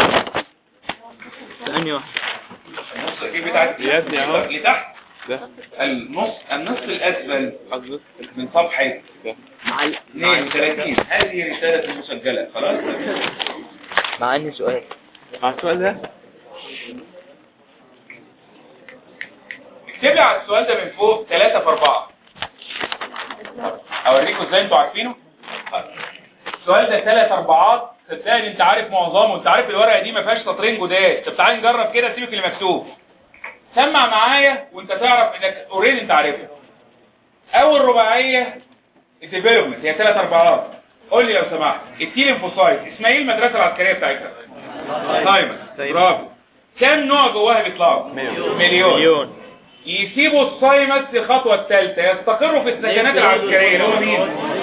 ثانية واحدة النص الاخير بتاع يا ابني اهو. اللي تحت ده النص النص الاسفل حضرتك من صفحه ده مع ال... 32 هذه رساله المسجله خلاص مع اني سؤال مع السؤال ده اكتب لي على السؤال ده من فوق 3 في 4 اوريكم ازاي انتوا عارفينه السؤال ده 3 اربعات صدقني انت عارف معظمه انت عارف الورقه دي ما فيهاش سطرين جداد طب تعالى نجرب كده سيبك اللي مكتوب سمع معايا وانت تعرف انك اوريدي انت عارفها اول رباعيه الديفلوبمنت هي 3 اربعات قول لي لو سمحت التيلينفوسايت اسمها ايه المدرسه العسكريه بتاعتها سايمون برافو كام نوع جواها بيطلعوا مليون. مليون مليون يسيبوا الصايمس في الخطوة الثالثة يستقروا في السكنات العسكرية اللي هو مين؟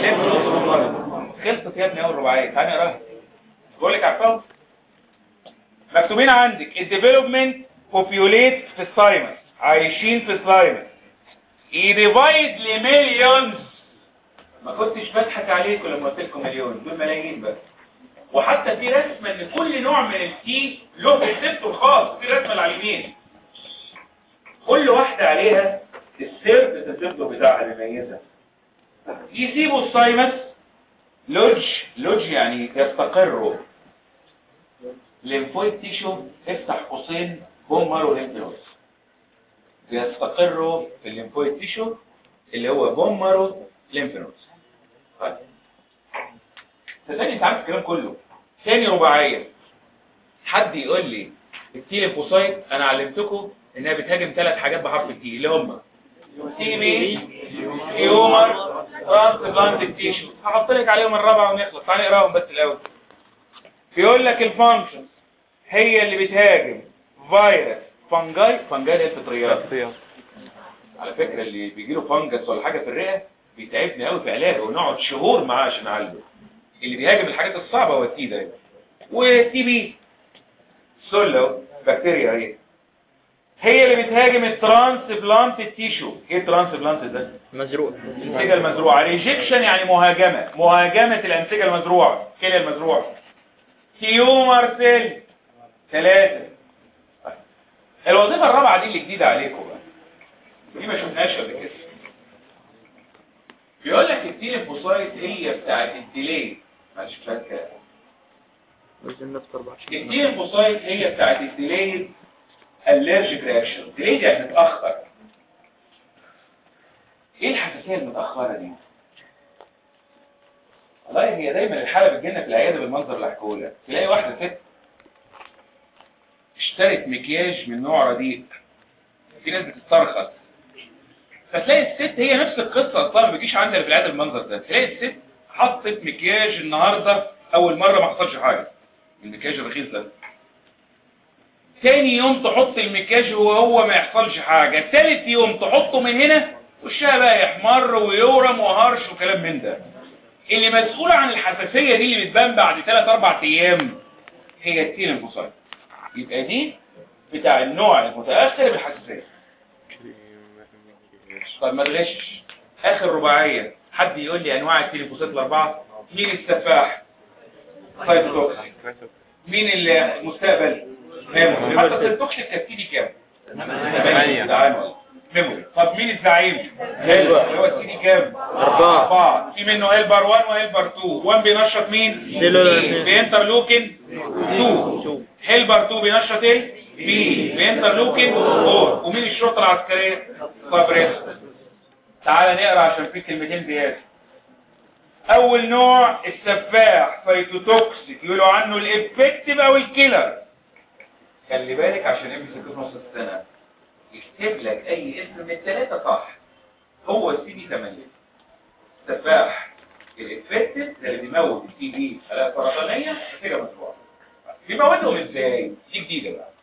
خلصت يا ابني اول رباعية تعالى نقراها بقول لك عارفاهم مكتوبين عندك الديفلوبمنت بوبيوليت في الصايمس عايشين في الصايمس يديفايد لمليونز ما كنتش بضحك عليكم لما قلت لكم مليون دول ملايين بس وحتى في رسمه ان كل نوع من التي له ريسبتور الخاص في رسمه على اليمين كل واحدة عليها السيرفس السيرفس بتاعها اللي ميزة يسيبوا السايمس لوج لوج يعني يستقروا ليمفويد تيشو افتح قوسين بومر ليمفنوز يستقروا في الليمفويد تيشو اللي هو بومر ليمفنوز طيب صدقني انت عارف الكلام كله ثاني رباعيه حد يقول لي التي ليمفوسايت انا علمتكم انها بتهاجم ثلاث حاجات بحرف التي اللي هم تي بي تيومر ترانسبلانت تيشو هحط لك عليهم الرابعه ونخلص تعالى نقراهم بس الاول بيقول لك الفانكشن هي اللي بتهاجم فيروس فانجاي فانجاي اللي هي الفطريات على فكره اللي بيجي له فانجس ولا حاجه في الرئه بيتعبني قوي في علاجه ونقعد شهور معاه عشان نعالجه اللي بيهاجم الحاجات الصعبه هو التي ده والتي بي سولو بكتيريا اهي هي اللي بتهاجم الترانس بلانت تيشو ايه ترانس بلانت ده مزروع الانسجه المزروعه ريجكشن يعني مهاجمه مهاجمه الانسجه المزروعه الكليه المزروعه تيومر سيل ثلاثه الوظيفه الرابعه دي اللي جديده عليكم بقى دي ما شفناهاش قبل كده بيقول لك التيليفوسايت هي بتاعت الديلي معلش فاكر عايزين نفطر بقى التيليفوسايت هي بتاعت الديلي الرجيك رياكشن ديلي يعني متاخر ايه الحساسيه المتاخره دي والله هي دايما الحاله بتجينا في العياده بالمنظر اللي هحكيه لك تلاقي واحده ست اشترت مكياج من نوع رديء في ناس بتسترخص فتلاقي الست هي نفس القصه اصلا ما بيجيش عندها في العياده بالمنظر ده تلاقي الست حطت مكياج النهارده اول مره ما حصلش حاجه المكياج الرخيص ده تاني يوم تحط المكياج وهو ما يحصلش حاجه تالت يوم تحطه من هنا وشها بقى يحمر ويورم وهرش وكلام من ده اللي مسؤول عن الحساسيه دي اللي بتبان بعد 3 4 ايام هي التيلينفوسايت يبقى دي بتاع النوع المتاخر بالحساسيه طب ما تغشش اخر رباعيه حد يقول لي انواع التيليفوسات الاربعه مين السفاح سايتوتوكسيك مين المستقبل ميموري حتى السيتوكسيك ترتيبي كام ثمانية. تعامل. ميموري طب مين الزعيم هيلبر اللي هو السي دي كام أربعة. أربعة في منه هيلبر 1 وهيلبر 2 1 بينشط مين سيلولار بي. اثنين. بينترلوكين 2 شوف هيلبر 2 بينشط ايه بي بينترلوكين 4 ومين الشرطه العسكريه فابريس تعال نقرا عشان في كلمتين زياده اول نوع السفاح فيتوتوكسيك يقولوا عنه الافكتيف او الكيلر خلي بالك عشان امسك في نص السنه يكتب لك اي اسم من الثلاثه صح هو السي دي 8 سفاح الافكتيف ده اللي بيموت السي دي خلايا سرطانيه نتيجه مشروع بيموتهم ازاي دي جديده بقى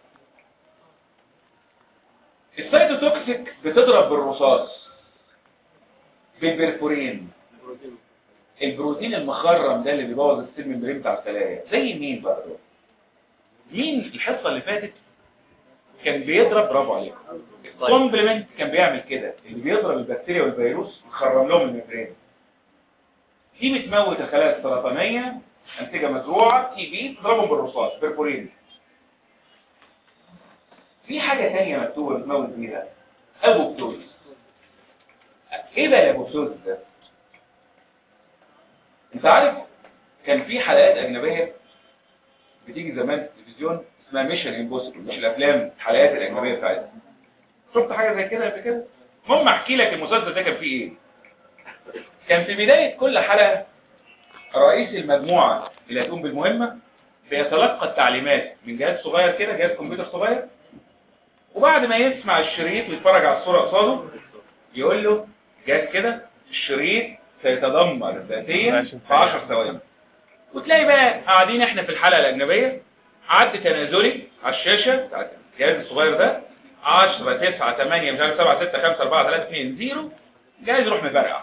السيتوتوكسيك بتضرب بالرصاص بالبرفورين البروتين المخرم ده اللي بيبوظ السيل ممبرين بتاع الخلايا زي مين برضه مين الحصه اللي فاتت كان بيضرب برافو عليك الكومبلمنت كان بيعمل كده اللي بيضرب البكتيريا والفيروس يخرم لهم الممبرين دي بتموت الخلايا السرطانيه انسجه مزروعه تي بي تضربهم بالرصاص برفورين في حاجه ثانيه مكتوبه بتموت بيها ابوبتوز ايه بقى الابوبتوز ده انت عارف كان في حلقات اجنبيه بتيجي زمان في التلفزيون اسمها ميشن امبوسيبل مش الافلام الحلقات الاجنبيه بتاعتها شفت حاجه زي كده قبل كده المهم احكي لك المسلسل ده كان فيه ايه كان في بدايه كل حلقه رئيس المجموعه اللي هتقوم بالمهمه بيتلقى التعليمات من جهاز صغير كده جهاز كمبيوتر صغير وبعد ما يسمع الشريط ويتفرج على الصوره قصاده يقول له جهاز كده الشريط سيتدمر ذاتيا في 10 ثواني وتلاقي بقى قاعدين احنا في الحلقه الاجنبيه عد تنازلي على الشاشه بتاعت الجهاز الصغير ده 10 9 8 مش عارف 7 6 5 4 3 2 0 جايز يروح مفرقع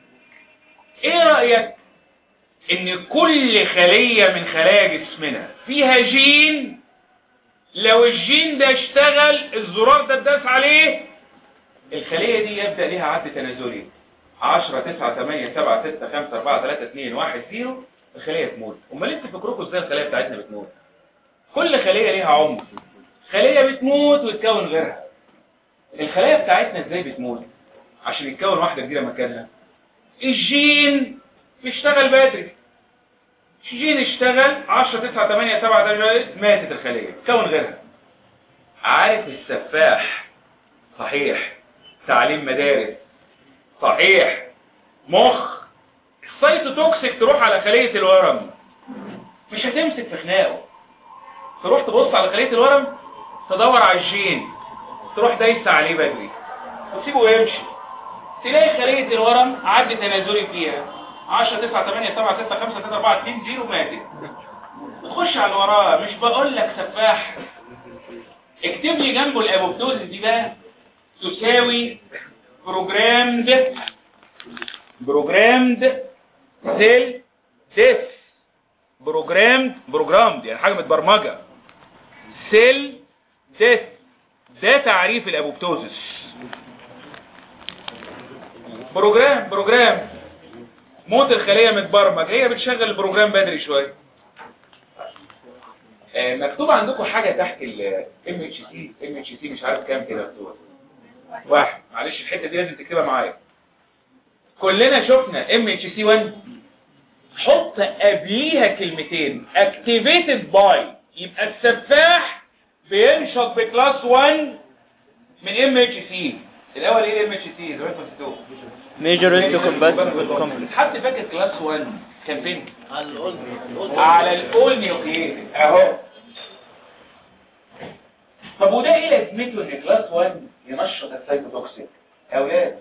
ايه رايك ان كل خليه من خلايا جسمنا فيها جين لو الجين ده اشتغل الزرار ده اتداس عليه الخليه دي يبدا ليها عد تنازلي 10 9 8 7 6 5 4 3 2 1 0 الخليه تموت امال انتوا فكركم ازاي الخليه بتاعتنا بتموت كل خليه ليها عمر خليه بتموت وتكون غيرها الخلايا بتاعتنا ازاي بتموت عشان يتكون واحده جديده مكانها الجين بيشتغل بدري الجين اشتغل 10 9 8 7 8 ماتت الخليه تكون غيرها عارف السفاح صحيح تعليم مدارس صحيح مخ السيتوتوكسيك تروح على خلية الورم مش هتمسك في خناقه تروح تبص على خلية الورم تدور على الجين تروح دايسة عليه بدري وتسيبه يمشي تلاقي خلية الورم عد تنازلي فيها 10 9 8 7 6 5 3 4 2 0 ماتت وتخش على اللي وراه مش بقول لك سفاح اكتب لي جنبه الابوبتوزيس دي بقى تساوي بروجرامد بروجرامد سيل ديث بروجرامد بروجرامد يعني حاجه متبرمجه سيل ديث ده تعريف الابوبتوزس بروجرام بروجرام موت الخلية متبرمج هي بتشغل البروجرام بدري شوية آه، مكتوب عندكم حاجة تحت ال MHC MHC مش عارف كام كده مكتوب واحد معلش الحتة دي لازم تكتبها معايا كلنا شفنا MHC 1 حط قبليها كلمتين activated by يبقى السفاح بينشط بكلاس 1 من MHC الاول ايه MHC زي ما انتوا نسيتوه ميجر انتو كومباتبل كومبلكس حد فاكر كلاس 1 كان فين على الاول نيوكليد اهو طب وده ايه لازمته ان كلاس 1 ينشط السايتوتوكسيك يا اولاد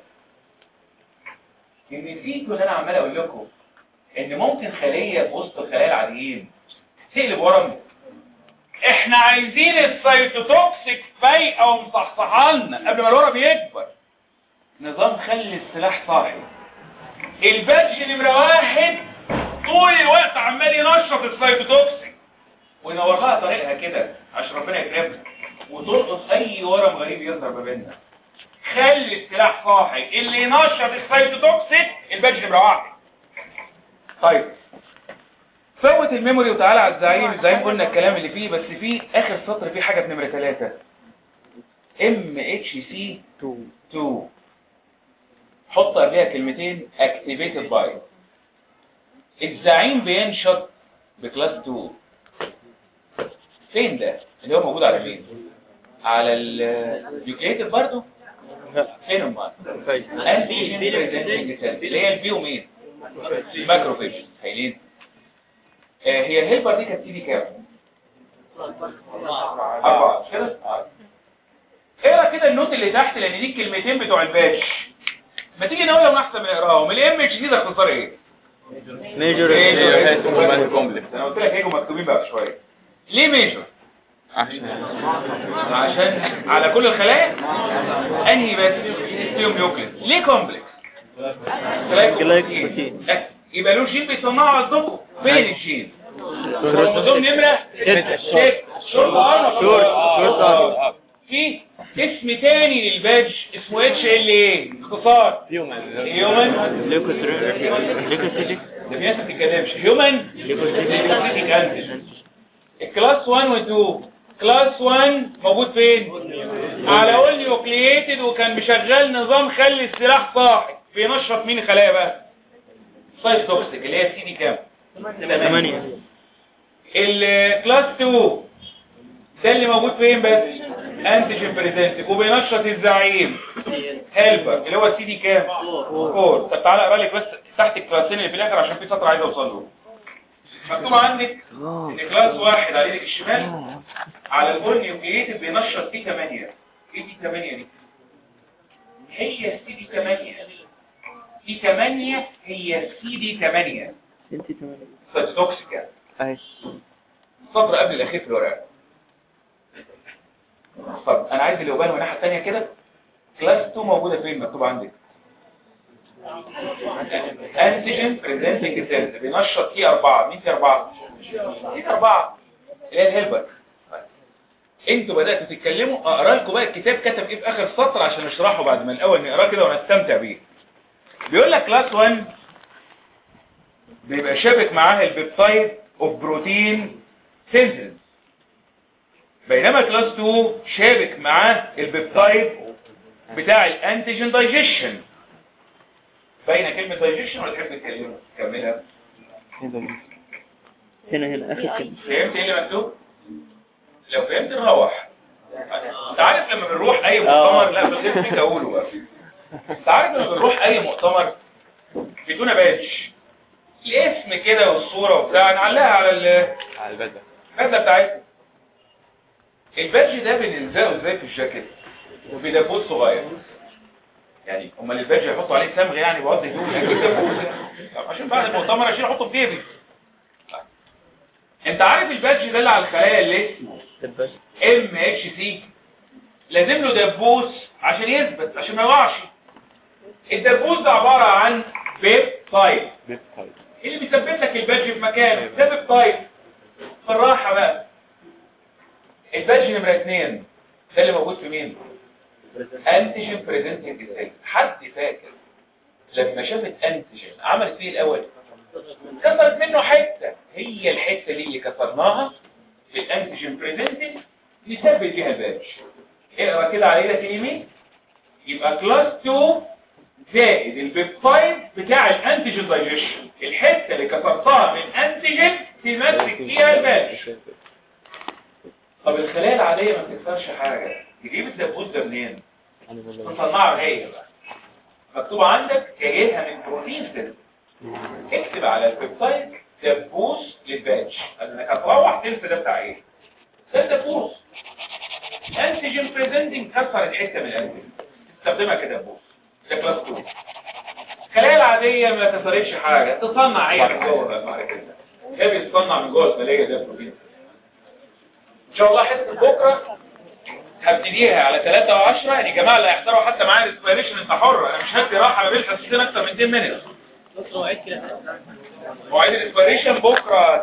ان نسيتوا ان انا عمال اقول لكم ان ممكن خليه في وسط الخلايا العاديين تقلب ورم احنا عايزين السايتوتوكسيك فايقه ومصحصحه لنا قبل ما الورم يكبر نظام خلي السلاح صاحي البادج نمرة واحد طول الوقت عمال ينشط السايتوتوكسيك وينور لها طريقها كده عشان ربنا يكرمها وتلقط اي ورم غريب يظهر ما بيننا خلي السلاح صاحي اللي ينشط السايتوتوكسيك البادج نمرة واحد طيب فوت الميموري وتعالى على الزعيم الزعيم قلنا الكلام اللي فيه بس فيه اخر سطر فيه حاجة بنمرة ثلاثة ام اتش سي 2 حط قبلها كلمتين activated by الزعيم بينشط بكلاس 2 فين ده اللي هو موجود على فين على النيوكليتد برضه فين امال انتيجين بريزنتنج سيل اللي هي البي ومين ماكروفيج هايلين آه هي الهيلبر دي كانت تيجي كام أربعة مش كده آه. اقرا كده النوت اللي تحت لان دي الكلمتين بتوع الباش ما تيجي نقولهم احسن من نقراهم الام اتش دي ده اختصار ايه ميجر ميجر كومبلكس انا قلت لك هيجوا مكتوبين بقى شويه ليه ميجر عشان على كل الخلايا انهي بس فيهم يوكليد ليه كومبلكس جلايكوبروتين. أه، يبقى له جين بيصنعوا عندكم فين الجين كروموسوم نمره ستة. ستة. شورت ارم شورت شورت ارم في اسم تاني للبادج اسمه اتش ال ايه اختصار هيومن ليكوسيتيك ده في ناس ما بتتكلمش هيومن ليكوسيتيك انتيجين الكلاس 1 و 2 كلاس 1 موجود فين على اول نيوكلييتد وكان مشغل نظام خلي السلاح صاحي بينشط مين الخلايا بقى سايت توكسيك اللي هي السي دي كام ثمانية الكلاس 2 ده اللي موجود فين بس انتيجين بريزنتك وبينشط الزعيم هيلبر اللي هو السي دي كام فور طب تعالى اقرا لك بس تحت الكلاسين اللي في الاخر عشان في سطر عايز اوصل له مكتوب عندك ان كلاس واحد على ايدك الشمال على البول نيوكلييتد بينشط سي 8 ايه دي 8 دي هي السي دي 8 دي 8 هي السي دي 8 انت ثمانية سايتوكسيك يعني اهي السطر قبل الاخير في الورقه طب انا عايز اليابان والناحيه الثانيه كده كلاس 2 موجوده فين مكتوب عندك انتيجين بريزنتنج سيلز بينشط تي 4 مين تي 4 تي 4 اللي هي الهيلبر انتوا بداتوا تتكلموا اقرا لكم بقى الكتاب كتب ايه في اخر سطر عشان نشرحه بعد ما الاول نقراه كده ونستمتع بيه بيقول لك كلاس 1 بيبقى شابك معاه البيبتايد اوف بروتين سينثيز بينما كلاس 2 شابك معاه البيبتايد بتاع الانتيجين دايجيشن باينه كلمه دايجيشن ولا تحب تكلمها كملها هنا هنا اخر كلمة فهمت ايه اللي مكتوب لو فهمت نروح انت عارف لما بنروح اي مؤتمر لا بالغير فيك اقوله بقى انت عارف لما بنروح اي مؤتمر بيدونا بادج الاسم كده والصوره وبتاع نعلقها على ال- على البدله البدله بتاعتنا البادج ده بنلزقه ازاي في الجاكيت وبدبوس صغير يعني امال البادج يحطوا عليه صمغ يعني بيقعد هدوم اكيد دبوس طب عشان بعد المؤتمر اشيل احطه في جيبي انت عارف البادج ده اللي على الخلايا اللي اسمه تبس ام اتش سي لازم له دبوس عشان يثبت عشان ما يقعش الدبوس ده عبارة عن بيب تايب بيت طيب اللي بيثبت لك البادج في مكانه ده بيب تايب بالراحة بقى البادج نمرة اتنين ده اللي موجود في مين انتيجين بريزنتنج سيل حد فاكر لما شافت انتيجين عملت فيه الاول كسرت منه حته هي الحته دي اللي كسرناها في الانتيجين بريزنتنج نثبت بيها الباتش اقرا كده على ايدك اليمين يبقى كلاس 2 زائد البيبتايد بتاع الانتيجين دايجيشن الحته اللي كسرتها من انتيجين تمسك فيها الباتش طب الخلايا العاديه ما بتكسرش حاجه تجيب الدبوس ده منين تصنعها هي بقى مكتوب عندك جايلها من بروتين سيل اكتب على الويب دبوس للباتش انك هتروح تنسى ده بتاع ايه ده دبوس انتيجين بريزنتنج كسر الحته من الانتيجين تستخدمها كدبوس ده كلاس 2 الخلايا العاديه ما كسرتش حاجه تصنع ايه من جوه بقى بعد كده هي بيتصنع من جوه الخليه ده بروتين ان شاء الله حته بكره هبتديها على 3 و10 يعني يا جماعه اللي هيحضروا حتى معايا الانسبيريشن انت حر انا مش هدي راحه ما بين حصتين اكتر من 10 مينت مواعيد الانسبيريشن بكره